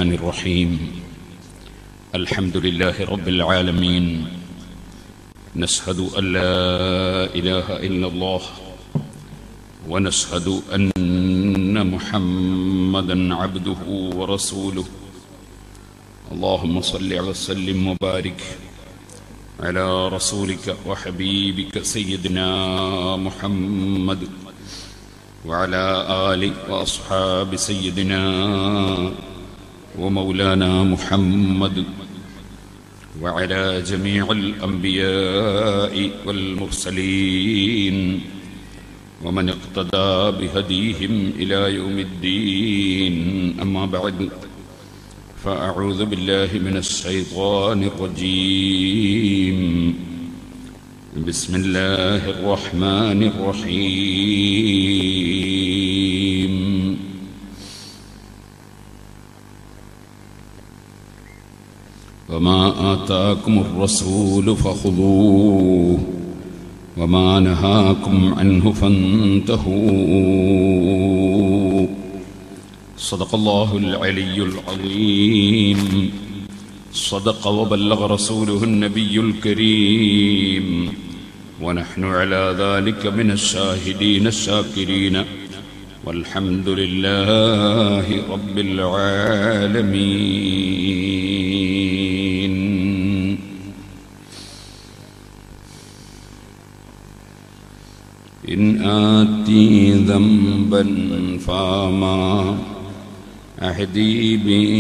الرحمن الرحيم الحمد لله رب العالمين نشهد أن لا إله إلا الله ونشهد أن محمدا عبده ورسوله اللهم صل وسلم وبارك على رسولك وحبيبك سيدنا محمد وعلى آل وأصحاب سيدنا ومولانا محمد وعلى جميع الأنبياء والمرسلين ومن اقتدى بهديهم إلى يوم الدين أما بعد فأعوذ بالله من الشيطان الرجيم بسم الله الرحمن الرحيم وما آتاكم الرسول فخذوه وما نهاكم عنه فانتهوا صدق الله العلي العظيم صدق وبلغ رسوله النبي الكريم ونحن على ذلك من الشاهدين الشاكرين والحمد لله رب العالمين إن آتي ذنبا فما أهدي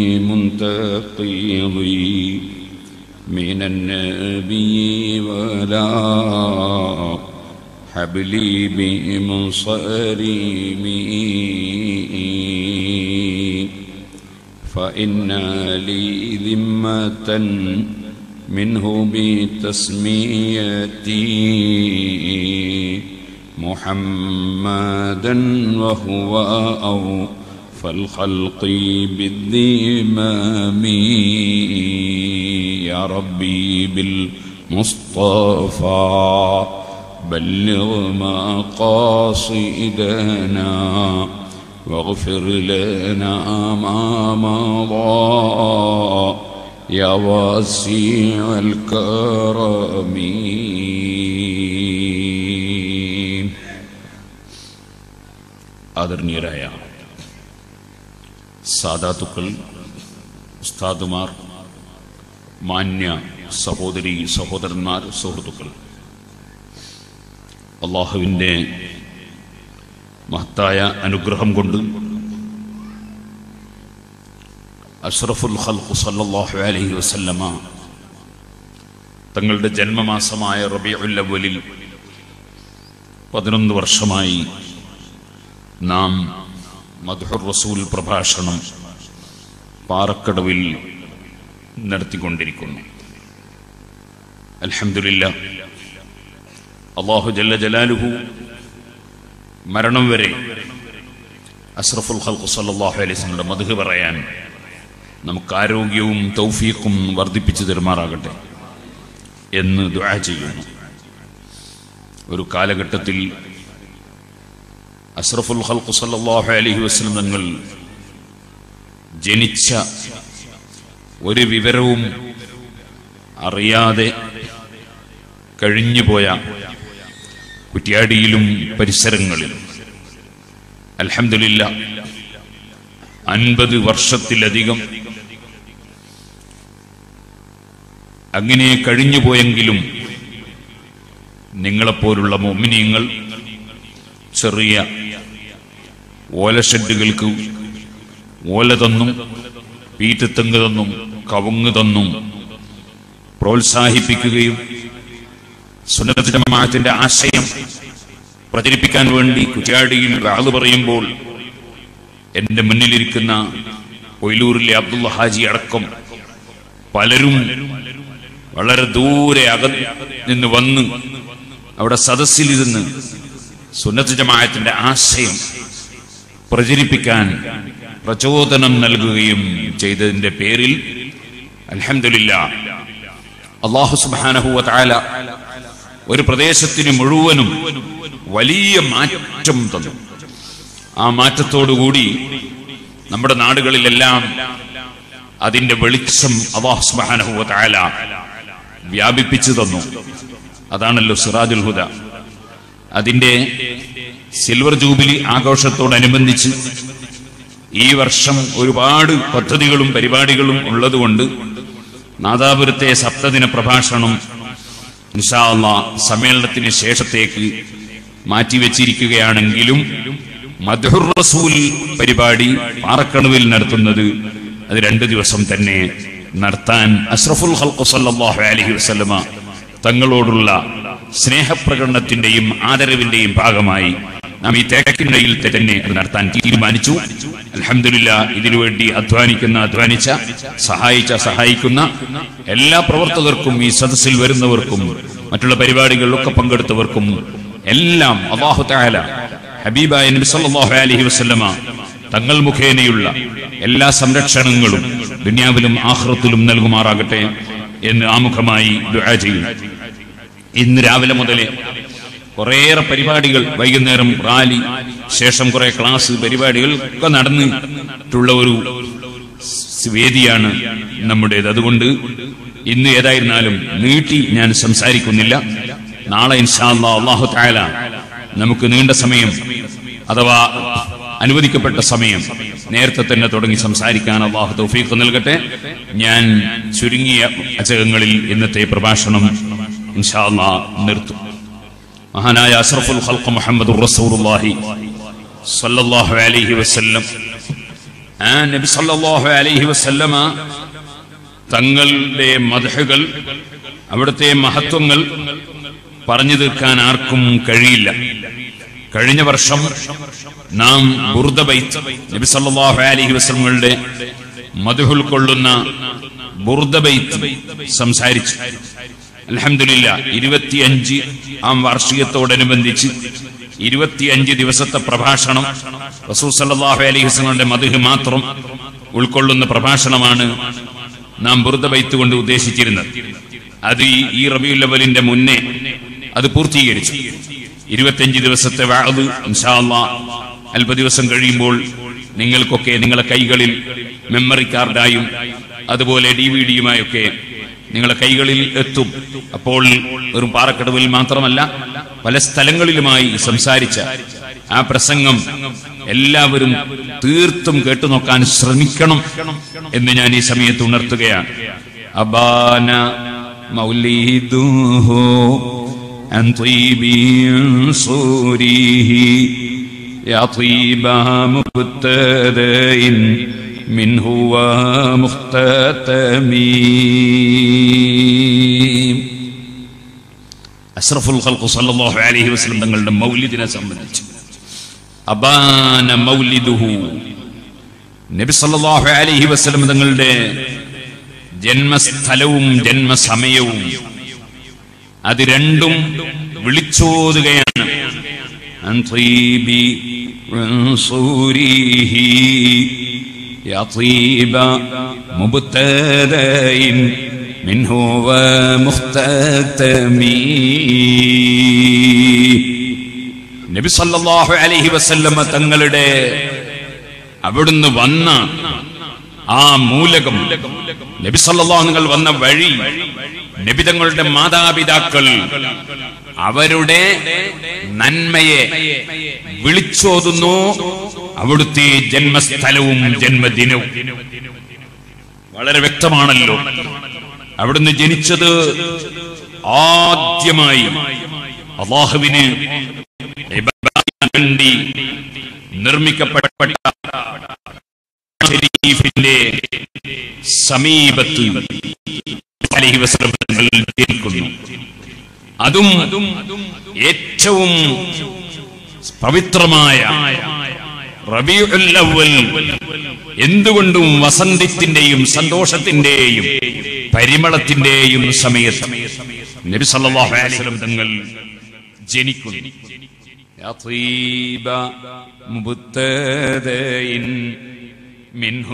بمنتقضي من النبي ولا حبلي بمنصرمي فإن لي ذمة منه بتسميتي محمدا وهو أو فالخلق بالذمام يا ربي بالمصطفى بلغ مقاصدنا واغفر لنا ما مضى يا واسع الكرم ആദരണീയരായ സാദാത്തുക്കൾ ഉസ്താദുമാർ മാന്യ സഹോദരി സഹോദരന്മാർ സുഹൃത്തുക്കൾ അള്ളാഹുവിൻ്റെ മഹത്തായ അനുഗ്രഹം കൊണ്ട് അഷ്റഫുൽ ഖൽഖു സല്ലല്ലാഹു അലൈഹി വസല്ലമ തങ്ങളുടെ ജന്മമാസമായ റബീഉൽ അവ്വലിൽ പതിനൊന്ന് വർഷമായി നാം മധുർ റസൂൽ പ്രഭാഷണം പാറക്കടവിൽ നടത്തിക്കൊണ്ടിരിക്കുന്നു അൽഹംദുലില്ല അള്ളാഹു ജല്ല ജലാലുഹു മരണം വരെ അഷ്റഫുൽ ഖൽഖു സല്ലല്ലാഹു അലൈഹി വസല്ലമയുടെ മധു പറയാൻ നമുക്ക് ആരോഗ്യവും തൗഫീഖും വർദ്ധിപ്പിച്ചു തരുമാറാകട്ടെ എന്ന് ദുആ ചെയ്യുന്നു ഒരു കാലഘട്ടത്തിൽ അഷ്റഫുൽ ഖൽഖു സല്ലല്ലാഹു അലൈഹി വസല്ലം തങ്ങൾ ജനിച്ച ഒരു വിവരവും അറിയാതെ കഴിഞ്ഞുപോയ കുറ്റ്യാടിയിലും പരിസരങ്ങളിലും അൽഹംദുലില്ല അൻപത് വർഷത്തിലധികം അങ്ങനെ കഴിഞ്ഞുപോയെങ്കിലും നിങ്ങളെപ്പോലുള്ള മൊമിനിയങ്ങൾ ചെറിയ ഓലഷെഡുകൾക്ക് ഓല തന്നും പീറ്റത്തെങ്ങ് തന്നും കവുങ്ങ് തന്നും പ്രോത്സാഹിപ്പിക്കുകയും സുന്നത്ത് ജമാഅത്തിന്റെ ആശയം പ്രചരിപ്പിക്കാൻ വേണ്ടി കുറ്റാടിയിൽ വാത് പറയുമ്പോൾ എന്റെ മുന്നിലിരിക്കുന്ന ഒയിലൂരിലെ അബ്ദുള്ള ഹാജി അടക്കം പലരും വളരെ ദൂരെ അക നിന്ന് വന്ന് അവിടെ സദസ്സിലിരുന്ന് സുന്നത്ത് ജമാഅത്തിന്റെ ആശയം പ്രചരിപ്പിക്കാൻ പ്രചോദനം നൽകുകയും ചെയ്തതിന്റെ പേരിൽ അൽഹംദുലില്ല അള്ളാഹു സുബാനഹുവ താല ഒരു പ്രദേശത്തിന് മുഴുവനും വലിയ മാറ്റം തന്നു ആ മാറ്റത്തോടുകൂടി നമ്മുടെ നാടുകളിലെല്ലാം അതിന്റെ വെളിച്ചം അള്ളാഹു സുബ്ഹാനഹു വ തആല വ്യാപിപ്പിച്ചു തന്നു അതാണല്ലോ സിറാജുൽ ഹുദ അതിന്റെ സിൽവർ ജൂബിലി ആഘോഷത്തോടനുബന്ധിച്ച് ഈ വർഷം ഒരുപാട് പദ്ധതികളും പരിപാടികളും ഉള്ളതുകൊണ്ട് നാദാപുരത്തെ സപ്തദിന പ്രഭാഷണം ഇൻഷാ അള്ളാ സമ്മേളനത്തിന് ശേഷത്തേക്ക് മാറ്റിവെച്ചിരിക്കുകയാണെങ്കിലും മധുർ റസൂൽ പരിപാടി പാറക്കണവിൽ നടത്തുന്നത് അത് രണ്ട് ദിവസം തന്നെ നടത്താൻ അഷ്റഫുൽ ഹൽക്കു സല്ലല്ലാഹു അലൈഹി വസല്ലമ തങ്ങളോടുള്ള സ്നേഹപ്രകടനത്തിന്റെയും ആദരവിന്റെയും ഭാഗമായി നാം ഈ തേക്കിനിടയിൽ തന്നെ അത് നടത്താൻ തീരുമാനിച്ചു അലഹമില്ല ഇതിനുവേണ്ടി അധ്വാനിക്കുന്ന അധ്വാനിച്ച സഹായിച്ച സഹായിക്കുന്ന എല്ലാ പ്രവർത്തകർക്കും ഈ സദസ്സിൽ വരുന്നവർക്കും മറ്റുള്ള പരിപാടികളിലൊക്കെ പങ്കെടുത്തവർക്കും എല്ലാം അള്ളാഹു താല ഹബീബായ നബി സല്ലല്ലാഹു അലൈഹി വസല്ലമ തങ്ങൾ മുഖേനയുള്ള എല്ലാ സംരക്ഷണങ്ങളും ദുനിയാവിലും ആഹ്റത്തിലും നൽകുമാറാകട്ടെ എന്ന് ആമുഖമായി ദുആ ചെയ്യുന്നു ഇന്ന് രാവിലെ മുതൽ കുറേയേറെ പരിപാടികൾ വൈകുന്നേരം റാലി ശേഷം കുറെ ക്ലാസ് പരിപാടികൾ ഒക്കെ നടന്നിട്ടുള്ള ഒരു സ് വേദിയാണ് നമ്മുടേത് അതുകൊണ്ട് ഇന്ന് ഏതായിരുന്നാലും നീട്ടി ഞാൻ സംസാരിക്കുന്നില്ല നാളെ ഇൻഷാ അല്ലാ അള്ളാഹു താല നമുക്ക് നീണ്ട സമയം അഥവാ അനുവദിക്കപ്പെട്ട സമയം നേരത്തെ തന്നെ തുടങ്ങി സംസാരിക്കാൻ അള്ളാഹു തൗഫീഖ് നൽകട്ടെ ഞാൻ ചുരുങ്ങിയ അചകങ്ങളിൽ ഇന്നത്തെ പ്രഭാഷണം ഇൻഷാ അല്ലാ നിർത്തും മഹാനായ അഷ്റഫുൽ ഖൽഖ് മുഹമ്മദ് റസൂലുള്ളാഹി സല്ലല്ലാഹു അലൈഹി വസല്ലം ആ നബി സല്ലല്ലാഹു അലൈഹി വസല്ലമ തങ്ങളുടെ മദ്ഹുകൾ അവിടുത്തെ മഹത്വങ്ങൾ പറഞ്ഞു തീർക്കാൻ ആർക്കും കഴിയില്ല കഴിഞ്ഞ വർഷം നാം ബുർദബൈത്ത് നബി സല്ലല്ലാഹു അലൈഹി വസല്ലമയുടെ മദ്ഹുൽ കൊള്ളുന്ന ബുർദബൈത്ത് സംസാരിച്ചു അലഹമില്ല ഇരുപത്തിയഞ്ച് ആം വാർഷികത്തോടനുബന്ധിച്ച് ഇരുപത്തിയഞ്ച് ദിവസത്തെ പ്രഭാഷണം റസൂൽ സല്ലല്ലാഹു അലൈഹി വസല്ലമയുടെ മധു മാത്രം ഉൾക്കൊള്ളുന്ന പ്രഭാഷണമാണ് നാം ബുറുദബൈത്ത് കൊണ്ട് ഉദ്ദേശിച്ചിരുന്നത് അത് ഈ ഈ റബിയുൽ അവലിന്റെ മുന്നേ അത് പൂർത്തീകരിച്ചു ഇരുപത്തിയഞ്ച് ദിവസത്തെ വാത് ഇൻഷാ അല്ലാഹ് അല്പ ദിവസം കഴിയുമ്പോൾ നിങ്ങൾക്കൊക്കെ നിങ്ങളെ കൈകളിൽ മെമ്മറി കാർഡായും അതുപോലെ ഡി വി ഡിയുമായൊക്കെ നിങ്ങളുടെ കൈകളിൽ എത്തും അപ്പോൾ വെറും പാറക്കടവിൽ മാത്രമല്ല പല സ്ഥലങ്ങളിലുമായി സംസാരിച്ച ആ പ്രസംഗം എല്ലാവരും തീർത്തും കേട്ടുനോക്കാൻ ശ്രമിക്കണം എന്ന് ഞാൻ ഈ സമയത്ത് ഉണർത്തുകയാണ് അബാന മൗലിദുഹു عن طيب صوره يا طيب مبتدئ منه ومختتمين അഷ്റഫുൽ ഖൽഖ് സല്ലല്ലാഹു അലൈഹി വസല്ലം തങ്ങളുടെ മൗലിദിനെ സംബന്ധിച്ച് അബാന മൗലിദുഹു നബി സല്ലല്ലാഹു അലൈഹി വസല്ലം തങ്ങളുടെ ജന്മസ്ഥലവും ജന്മസമയവും അത് രണ്ടും വിളിച്ചോതുകയാണ് عن طيب عنصره يا طيب مبتدئ منه ومختتمي നബി സല്ലല്ലാഹു അലൈഹി വസല്ലമ തങ്ങളുടെ അവിടുന്ന് വന്ന ആ മൂലകം നബി സല്ലല്ലാഹു നിങ്ങൾ വന്ന വഴി നബി തങ്ങളുടെ മാതാപിതാക്കൾ അവരുടെ നന്മയെ വിളിച്ചോതുന്നു അവിടുത്തെ ജന്മസ്ഥലവും ജന്മദിനവും വളരെ വ്യക്തമാണല്ലോ അവിടുന്ന് ജനിച്ചത് ആദ്യമായി അള്ളാഹുവിന് ഇബാദത്തിന് വേണ്ടി നിർമ്മിക്കപ്പെട്ട ഷരീഫിന്റെ സമീപത്ത് അലൈഹി വസല്ലം തങ്ങൾ ജനിക്കുന്നു അതും ഏറ്റവും പവിത്രമായ റബീഉൽ അവ്വൽ എന്തുകൊണ്ടും വസന്തത്തിന്റെയും സന്തോഷത്തിന്റെയും പരിമളത്തിന്റെയും സമയത്ത് നബി സല്ലല്ലാഹു അലൈഹി വസല്ലം തങ്ങൾ ജനിക്കുന്നു يا طيب مبتدئ منه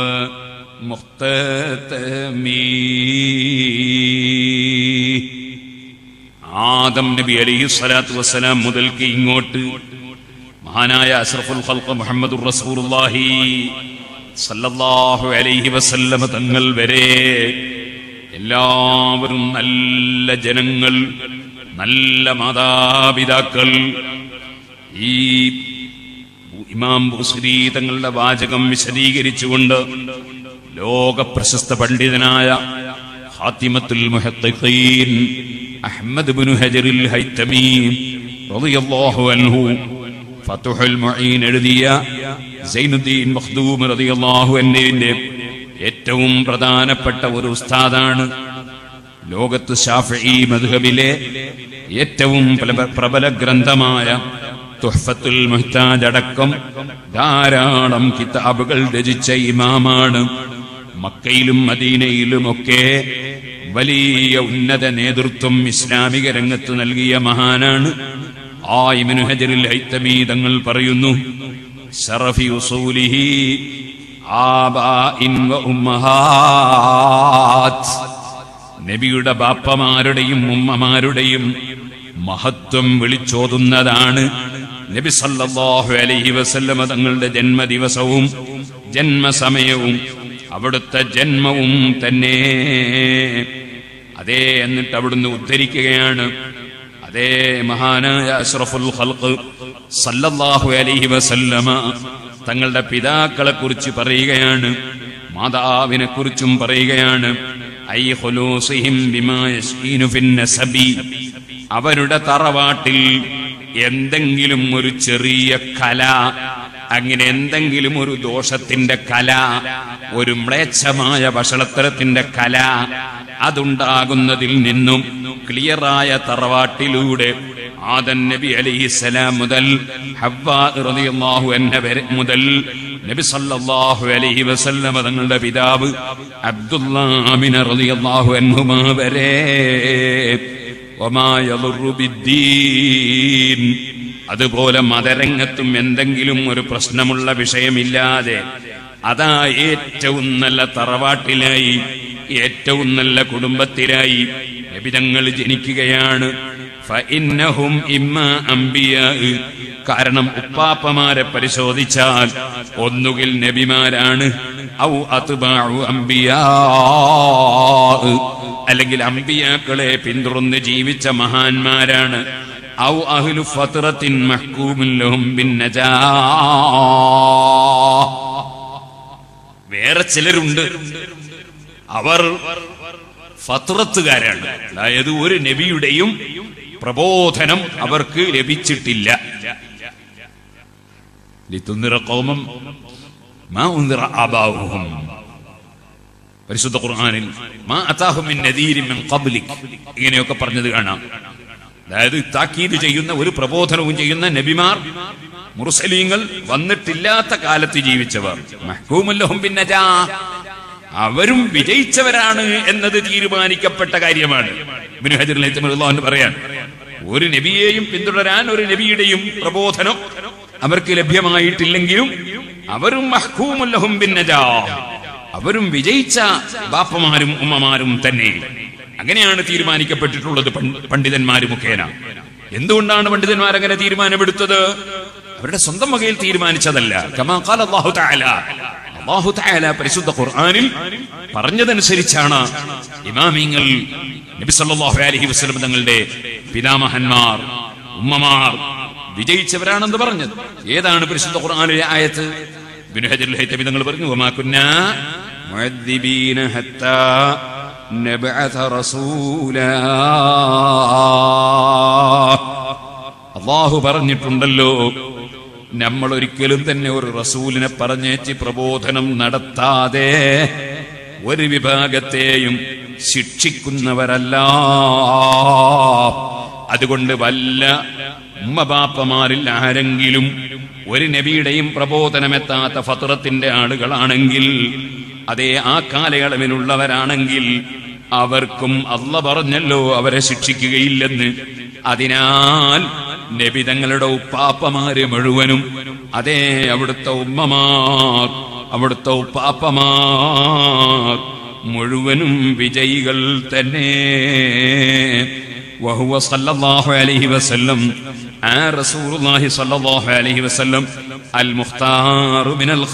ومختتمي ആദം നബി അലൈഹി സ്വലാത്തു വസ്സലാം മുതൽക്ക് ഇങ്ങോട്ട് മഹാനായ അഷ്റഫുൽ ഖൽഖ് മുഹമ്മദുർ റസൂലുള്ളാഹി സല്ലല്ലാഹു അലൈഹി വസല്ലമ തങ്ങൾ വരെ എല്ലാവരും നല്ല ജനങ്ങൾ നല്ല മാതാപിതാക്കൾ ഈ ഇമാം ബുസ്രി തങ്ങളുടെ വാചകം വിശദീകരിച്ചുകൊണ്ട് ലോക പ്രശസ്ത പണ്ഡിതനായ ഹാത്തിമത്തുൽ മുഹദ്ദിഖീൻ അഹ്മദ് ബിൻ ഹജറിൽ ഹൈത്തമി റളിയല്ലാഹു അൻഹു ഫതുഹുൽ മുഈൻ എഴുതിയ സൈനുദ്ദീൻ മഖ്ദൂം റളിയല്ലാഹു അൻഹുവിന്റെ ഏറ്റവും പ്രധാനപ്പെട്ട ഒരു ഉസ്താദാണ് ലോകത്ത് ഷാഫി മദ്ഹബിലെ ഏറ്റവും പ്രബ- പ്രബല ഗ്രന്ഥമായ തുഹ്ഫത്തുൽ മുഹ്താജ് അടക്കം ധാരാളം കിതാബുകൾ രചിച്ച ഇമാമാണ് മക്കയിലും മദീനയിലുമൊക്കെ വലിയ ഉന്നത നേതൃത്വം ഇസ്ലാമിക രംഗത്ത് നൽകിയ മഹാനാണ് ആ ഇബ്നു ഹജറിൽ ഹൈത്തമീ തങ്ങൾ പറയുന്നു ശറഫി ഉസൂലിഹി ആബാഇൻ വ ഉമ്മഹാത്ത് നബിയുടെ ബാപ്പമാരുടെയും ഉമ്മമാരുടെയും മഹത്വം വിളിച്ചോതുന്നതാണ് നബി സല്ലല്ലാഹു അലൈഹി വസല്ലമ തങ്ങളുടെ ജന്മദിവസവും ജന്മസമയവും അവിടുത്തെ ജന്മവും തന്നെ അതേ എന്നിട്ട് അവിടുന്ന് ഉദ്ധരിക്കുകയാണ് അതേ മഹാനായ അഷ്റഫുൽ ഖൽഖ് സല്ലല്ലാഹു അലൈഹി വസല്ലമ തങ്ങളുടെ പിതാക്കളെ കുറിച്ച് പറയുകയാണ് മാതാവിനെ കുറിച്ചും പറയുകയാണ് ഐ ഖുലൂസിഹിം ബിമാ യസ്കീനു ഫിൻ നസബി അവരുടെ തറവാട്ടിൽ എന്തെങ്കിലും ഒരു ചെറിയ കല അങ്ങനെ എന്തെങ്കിലും ഒരു ദോഷത്തിന്റെ കല ഒരു മ്ലേച്ഛമായ വഷളത്തരത്തിന്റെ കല അതുണ്ടാകുന്നതിൽ നിന്നും ക്ലിയറായ തറവാട്ടിലൂടെ ആദൻ നബി അലൈഹിസ്സലാം മുതൽ ഹവ്വാ റളിയല്ലാഹു അൻഹ വരെ മുതൽ നബി സല്ലല്ലാഹു അലൈഹി വസല്ലമ തങ്ങളുടെ പിതാവ് അബ്ദുല്ലാമിന റളിയല്ലാഹു അൻഹുമാ വരെ വമാ യദുറു ബിദ്ദീൻ അതുപോലെ മതരംഗത്തും എന്തെങ്കിലും ഒരു പ്രശ്നമുള്ള വിഷയമില്ലാതെ അതാ ഏറ്റവും നല്ല തറവാട്ടിലായി ഏറ്റവും നല്ല കുടുംബത്തിലായി നബിതങ്ങൾ ജനിക്കുകയാണ് ഫഇന്നഹും ഇമ്മ അംബിയാ കാരണം ഉപ്പാപ്പമാരെ പരിശോധിച്ചാൽ ഒന്നുകിൽ നബിമാരാണ് ഔ അത്ബാഉ അംബിയാ അല്ലെങ്കിൽ അംബിയാക്കളെ പിന്തുടർന്ന് ജീവിച്ച മഹാന്മാരാണ് ഔ അഹ്ലു ഫത്രത്തിൻ മഹ്കൂമിൻ ലഹും ബിന്നജാ വേറെ ചിലരുണ്ട് അവർ ഫത്രത്തുകാരാണ് അതായത് ഒരു നബിയുടെയും പ്രബോധനം അവർക്ക് ലഭിച്ചിട്ടില്ല ലിതുന്ദിറ ഖൗമം മാ ഉന്ദിറ ആബാഉഹും പരിശുദ്ധ ഖുർആനിൽ മാ അതാഹും മിൻ നദീരിൻ മിൻ ഖബ്ലിക് ഇങ്ങനെയൊക്കെ പറഞ്ഞത് കാണാം അതായത് താക്കീത് ചെയ്യുന്ന ഒരു പ്രബോധനവും ചെയ്യുന്ന നബിമാർ മുർസലീങ്ങൾ വന്നിട്ടില്ലാത്ത കാലത്ത് ജീവിച്ചവർ മഹ്കൂമുല്ലഹും ബിന്നജാ അവരും വിജയിച്ചവരാണ് എന്നത് തീരുമാനിക്കപ്പെട്ട കാര്യമാണ് ഇബ്നു ഹജർ എന്ന് പറയാൻ ഒരു നബിയെയും പിന്തുടരാൻ ഒരു നബിയുടെയും പ്രബോധനം അവർക്ക് ലഭ്യമായിട്ടില്ലെങ്കിലും അവരും മഹ്കൂമുല്ലഹും ബിന്നജാ അവരും വിജയിച്ച ബാപ്പമാരും ഉമ്മമാരും തന്നെ അങ്ങനെയാണ് തീരുമാനിക്കപ്പെട്ടിട്ടുള്ളത് പൺ- പണ്ഡിതന്മാര് മുഖേന എന്തുകൊണ്ടാണ് പണ്ഡിതന്മാർ അങ്ങനെ തീരുമാനമെടുത്തത് അവരുടെ സ്വന്തം വകയിൽ തീരുമാനിച്ചതല്ല കമാ ഖാല അല്ലാഹു തആല അല്ലാഹു തആല പരിശുദ്ധ ഖുർആനിൽ പറഞ്ഞതനുസരിച്ചാണ് ഇമാമിങ്ങൾ നബി സല്ലല്ലാഹു അലൈഹി വസല്ലം തങ്ങളുടെ പിതാമഹന്മാർ ഉമ്മമാർ വിജയിച്ചവരാണെന്ന് പറഞ്ഞത് ഏതാണ് പരിശുദ്ധ ഖുർആനിലെ ആയത്ത് ഇബ്നു ഹജറുൽ ഹൈതമി തങ്ങൾ പറഞ്ഞു വമാ കുന്നാ മുഅദ്ദിബീന ഹത്താ നബ്അഥ റസൂലാ അള്ളാഹു പറഞ്ഞിട്ടുണ്ടല്ലോ നമ്മൾ ഒരിക്കലും തന്നെ ഒരു റസൂലിനെ പറഞ്ഞേച്ച് പ്രബോധനം നടത്താതെ ഒരു വിഭാഗത്തെയും ശിക്ഷിക്കുന്നവരല്ല അതുകൊണ്ട് വല്ല ഉമ്മബാപ്പമാരിൽ ആരെങ്കിലും ഒരു നബിയുടെയും പ്രബോധനമെത്താത്ത ഫത്രത്തിന്റെ ആളുകളാണെങ്കിൽ അതേ ആ കാലയളവിലുള്ളവരാണെങ്കിൽ അവർക്കും അല്ല പറഞ്ഞല്ലോ അവരെ ശിക്ഷിക്കുകയില്ലെന്ന് അതിനാൽ നബി തങ്ങളുടെ ഉപ്പാപ്പമാര് മുഴുവനും അതേ അവിടുത്തെ ഉമ്മമാർ അവിടുത്തെ ഉപ്പാപ്പമാർ മുഴുവനും വിജയികൾ തന്നെ വഹുവ സല്ലല്ലാഹു അലൈഹി വസല്ലം ആ റസൂലുള്ളാഹി സ്വല്ലല്ലാഹു അലൈഹി വസല്ലം അൽ മുഖ്താറു മിനൽ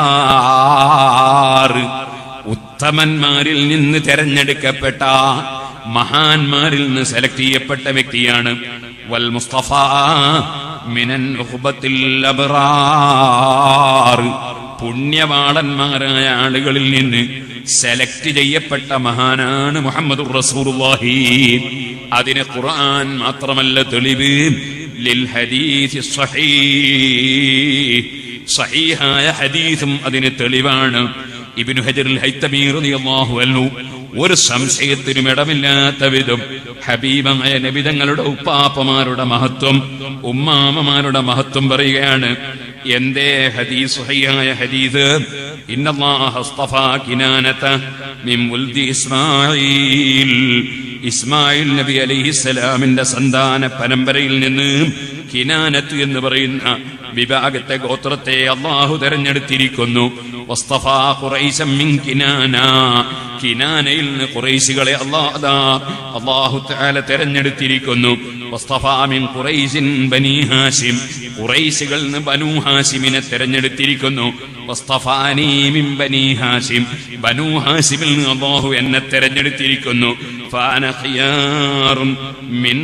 ഖിയാർ ഉത്തമന്മാരിൽ നിന്ന് തെരഞ്ഞെടുക്കപ്പെട്ട മഹാന്മാരിൽ നിന്ന് സെലക്ട് ചെയ്യപ്പെട്ട വ്യക്തിയാണ് വൽ മുസ്തഫ മിനൻ ഉഖ്ബത്തിൽ അബ്റാർ പുണ്യവാളന്മാരായ ആളുകളിൽ നിന്ന് സെലക്ട് ചെയ്യപ്പെട്ട മഹാനാണ് മുഹമ്മദ് റസൂലുള്ളാഹി അതിന് ഖുർആൻ മാത്രമല്ല തെളിവ് ലിൽ ഹദീസ് സ്വഹീഹ് സഹീഹായ ഹദീസും അതിന് തെളിവാണ് ഇബ്നു ഹജറുൽ ഹൈത്തമീ റളിയല്ലാഹു അൻഹു ഒരു സംശയത്തിനും ഇടമില്ലാത്ത വിധം ഹബീബായ നബിതങ്ങളുടെ ഉപ്പാപ്പമാരുടെ മഹത്വം ഉമ്മാമമാരുടെ മഹത്വം പറയുകയാണ് എന്തേ ഹദീസ് സഹിയായ ഹദീസ് ഇന്നല്ലാഹ അസ്തഫാ കിനാനത മിൻ മുൽദി ഇസ്മാഈൽ ഇസ്മായിൽ നബി അലൈഹിസ്സലാമിന്റെ സന്താന പരമ്പരയിൽ നിന്ന് കിനാനത്ത് എന്ന് പറയുന്ന വിഭാഗത്തെ ഗോത്രത്തെ അള്ളാഹു തെരഞ്ഞെടുത്തിരിക്കുന്നു വസ്തഫാ ഖുറൈശം മിൻ കിനാന കിനാനയിൽ നിന്ന് ഖുറൈശികളെ അല്ലാഹ് അള്ളാഹു തആല തെരഞ്ഞെടുത്തിരിക്കുന്നു വസ്തഫാ മിൻ ഖുറൈശിൻ ബനി ഹാഷിം ഖുറൈശികളിൽ നിന്ന് ബനു ഹാഷിമിനെ തെരഞ്ഞെടുത്തിരിക്കുന്നു വസ്തഫാനി മിൻ ബനി ഹാഷിം ബനു ഹാഷിമിൽ നിന്ന് അള്ളാഹു എന്നെ തെരഞ്ഞെടുത്തിരിക്കുന്നു ഫാന ഖിയാറും മിൻ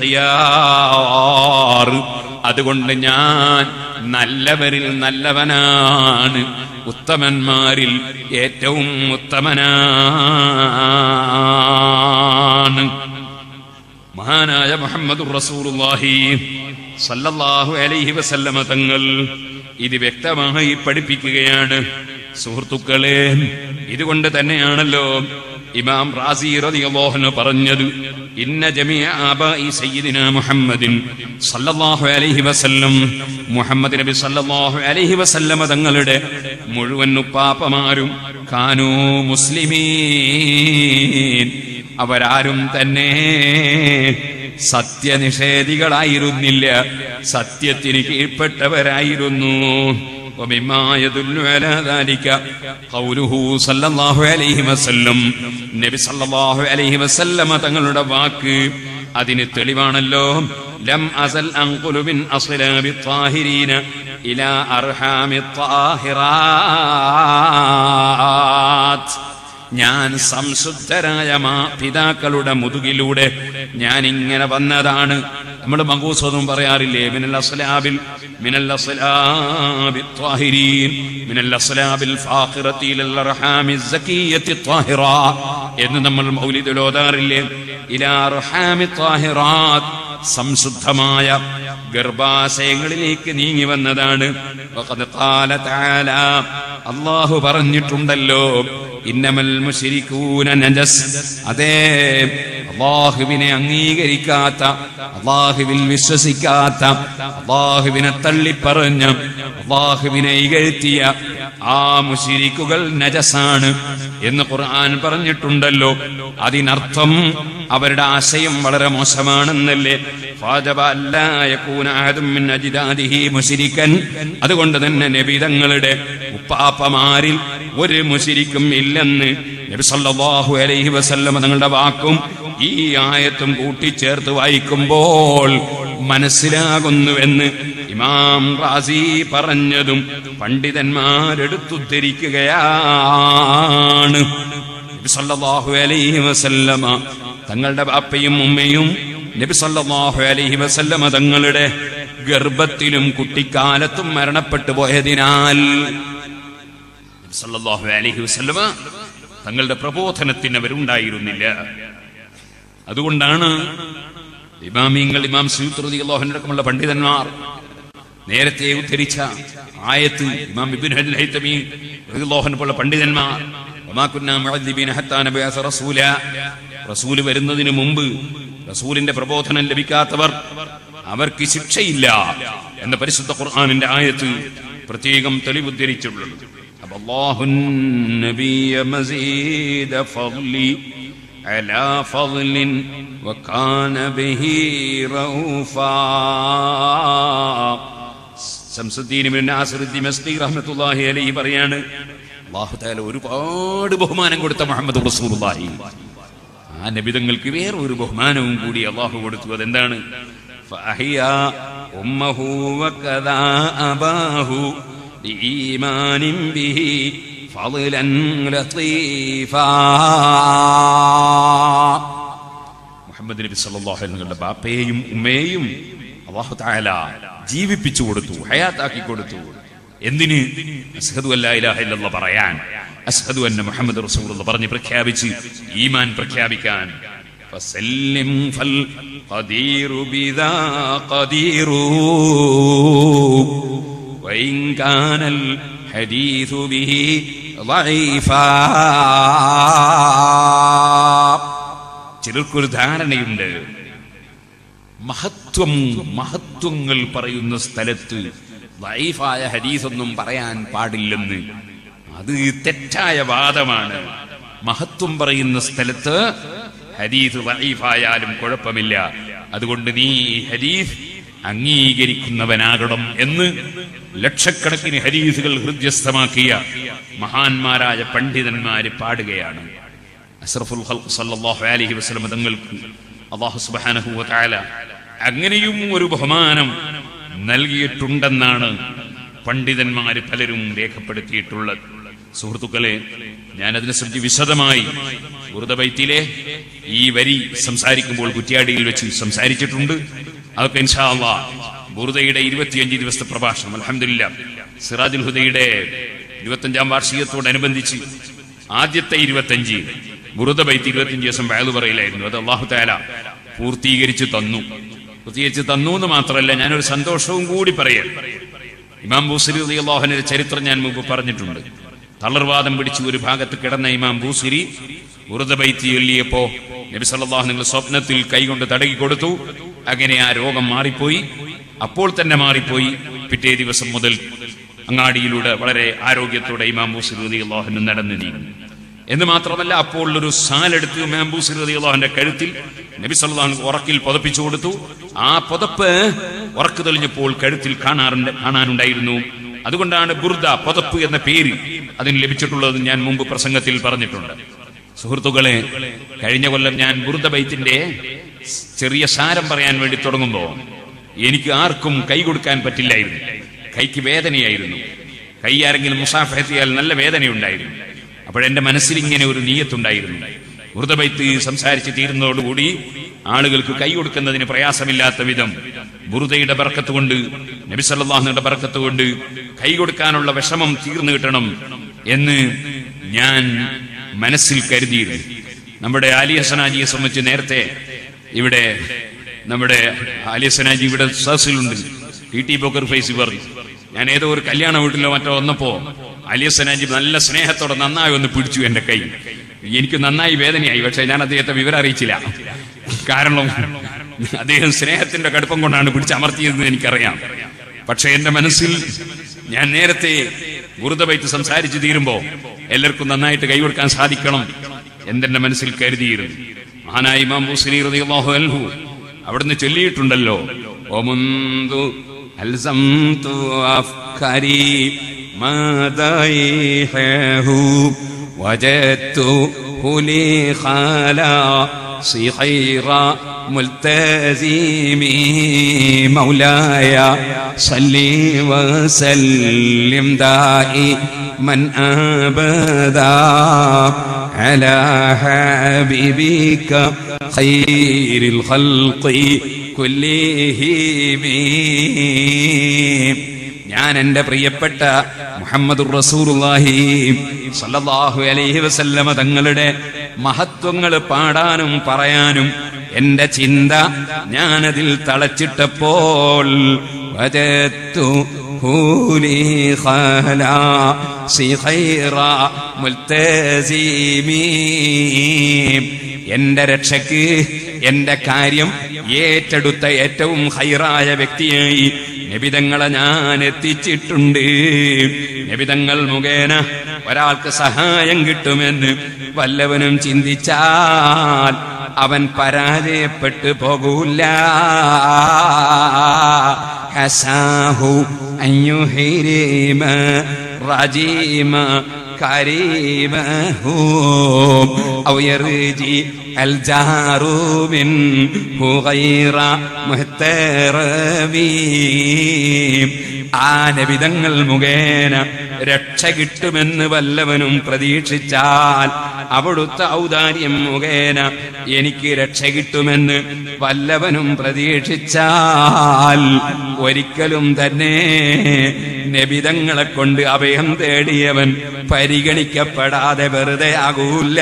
ഖിയാർ അതുകൊണ്ട് ഞാൻ നല്ലവരിൽ നല്ലവനാണ് ഉത്തമന്മാരിൽ ഏറ്റവും ഉത്തമനാണ് മഹാനായ മുഹമ്മദ് റസൂലുള്ളാഹി സല്ലല്ലാഹു അലൈഹി വസല്ലമ തങ്ങൾ ഇത് വ്യക്തമായി പഠിപ്പിക്കുകയാണ് സുഹൃത്തുക്കളെ ഇതുകൊണ്ട് തന്നെയാണല്ലോ ഇമാം റാസി റളിയല്ലാഹു അൻഹു പറഞ്ഞത് ഇന്ന ജമീഅ ആബാഇ സയ്യിദിന മുഹമ്മദിൻ സല്ലല്ലാഹു അലൈഹി വസല്ലം മുഹമ്മദ് നബി സല്ലല്ലാഹു അലൈഹി വസല്ലമ തങ്ങളുടെ മുഴുവൻ ഉപ്പാപ്പമാരും കാനൂ മുസ്ലിമീൻ അവരാരും തന്നെ സത്യനിഷേധികളായിരുന്നില്ല സത്യത്തിന് കീഴ്പ്പെട്ടവരായിരുന്നു ومما يدل على ذلك قوله صلى الله عليه وسلم നബി സല്ലല്ലാഹു അലൈഹി വസല്ലമ തങ്ങളുടെ വാക്ക് അതിന് തെളിവാണല്ലോ ലം അസൽ അൻഖുലു മിൻ അസ്ലാബി ത്വാഹിരീന ഇലാ അർഹാമി ത്വാഹിറാത്ത് ഞാൻ സംശുദ്ധരായ മാ പിതാക്കളുടെ മുതുകിലൂടെ ഞാൻ ഇങ്ങനെ വന്നതാണ് നമ്മൾ മങ്കൂസൊന്നും പറയാറില്ലേ മിനൽ അസ്ലാബിൽ മിനൽ അസ്ലാബി ത്വാഹിരീൻ മിനൽ അസ്ലാബിൽ ഫാഖിറത്തി ഇലൽ അർഹാമി സകിയത്തി ത്വാഹിറ എന്ന് നമ്മൾ മൗലിദിൽ ഓതാറില്ലേ ഇലാ അർഹാമി ത്വാഹിറാത്ത് സംശുദ്ധമായ ഗർഭാശയങ്ങളിലേക്ക് നീങ്ങി വന്നതാണ് വഖദ് ഖാല തആല അല്ലാഹു പറഞ്ഞിട്ടുണ്ടല്ലോ ഇന്നമൽ മുശ്രികൂന നജസ് അതേ അള്ളാഹുവിനെ അംഗീകരിക്കാത്ത അള്ളാഹുവിൽ വിശ്വസിക്കാത്ത അള്ളാഹുവിനെ തള്ളിപ്പറഞ്ഞ അള്ളാഹുവിനെ ഇകഴ്ത്തിയ ആ മുശിരിക്കുകൾ നജസാണ് എന്ന് ഖുർആൻ പറഞ്ഞിട്ടുണ്ടല്ലോ അതിനർത്ഥം അവരുടെ ആശയം വളരെ മോശമാണെന്നല്ലേ ഫാജബ അല്ലാ യകൂന അഹദും മിൻ അജ്ദാദിഹി മുശ്രിക്കൻ അതുകൊണ്ട് തന്നെ നബി തങ്ങളുടെ ഉപ്പാപ്പമാരിൽ ഒരു മുശിരിക്കും ഇല്ലെന്ന് നബി സല്ലല്ലാഹു അലൈഹി വസല്ലം തങ്ങളുടെ വാക്കും ഈ ആയത്തും കൂട്ടിച്ചേർത്ത് വായിക്കുമ്പോൾ മനസ്സിലാകുന്നുവെന്ന് ഇമാം റാസി പറഞ്ഞതും പണ്ഡിതന്മാരെടുത്തുദ്ധരിക്കുകയാണ് നബി സല്ലല്ലാഹു അലൈഹി വസല്ലമ തങ്ങളുടെ ബാപ്പയും ഉമ്മയും നബി സല്ലല്ലാഹു അലൈഹി വസല്ലമ തങ്ങളുടെ ഗർഭത്തിലും കുട്ടിക്കാലത്തും മരണപ്പെട്ടു പോയതിനാൽ നബി സല്ലല്ലാഹു അലൈഹി വസല്ലമ തങ്ങളുടെ പ്രബോധനത്തിന് അവരുണ്ടായിരുന്നില്ല അതുകൊണ്ടാണ് ഇമാമിങ്ങൾ ഇമാം സൂത്രതി അള്ളാഹുനടക്കമുള്ള പണ്ഡിതന്മാർ നേരത്തെ ഉദ്ധരിച്ച ആയത്ത് ഇമാം ഇബ്നു ഹൽ ഹൈതമി റളിയല്ലാഹു പോലുള്ള പണ്ഡിതന്മാർ വമാ കുന്നാ മുഅദ്ദിബീന ഹത്താ നബിയസ റസൂല റസൂൽ വരുന്നതിന് മുമ്പ് റസൂലിന്റെ പ്രബോധനം ലഭിക്കാത്തവർ അവർക്ക് ശിക്ഷയില്ല എന്ന പരിശുദ്ധ ഖുർആനിന്റെ ആയത്ത് പ്രത്യേകം തെളിവുദ്ധരിച്ചുള്ളത് അപ്പൊ അല്ലാഹുൻ നബിയ മസീദ ഫളി على فضل وكان به رؤوفا ശംസുദ്ദീൻ ഇബ്നു നാസിർ ദിമസ്കി റഹ്മത്തുള്ളാഹി അലൈഹി പറയാണ് അല്ലാഹു തആല ഒരുപാട് ബഹുമാനം കൊടുത്ത മുഹമ്മദ് റസൂലുള്ളാഹി ആ നബിതങ്ങൾക്ക് വേറെ ഒരു ബഹുമാനവും കൂടി അള്ളാഹു കൊടുത്തു അതെന്താണ് فأحيا أمه وكذا أباه لإيمان به فضلا لطيفا മുഹമ്മദ് നബി സല്ലല്ലാഹു അലൈഹി വസല്ലം ബാപ്പയെയും ഉമ്മയെയും അല്ലാഹു തആല ജീവിപ്പിച്ചു കൊടുത്തു ഹയാത്താക്കി കൊടുത്തു എന്തിന് അസ്ഹദു അല്ലാ ഇലാഹ ഇല്ലല്ലാഹ് പറയാൻ അസ്ഹദു അന്ന മുഹമ്മദ് റസൂലുള്ളാഹ് പറഞ്ഞ് പ്രഖ്യാപിച്ച് ഈമാൻ പ്രഖ്യാപിക്കാൻ ഫസല്ലിം ഫൽ ഖദീറു ബിദാ ഖദീറു وإن كان الحديث به ضعيفا ചിലർക്കൊരു ധാരണയുണ്ട് മഹത്വം മഹത്വങ്ങൾ പറയുന്ന സ്ഥലത്ത് വൈഫായ ഹദീസൊന്നും പറയാൻ പാടില്ലെന്ന് അത് തെറ്റായ വാദമാണ് മഹത്വം പറയുന്ന സ്ഥലത്ത് ഹദീസ് വൈഫായാലും കുഴപ്പമില്ല അതുകൊണ്ട് നീ ഹദീസ് അംഗീകരിക്കുന്നവനാകണം എന്ന് ലക്ഷക്കണക്കിന് ഹദീസുകൾ ഹൃദ്യസ്ഥമാക്കിയ മഹാന്മാരായ പണ്ഡിതന്മാര് പാടുകയാണ് അഷ്റഫുൽ ഖൽഖ് സല്ലല്ലാഹു അലൈഹി വസല്ലം തങ്ങൾക്ക് അല്ലാഹു സുബ്ഹാനഹു വ തആല അങ്ങനെയും ഒരു ബഹുമാനം നൽകിയിട്ടുണ്ടെന്നാണ് പണ്ഡിതന്മാര് പലരും രേഖപ്പെടുത്തിയിട്ടുള്ളത് സുഹൃത്തുക്കളെ ഞാൻ അതിനെക്കുറിച്ച് വിശദമായി ബൈത്തിലെ ഈ വരി സംസാരിക്കുമ്പോൾ കുറ്റ്യാടിയിൽ വെച്ച് സംസാരിച്ചിട്ടുണ്ട് അതൊക്കെ ഇൻഷാ അള്ളാ ബുറുദയുടെ ഇരുപത്തിയഞ്ച് ദിവസത്തെ പ്രഭാഷണം അലഹമില്ല സിറാജുൽ ഹുദയുടെ ഇരുപത്തഞ്ചാം വാർഷികത്തോടനുബന്ധിച്ച് ആദ്യത്തെ ഇരുപത്തഞ്ച് ബുറുദ ബൈത്ത് ഇരുപത്തിയഞ്ച് ദിവസം വയലു പറയിലായിരുന്നു അത് അള്ളാഹു താല പൂർത്തീകരിച്ച് തന്നു പൂർത്തീകരിച്ച് തന്നു എന്ന് മാത്രമല്ല ഞാനൊരു സന്തോഷവും കൂടി പറയാം ഇമാം ബൂസരി അള്ളാഹുവിന്റെ ചരിത്രം ഞാൻ മുമ്പ് പറഞ്ഞിട്ടുണ്ട് തളർവാദം പിടിച്ച് ഒരു ഭാഗത്ത് കിടന്ന ഇമാം ബൂസിരി ബുറുദ ബൈത്ത് ചൊല്ലിയപ്പോ നബി സല്ലല്ലാഹു നിങ്ങൾ സ്വപ്നത്തിൽ കൈകൊണ്ട് തടകി കൊടുത്തു അങ്ങനെ ആ രോഗം മാറിപ്പോയി അപ്പോൾ തന്നെ മാറിപ്പോയി പിറ്റേ ദിവസം മുതൽ അങ്ങാടിയിലൂടെ വളരെ ആരോഗ്യത്തോടെ ഇമാം ബൂസിറി അള്ളാഹുന് നടന്നു നീങ്ങി എന്ന് മാത്രമല്ല അപ്പോൾ ഒരു സാലെടുത്ത് ഇമാം ബൂസിറി അള്ളാഹുന്റെ കഴുത്തിൽ നബി സല്ലല്ലാഹു ഉറക്കിൽ പുതപ്പിച്ചു കൊടുത്തു ആ പുതപ്പ് ഉറക്കു തെളിഞ്ഞപ്പോൾ കഴുത്തിൽ കാണാറുണ്ട് കാണാനുണ്ടായിരുന്നു അതുകൊണ്ടാണ് ബുർദ പുതപ്പ് എന്ന പേര് അതിന് ലഭിച്ചിട്ടുള്ളത് ഞാൻ മുമ്പ് പ്രസംഗത്തിൽ പറഞ്ഞിട്ടുണ്ട് സുഹൃത്തുക്കളെ കഴിഞ്ഞ കൊല്ലം ഞാൻ ബുർദ ബൈത്തിന്റെ ചെറിയ സാരം പറയാൻ വേണ്ടി തുടങ്ങുമ്പോ എനിക്ക് ആർക്കും കൈ കൊടുക്കാൻ പറ്റില്ലായിരുന്നു കൈക്ക് വേദനയായിരുന്നു കൈ ആരെങ്കിലും മുസാഫെത്തിയാൽ നല്ല വേദനയുണ്ടായിരുന്നു അപ്പോഴെന്റെ മനസ്സിൽ ഇങ്ങനെ ഒരു നീയത്തുണ്ടായിരുന്നു ബുറുദബൈത്ത് സംസാരിച്ച് തീരുന്നതോടുകൂടി ആളുകൾക്ക് കൈ കൊടുക്കുന്നതിന് പ്രയാസമില്ലാത്ത വിധം ബുറുദയുടെ ബർക്കത്ത് കൊണ്ട് നബിസല്ലാഹുയുടെ ബർക്കത്ത് കൊണ്ട് കൈ കൊടുക്കാനുള്ള വിഷമം തീർന്നു കിട്ടണം എന്ന് ഞാൻ മനസ്സിൽ കരുതിയിരുന്നു നമ്മുടെ ആലി ഹസനാജിയെ സംബന്ധിച്ച് നേരത്തെ ഇവിടെ നമ്മുടെ ആലി ഹസനാജി ഇവിടെ സദസ്സിലുണ്ട് ടി ടി ബോക്കർ ഫേസ് പറഞ്ഞു ഞാൻ ഏതോ ഒരു കല്യാണ വീട്ടിലോ മറ്റോ വന്നപ്പോ അലിയ സനാജി നല്ല സ്നേഹത്തോടെ നന്നായി ഒന്ന് പിടിച്ചു എന്റെ കൈ എനിക്ക് നന്നായി വേദനയായി പക്ഷെ ഞാൻ അദ്ദേഹത്തെ വിവരം അറിയിച്ചില്ല കാരണം അദ്ദേഹം സ്നേഹത്തിന്റെ കടുപ്പം കൊണ്ടാണ് പിടിച്ചമർത്തിയതെന്ന് എനിക്കറിയാം പക്ഷെ എന്റെ മനസ്സിൽ ഞാൻ നേരത്തെ ഗുരുതബൈത്ത് സംസാരിച്ചു തീരുമ്പോ എല്ലാവർക്കും നന്നായിട്ട് കൈകൊടുക്കാൻ സാധിക്കണം എന്തെന്റെ മനസ്സിൽ കരുതിയിരുന്നു മഹാനായി ഇമാം ബുസ്രി റളിയല്ലാഹു അൻഹു അവിടുന്ന് ചൊല്ലിയിട്ടുണ്ടല്ലോ ഒമുന്തു അൽസംതു അഫ്കരി മദൈഹു وجدته لي خلاص خير ملتزم مولاي صل وسلم دائما ابدا على حبيبك خير الخلق كلهم ഞാൻ എന്റെ പ്രിയപ്പെട്ട മുഹമ്മദ് റസൂലുള്ളാഹി സല്ലല്ലാഹു അലൈഹി വസല്ലമ തങ്ങളുടെ മഹത്വങ്ങൾ പാടാനും പറയാനും എന്റെ ചിന്ത ഞാനതിൽ തളച്ചിട്ടപ്പോൾ വജത്തു ഹൂലി ഖലാസി ഖൈറ മുൽതസിമീം എന്റെ രക്ഷയ്ക്ക് എന്റെ കാര്യം ഏറ്റെടുത്ത ഏറ്റവും ഹൈറായ വ്യക്തിയായി നബിതങ്ങളെ ഞാൻ എത്തിച്ചിട്ടുണ്ട് നബിതങ്ങൾ മുഖേന ഒരാൾക്ക് സഹായം കിട്ടുമെന്ന് വല്ലവനും ചിന്തിച്ചാൽ അവൻ പരാജയപ്പെട്ടു പോകൂല ഹസാഹു അയ്യുഹിരിമ റജീമ كريمه أو يرجي الجار منه غير محترم ആ നബിതങ്ങൾ മുഖേന രക്ഷ കിട്ടുമെന്ന് വല്ലവനും പ്രതീക്ഷിച്ചാൽ അവിടുത്തെ ഔദാര്യം മുഖേന എനിക്ക് രക്ഷ കിട്ടുമെന്ന് വല്ലവനും പ്രതീക്ഷിച്ചാൽ ഒരിക്കലും തന്നെ നബിതങ്ങളെ കൊണ്ട് അഭയം തേടിയവൻ പരിഗണിക്കപ്പെടാതെ വെറുതെ ആകൂല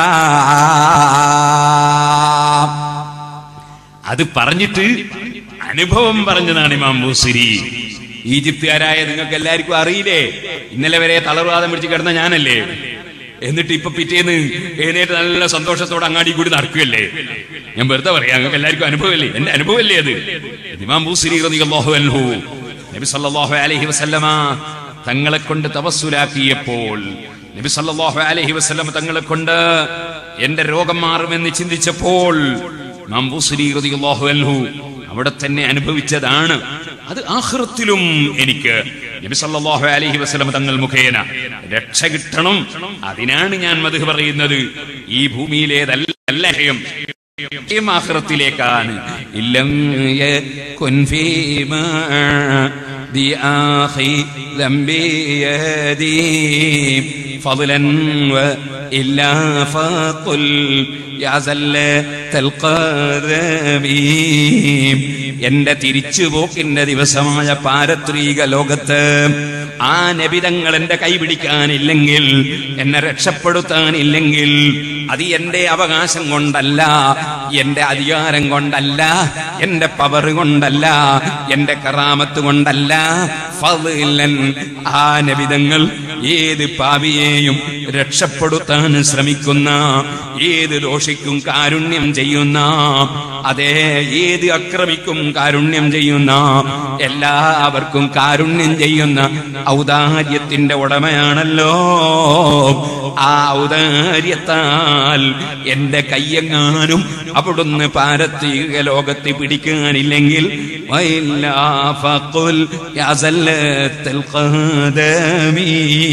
അത് പറഞ്ഞിട്ട് അനുഭവം പറഞ്ഞതാണ് ഇമാം ബൂസിരി ഈജിപ്തുകാരായ നിങ്ങൾക്ക് എല്ലാവർക്കും അറിയില്ലേ ഇന്നലെ വരെ തളർവാദം പിടിച്ച് കിടന്ന ഞാനല്ലേ എന്നിട്ട് ഇപ്പൊ പിറ്റേന്ന് എഴുന്നേറ്റ് നല്ല സന്തോഷത്തോടെ അങ്ങാടി കൂടി നടക്കുകയല്ലേ ഞാൻ വെറുതെ പറയാം നിങ്ങൾക്ക് എല്ലാവർക്കും അനുഭവമല്ലേ എന്റെ അനുഭവമല്ലേ അത് ഇത് ഇമാം ബൂസിരി റളിയല്ലാഹു അൻഹു നബി സല്ലല്ലാഹു അലൈഹി വസല്ലമ തങ്ങളെ കൊണ്ട് തപസ്സുലാക്കിയപ്പോൾ നബി സല്ലല്ലാഹു അലൈഹി വസല്ലമ തങ്ങളെ കൊണ്ട് എന്റെ രോഗം മാറുമെന്ന് ചിന്തിച്ചപ്പോൾ ഇമാം ബൂസിരി റളിയല്ലാഹു അൻഹു അവിടെ തന്നെ അനുഭവിച്ചതാണ് അത് ആഹ്റത്തിലും എനിക്ക് നബി സല്ലല്ലാഹു അലൈഹി വസല്ലം തങ്ങൾ മുഖേന രക്ഷ കിട്ടണം അതിനാണ് ഞാൻ മധു പറയുന്നത് ഈ ഭൂമിയിലേതല്ല ലക്ഷ്യം ലക്ഷ്യം ആഖിറത്തിലേക്കാണ് ഇല്ലം യകുൻ ഫീമാ ദി ആഖി ذنبي يدي فضلا وإلا فقل يا زلة القدم എന്റെ തിരിച്ചുപോക്കിന്റെ ദിവസമായ പാരത്രിക ലോകത്ത് ആ നബിതങ്ങൾ എന്റെ കൈപിടിക്കാനില്ലെങ്കിൽ എന്നെ രക്ഷപ്പെടുത്താനില്ലെങ്കിൽ അത് എന്റെ അവകാശം കൊണ്ടല്ല എന്റെ അധികാരം കൊണ്ടല്ല എന്റെ പവർ കൊണ്ടല്ല എന്റെ കറാമത്ത് കൊണ്ടല്ല ഫളിലൻ ആ നബിതങ്ങൾ ഏത് പാപിയെയും രക്ഷപ്പെടുത്താൻ ശ്രമിക്കുന്ന ഏത് ദോഷിക്കും കാരുണ്യം ചെയ്യുന്ന അതേ ഏത് അക്രമിക്കും കാരുണ്യം ചെയ്യുന്ന എല്ലാവർക്കും കാരുണ്യം ചെയ്യുന്ന ഔദാര്യത്തിന്റെ ഉടമയാണല്ലോ ആ ഔദാര്യത്താൽ എന്റെ കയ്യെങ്ങാനും അവിടുന്ന് പാരത്രിക ലോകത്ത് പിടിക്കാനില്ലെങ്കിൽ വൈല്ലാ ഫഖുൽ യാ സല്ലത്തൽ ഖദമീ.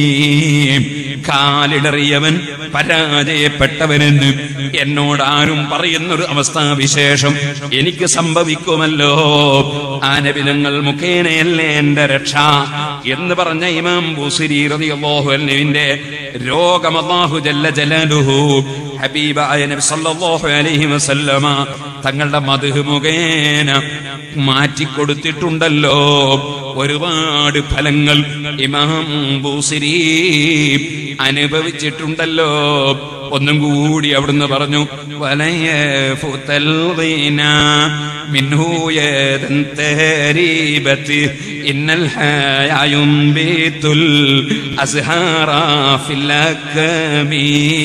കാലിടറിയവൻ പരാജയപ്പെട്ടവനെന്ന് എന്നോട് ആരും പറയുന്നൊരു അവസ്ഥാവിശേഷം എനിക്ക് സംഭവിക്കുമല്ലോ ആനബിലങ്ങൾ മുഖേനയല്ലേ എന്റെ രക്ഷ എന്ന് പറഞ്ഞ ഇമാം ബുസിരി റളിയല്ലാഹു അൻഹുവിന്റെ രോഗം അല്ലാഹു ജല്ല ജലാലുഹു ഹബീബായ നബി സല്ലല്ലാഹു അലൈഹി വസല്ലമ തങ്ങളുടെ മധു മുഖേന മാറ്റിക്കൊടുത്തിട്ടുണ്ടല്ലോ ഒരുപാട് ഫലങ്ങൾ ഇമാം ബൂസിരി അനുഭവിച്ചിട്ടുണ്ടല്ലോ ഒന്നും കൂടി അവിടുന്ന് പറഞ്ഞു വലയ ഫുതൽ ഗിന മിൻഹു യദൻ തരീബത്ത് ഇന്നൽ ഹയാ യുംബിതുൽ അസ്ഹാറ ഫിൽ അക്മീ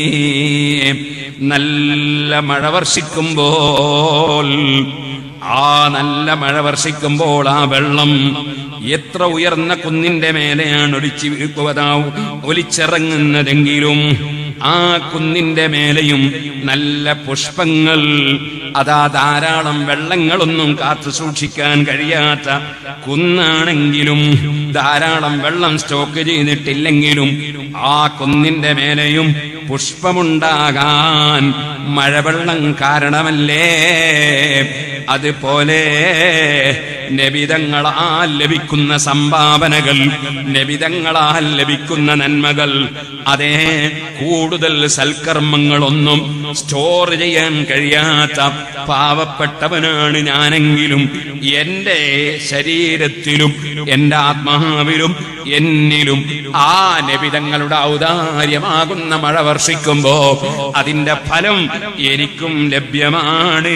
നല്ല മഴ വർഷിക്കുമ്പോൾ ആ നല്ല മഴ വർഷിക്കുമ്പോൾ ആ വെള്ളം എത്ര ഉയർന്ന കുന്നിന്റെ മേലെയാണ് ഒലിച്ച് വീഴ്ക്കുവതാ ഒലിച്ചിറങ്ങുന്നതെങ്കിലും ആ കുന്നിന്റെ മേലെയും നല്ല പുഷ്പങ്ങൾ അതാ ധാരാളം വെള്ളങ്ങളൊന്നും കാത്തു സൂക്ഷിക്കാൻ കഴിയാത്ത കുന്നാണെങ്കിലും ധാരാളം വെള്ളം സ്റ്റോക്ക് ചെയ്തിട്ടില്ലെങ്കിലും ആ കുന്നിന്റെ മേലെയും പുഷ്പമുണ്ടാകാൻ മഴവെള്ളം കാരണമല്ലേ അതുപോലെ നബിതങ്ങളാൽ ലഭിക്കുന്ന സംഭാവനകൾ നബിതങ്ങളാൽ ലഭിക്കുന്ന നന്മകൾ അതേ കൂടുതൽ സൽക്കർമ്മങ്ങളൊന്നും സ്റ്റോർ ചെയ്യാൻ കഴിയാത്ത പാവപ്പെട്ടവനാണ് ഞാനെങ്കിലും എന്റെ ശരീരത്തിലും എന്റെ ആത്മാവിലും എന്നിലും ആ നബിതങ്ങളുടെ ഔദാര്യമാകുന്ന മഴ വർഷിക്കുമ്പോ അതിന്റെ ഫലം എനിക്കും ലഭ്യമാണ്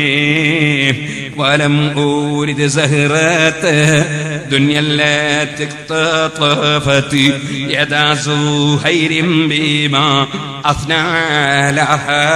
വലം ഊരിത് സഹ്റത്ത് ദുന്യല്ലത്ത് اقتطفت يدا زهير بما أثنى على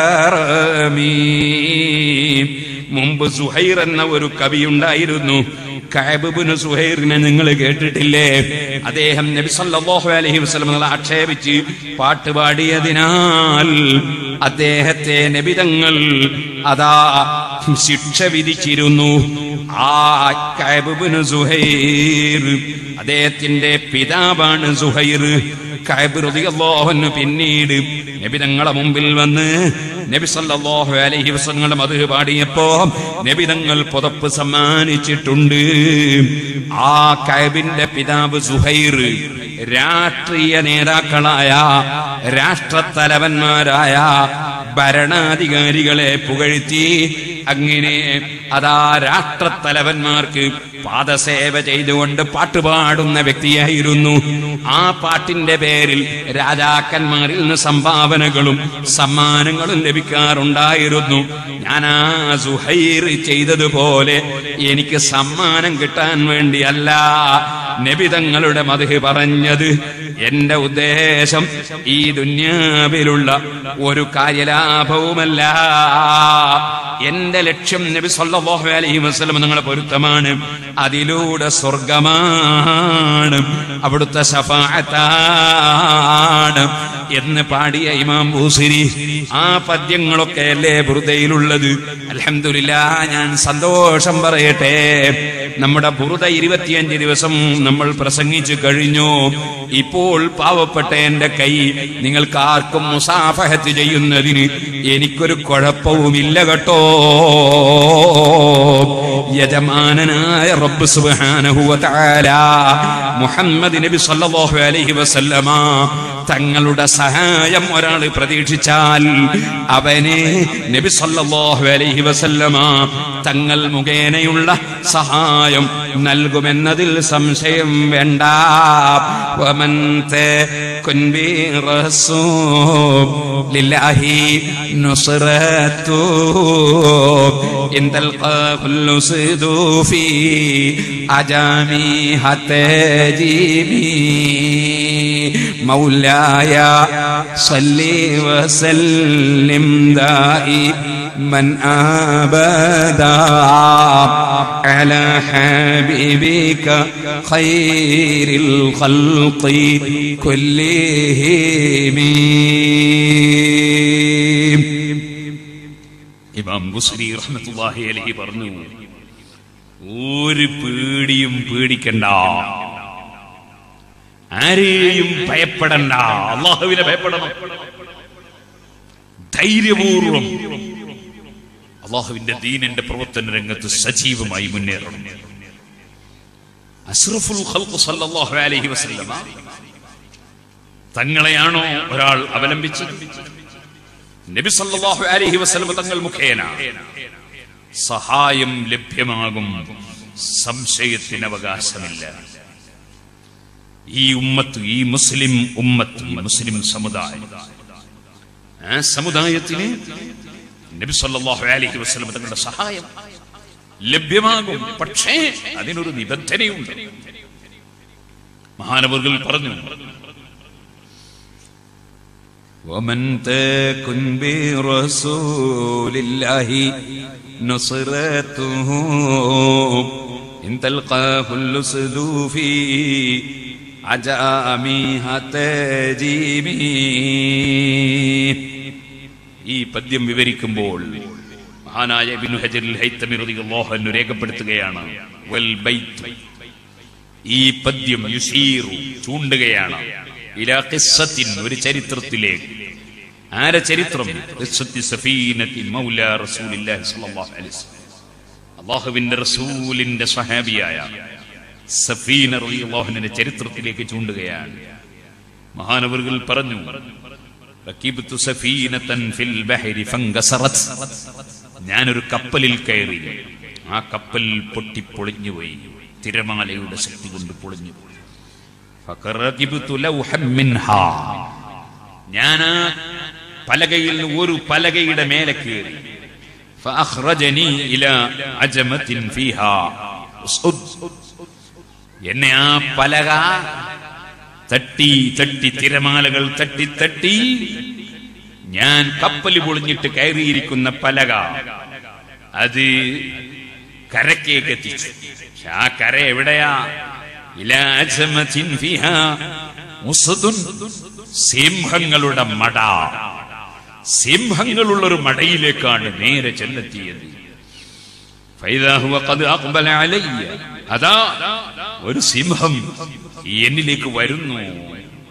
حرمي മുമ്പ് സുഹൈർ എന്ന ഒരു കവി ഉണ്ടായിരുന്നു കഅബിബ്നു സുഹൈറിനെ നിങ്ങൾ കേട്ടിട്ടില്ലേ അദ്ദേഹം നബി സല്ലല്ലാഹു അലൈഹി വസല്ലം ആക്ഷേപിച്ച് പാട്ട് പാടിയതിനാൽ അദ്ദേഹത്തെ നബിതങ്ങൾ അതാ ശിക്ഷ വിധിച്ചിരുന്നു ആ കഅബിബ്നു സുഹൈർ അദ്ദേഹത്തിന്റെ പിതാവാണ് സുഹൈർ കഅബ് റളിയല്ലാഹു അൻഹു പിന്നീട് നബി തങ്ങളെ മുമ്പിൽ വന്ന് നബി സല്ലല്ലാഹു അലൈഹി വസല്ലം മധു പാടിയപ്പോ നബി തങ്ങൾ പുതപ്പ് സമ്മാനിച്ചിട്ടുണ്ട് ആ കഅബിന്റെ പിതാവ് സുഹൈർ രാഷ്ട്രീയ നേതാക്കളായ രാഷ്ട്രത്തലവന്മാരായ ഭരണാധികാരികളെ പുകഴ്ത്തി അങ്ങനെ അതാ രാഷ്ട്രത്തലവന്മാർക്ക് പാദസേവ ചെയ്തുകൊണ്ട് പാട്ടുപാടുന്ന വ്യക്തിയായിരുന്നു ആ പാട്ടിന്റെ പേരിൽ രാജാക്കന്മാരിൽ നിന്ന് സംഭാവനകളും സമ്മാനങ്ങളും ലഭിക്കാറുണ്ടായിരുന്നു ഞാൻ ആ സുഹൈർ ചെയ്തതുപോലെ എനിക്ക് സമ്മാനം കിട്ടാൻ വേണ്ടിയല്ല നബിതങ്ങളുടെ മധു പറഞ്ഞത് എന്റെ ഉദ്ദേശം ഈ ദുന്യാവിലുള്ള ഒരു കാര്യലാഭവുമല്ല എന്റെ ലക്ഷ്യം നബി സല്ലല്ലാഹു അലൈഹി വസല്ലം നിങ്ങളെ പൊരുത്തമാണ് അതിലൂടെ സ്വർഗമാണ് അവിടുത്തെ ശഫാഅത്താണ് എന്ന് പാടിയ ഇമാം ബൂസിരി ആ പദ്യങ്ങളൊക്കെ അല്ലേ ബുറുദയിലുള്ളത് അൽഹംദുലില്ലാ ഞാൻ സന്തോഷം പറയട്ടെ നമ്മുടെ ബുറുദ ഇരുപത്തിയഞ്ച് ദിവസം നമ്മൾ പ്രസംഗിച്ചു കഴിഞ്ഞു ഇപ്പോൾ പാവപ്പെട്ട എന്റെ കൈ നിങ്ങൾക്ക് ആർക്കും മുസാഫഹത്ത് ചെയ്യുന്നതിന് എനിക്കൊരു കുഴപ്പവുമില്ല കേട്ടോ യജമാനനായ റബ്ബ് സുബ്ഹാനഹു വ തആല മുഹമ്മദ് നബി സല്ലല്ലാഹു അലൈഹി വസല്ലമ തങ്ങളുടെ സഹായം ഒരാൾ പ്രതീക്ഷിച്ചാൽ അവനെ നബി സല്ലല്ലാഹു അലൈഹി വസല്ലമ തങ്ങൾ മുഖേനയുള്ള സഹായം നൽകുമെന്നതിൽ സംശയം വേണ്ട വമൻ തകുൻ ബി റസൂലില്ലാഹി നുസ്റത്തു ഇൻ തൽഖാഹുൽ ഉസ്ദു ഫീ അജാമി ഹതജീബി مولاي صل وسلم دائما ابدا على حبيبك خير الخلق كلهم ഇമാം ബുസ്രി റഹ്മത്തുള്ളാഹി അലൈഹി പറഞ്ഞു ഒരു പേടിയും പേടിക്കണ്ട ആരെയും ഭയപ്പെടണ്ട അള്ളാഹുവിനെ ഭയപ്പെടണം ധൈര്യപൂർവം അള്ളാഹുവിന്റെ ദീനിന്റെ പ്രവർത്തന രംഗത്ത് സജീവമായി മുന്നേറണം അഷ്റഫുൽ ഖൽഖ് സല്ലല്ലാഹു അലൈഹി വസല്ലമ തങ്ങളെയാണോ ഒരാൾ അവലംബിച്ചത് നബി സല്ലല്ലാഹു അലൈഹി വസല്ലമ തങ്ങൾ മുഖേന സഹായം ലഭ്യമാകും സംശയത്തിന് അവകാശമില്ല ഈ ഉമ്മത്ത് ഈ മുസ്ലിം ഉമ്മത്ത് ഈ മുസ്ലിം സമുദായം ആ സമുദായത്തിന് നബി സല്ലല്ലാഹു അലൈഹി വസല്ലം തങ്ങളുടെ സഹായം ലഭ്യമാകും പക്ഷേ അതിനൊരു നിബന്ധനയുണ്ട് മഹാനവർകൾ പറഞ്ഞു ومن تكن برسول الله نصرته إن تلقاه اللسد في عجامها تجيبه ഈ പദ്യം വിവരിക്കുമ്പോൾ മഹാനായ ഇബ്നു ഹജറിൽ ഹൈത്തമി റളിയല്ലാഹു അൻഹു രേഖപ്പെടുത്തുകയാണ് വൽ ബൈത്ത് ഈ പദ്യം യുസീറു ചൂണ്ടുകയാണ് ഇലാ ഖിസ്സത്തിൻ ഒരു ചരിത്രത്തിലേക്ക് ആരെ ചരിത്രം ഖിസ്സത്തി സഫീനത്തി മൗല റസൂലില്ലാഹി സ്വല്ലല്ലാഹു അലൈഹി വസല്ലം അള്ളാഹുവിന്റെ റസൂലിന്റെ സഹാബിയായ സഫീന റളിയല്ലാഹുവിന്റെ ചരിത്രത്തിലേക്ക് ചൂണ്ടുകയാണ് മഹാനവറുകൾ പറഞ്ഞു റക്കിബ്തു സഫീനതൻ ഫിൽ ബഹരി ഫങ്കസറത് ഞാനൊരു കപ്പലിൽ കയറി ആ കപ്പൽ പൊട്ടിപ്പൊളിഞ്ഞുപോയി തിരമാലയുടെ ശക്തി കൊണ്ട് പൊളിഞ്ഞുപോയി ഫഖറകിബ്തു ലൗഹം മിൻഹാ ഞാൻ ആ പലകയിൽ നിന്ന് ഒരു പലകയുടെ മേലെ കയറി فأخرجني إلى عجمة فيها أسد എന്നെ ആ പലക തട്ടി തട്ടി തിരമാലകൾ തട്ടി തട്ടി ഞാൻ കപ്പൽ പൊളിഞ്ഞിട്ട് കയറിയിരിക്കുന്ന പലക അത് കരക്കേക്ക് എത്തിച്ചു പക്ഷെ ആ കര എവിടെയാ ഇലാ അജ്മത്തിൻ ഫിഹാ ഉസ്ദുൻ. സിംഹങ്ങളുടെ മട സിംഹങ്ങളുള്ളൊരു മടയിലേക്കാണ് നേരെ ചെന്നെത്തിയത് ഫൈദാ ഹുവ ഖദ് അഖ്ബല അലയ്യ. അതാ ഒരു സിംഹം എന്നിലേക്ക് വരുന്നു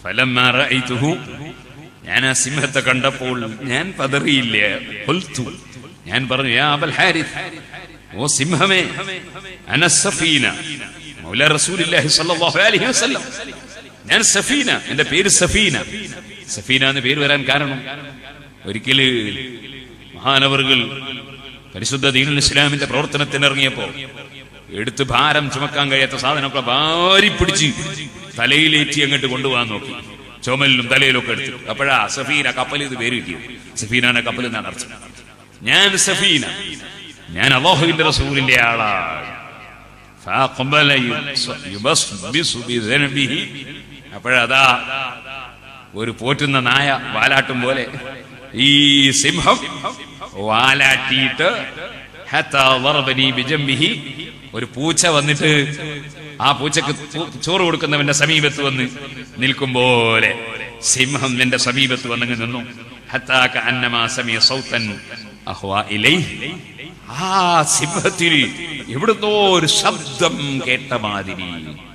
ഫലമ്മാ റഅയ്തുഹു ഞാൻ ആ സിംഹത്തെ കണ്ടപ്പോൾ ഞാൻ പതറിയില്ല ഖുൽതു ഞാൻ പറഞ്ഞു യാ അബൽ ഹാരിസ് ഓ സിംഹമേ അന സഫീന മൗല റസൂലുള്ളാഹി സ്വല്ലല്ലാഹു അലൈഹി വസല്ലം ഞാൻ സഫീന എന്റെ പേര് സഫീന സഫീന എന്ന് പേര് വരാൻ കാരണം ഒരിക്കല് മഹാനവറുകൾ പരിശുദ്ധ ദീനുൽ ഇസ്ലാമിന്റെ പ്രവർത്തനത്തിന് ഇറങ്ങിയപ്പോ എടുത്ത് ഭാരം ചുമക്കാൻ കഴിയാത്ത സാധനമൊക്കെ ഭാരി പിടിച്ച് തലയിലേറ്റി അങ്ങോട്ട് കൊണ്ടുപോകാൻ നോക്കി ചുമലിലും തലയിലും ഒക്കെ എടുത്തു അപ്പോഴാ സഫീന കപ്പൽ ഇത് പേര് കിട്ടിയത് സഫീനാനെ കപ്പൽ എന്നാണ് അർത്ഥം ഞാൻ സഫീന ഞാൻ അള്ളാഹുവിന്റെ റസൂലിന്റെ ആളാണ് فأقبل يبصبص بذنبه അപ്പോഴതാ ഒരു പോറ്റുന്ന നായ വാലാട്ടും പോലെ ഈ സിംഹം വാലാട്ടിയിട്ട് ഹത്താ ضربني بجنبه ഒരു പൂച്ച വന്നിട്ട് ആ പൂച്ചക്ക് പൂ- ചോറ് കൊടുക്കുന്നവന്റെ സമീപത്ത് വന്ന് നിൽക്കും പോലെ സിംഹം എന്റെ സമീപത്ത് വന്നങ്ങ് നിന്നു ഹത്താക്ക അന്നമാ സമയ സൗത്തൻ അഹ്വാ ഇലൈഹി ആ സിംഹത്തിൽ എവിടുന്നോ ഒരു ശബ്ദം കേട്ട മാതിരി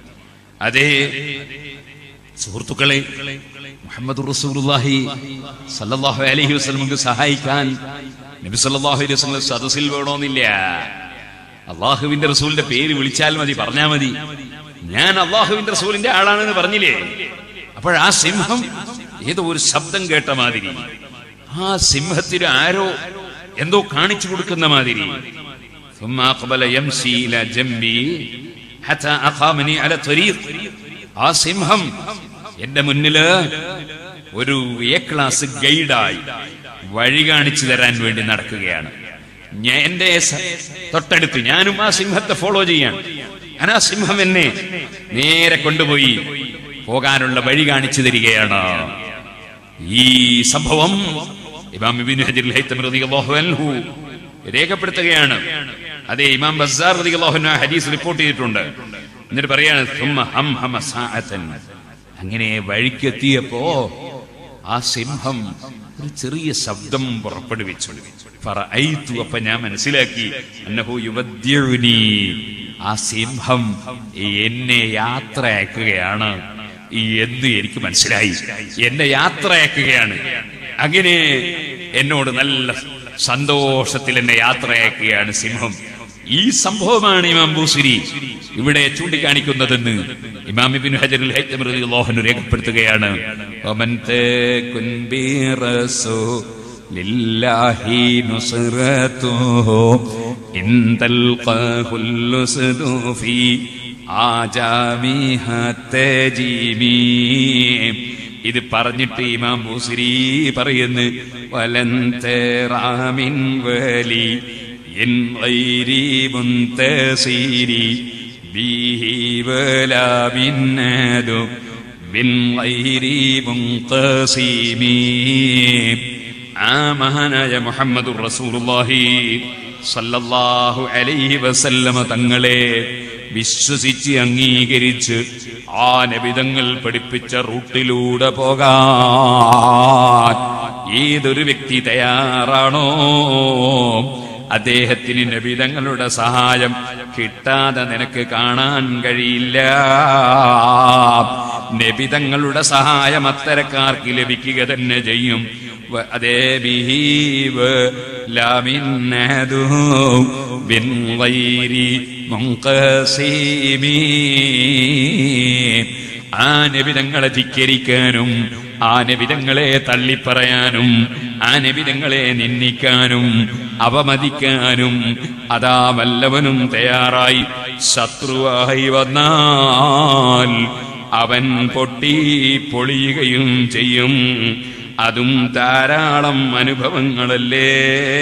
അതേ സുഹൃത്തുക്കളെ മുഹമ്മദ് റസൂലുള്ളാഹി സല്ലല്ലാഹു അലൈഹി വസല്ലമക്ക് സഹായിക്കാൻ നബി സല്ലല്ലാഹു അലൈഹി വസല്ലം സദസ്സിൽ വേണമെന്നില്ല അള്ളാഹുവിന്റെ റസൂലിന്റെ പേര് വിളിച്ചാൽ മതി പറഞ്ഞാ മതി ഞാൻ അള്ളാഹുവിന്റെ റസൂലിന്റെ ആളാണെന്ന് പറഞ്ഞില്ലേ അപ്പോൾ ആ സിംഹം ഏതോ ഒരു ശബ്ദം കേട്ട മാതിരി ആ സിംഹത്തിന് ആരോ എന്തോ കാണിച്ചു കൊടുക്കുന്ന മാതിരി ثم أقبل يمشي إلى جنبي حتى أقامني على طريق ആ സിംഹം എന്റെ മുന്നില് ഒരു എ ക്ലാസ് ഗൈഡായി വഴി കാണിച്ചു തരാൻ വേണ്ടി നടക്കുകയാണ് ഞാൻ എന്റെ സ- തൊട്ടടുത്ത് ഞാനും ആ സിംഹത്തെ ഫോളോ ചെയ്യാൻ ഞാൻ ആ സിംഹം എന്നെ നേരെ കൊണ്ടുപോയി പോകാനുള്ള വഴി കാണിച്ചു തരികയാണ് ഈ സംഭവം ഇമാം ഇബ്നു ഹജർ ഹൈത്തമി റളിയല്ലാഹു അൻഹു രേഖപ്പെടുത്തുകയാണ് അതെ ഇമാം ബസ്സാർ റളിയല്ലാഹു അൻഹു ആ ഹദീസ് റിപ്പോർട്ട് ചെയ്തിട്ടുണ്ട് എന്നിട്ട് പറയാണ് "സുമ്മ ഹംഹമ സാഅത്തൻ." അങ്ങനെ വഴിക്കെത്തിയപ്പോ ആ സിംഹം ഒരു ചെറിയ ശബ്ദം പുറപ്പെടുവിച്ചു ഫറഅയ്തു. അപ്പൊ ഞാൻ മനസ്സിലാക്കി അന്നഹു യുവദ്യുനി ആ സിംഹം എന്നെ യാത്രയാക്കുകയാണ് എന്ന് എനിക്ക് മനസ്സിലായി എന്നെ യാത്രയാക്കുകയാണ് അങ്ങനെ എന്നോട് നല്ല സന്തോഷത്തിൽ എന്നെ യാത്രയാക്കുകയാണ് സിംഹം ഈ സംഭവമാണ് ഇമാം ബൂസിരി ഇവിടെ ചൂണ്ടിക്കാണിക്കുന്നതെന്ന് ഇമാം ഇബ്നു ഹജറുൽ ഹൈത്തമി റളിയല്ലാഹു അൻഹു രേഖപ്പെടുത്തുകയാണ് വമൻ തകുൻ ബി റസൂലില്ലാഹി നുസ്റതുഹു ഇൻ തൽഖഹുൽ ലുസ്ദു ഫീ ആജാമിഹ തജീമി ഇത് പറഞ്ഞിട്ട് ഇമാം ബൂസിരി പറയുന്നു വലൻ തറാമിൻ വലി ഇൻ ഗൈരി മുൻതസീരി ബിഹി വലാ ബിന്നദു ബിൻ ഗൈരി മുൻതസീമി ആ മഹാനായ മുഹമ്മദുർ റസൂലുള്ളാഹി സല്ലല്ലാഹു അലൈഹി വസല്ലമ തങ്ങളെ വിശ്വസിച്ച് അംഗീകരിച്ച് ആ നബിതങ്ങൾ പഠിപ്പിച്ച റൂട്ടിലൂടെ പോകാൻ ഏതൊരു വ്യക്തി തയ്യാറാണോ അദ്ദേഹത്തിന് നബിതങ്ങളുടെ സഹായം കിട്ടാതെ നിനക്ക് കാണാൻ കഴിയില്ല നബിതങ്ങളുടെ സഹായം അത്തരക്കാർക്ക് ലഭിക്കുക തന്നെ ചെയ്യും വ- അതേ ബിഹീവ് ലാമിന്നതു ബിൻ ഗൈരി മുൻഖസീമി ആ നബിതങ്ങളെ ധിക്കരിക്കാനും ആ നബിതങ്ങളെ തള്ളിപ്പറയാനും ആ നബിതങ്ങളെ നിന്ദിക്കാനും അപമതിക്കാനും അതാ വല്ലവനും തയ്യാറായി ശത്രുവായി വന്നാൽ അവൻ പൊട്ടി പൊളിയുകയും ചെയ്യും അതും ധാരാളം അനുഭവങ്ങളല്ലേ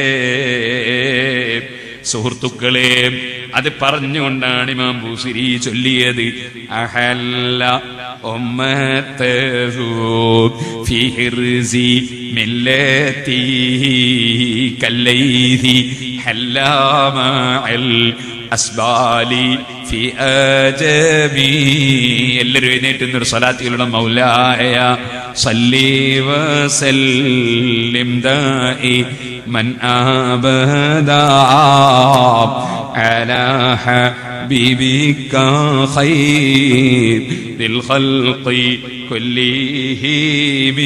സുഹൃത്തുക്കളെ അത് പറഞ്ഞുകൊണ്ടാണ് ഇമാം ബൂസിരി ചൊല്ലിയത് അഹല്ല ഉമ്മത്തഹു ഫി ഹിർസി മില്ലത്തി കല്ലൈഹി ഹല്ലാമഅൽ അസ്ബാലി ഫി അജമി എല്ലാവരും എഴുന്നേറ്റുന്നൊരു സ്വലാത്തികളുടെ മൗലായ സല്ലി വസല്ലിം ദാഇ من أبدا على حبيبك خير للخلق كلهم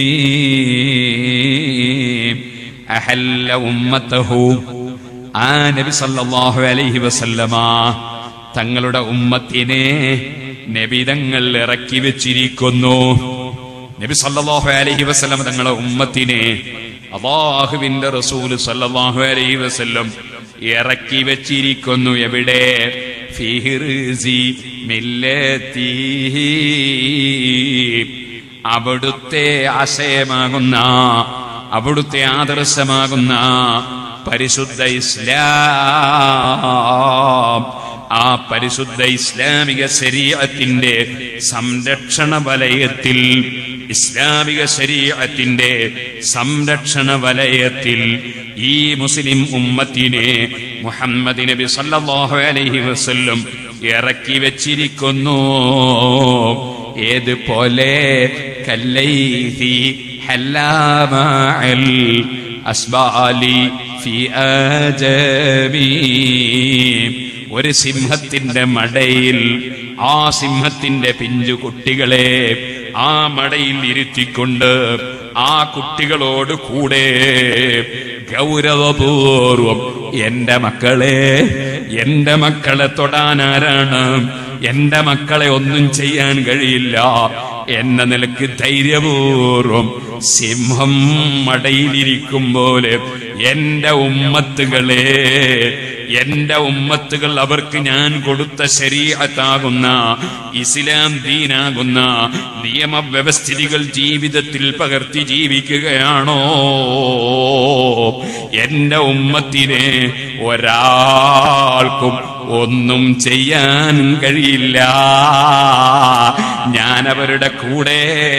أحل أمته ആ നബി സല്ലല്ലാഹു അലൈഹി വസല്ലമ തങ്ങളുടെ ഉമ്മത്തിനെ നബിതങ്ങൾ ഇറക്കി വെച്ചിരിക്കുന്നു നബി സല്ലല്ലാഹു അലൈഹി വസല്ലം തങ്ങളുടെ ഉമ്മത്തിനെ അള്ളാഹുവിന്റെ റസൂൽ സല്ലല്ലാഹു അലൈഹി വസല്ലം ഇറക്കി വെച്ചിരിക്കുന്നു എവിടെ ഫിഹിർസി മില്ലത്തിഹി അവിടുത്തെ ആശയമാകുന്ന അവിടുത്തെ ആദർശമാകുന്ന പരിശുദ്ധ ഇസ്ലാം ആ പരിശുദ്ധ ഇസ്ലാമിക ശരീരത്തിന്റെ സംരക്ഷണ വലയത്തിൽ ഇസ്ലാമിക ശരീരത്തിന്റെ സംരക്ഷണ വലയത്തിൽ ഈ മുസ്ലിം ഉമ്മത്തിനെ മുഹമ്മദ് നബി സല്ലല്ലാഹു അലൈഹി വസല്ലം ഇറക്കി വെച്ചിരിക്കുന്നു ഏതുപോലെ കല്ലൈഹി ഹല്ലാമഅൽ അസ്ബാലി ഫി ആജമി ഒരു സിംഹത്തിന്റെ മടയിൽ ആ സിംഹത്തിന്റെ പിഞ്ചു കുട്ടികളെ ആ മടയിൽ ഇരുത്തിക്കൊണ്ട് ആ കുട്ടികളോട് കൂടെ ഗൗരവപൂർവം എന്റെ മക്കളെ എന്റെ മക്കളെ തൊടാനാരാണ് എന്റെ മക്കളെ ഒന്നും ചെയ്യാൻ കഴിയില്ല എന്ന നിലക്ക് ധൈര്യപൂർവം സിംഹം മടയിലിരിക്കും പോലെ എന്റെ ഉമ്മത്തുകളെ എന്റെ ഉമ്മത്തുകൾ അവർക്ക് ഞാൻ കൊടുത്ത ശരീരത്താകുന്ന ഇസ്ലാം ദീനാകുന്ന നിയമവ്യവസ്ഥിതികൾ ജീവിതത്തിൽ പകർത്തി ജീവിക്കുകയാണോ എന്റെ ഉമ്മത്തിനെ ഒരാൾക്കും ഒന്നും ചെയ്യാൻ കഴിയില്ല ഞാൻ അവരുടെ കൂടെ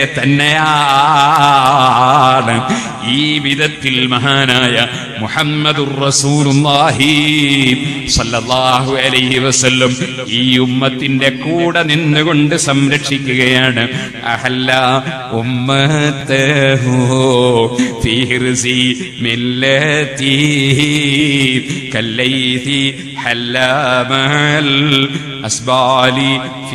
തന്നെയാണ് ഈ വിധത്തിൽ മഹാനായ മുഹമ്മദുർ റസൂലുള്ളാഹി സല്ലല്ലാഹു അലൈഹി വസല്ലം ഈ ഉമ്മത്തിന്റെ കൂടെ നിന്നുകൊണ്ട് സംരക്ഷിക്കുകയാണ് അഹല്ല ഉമ്മത്തഹു ഫീ ഹിർസി മില്ലത്തി കല്ലൈതി حلا مع الأسبال في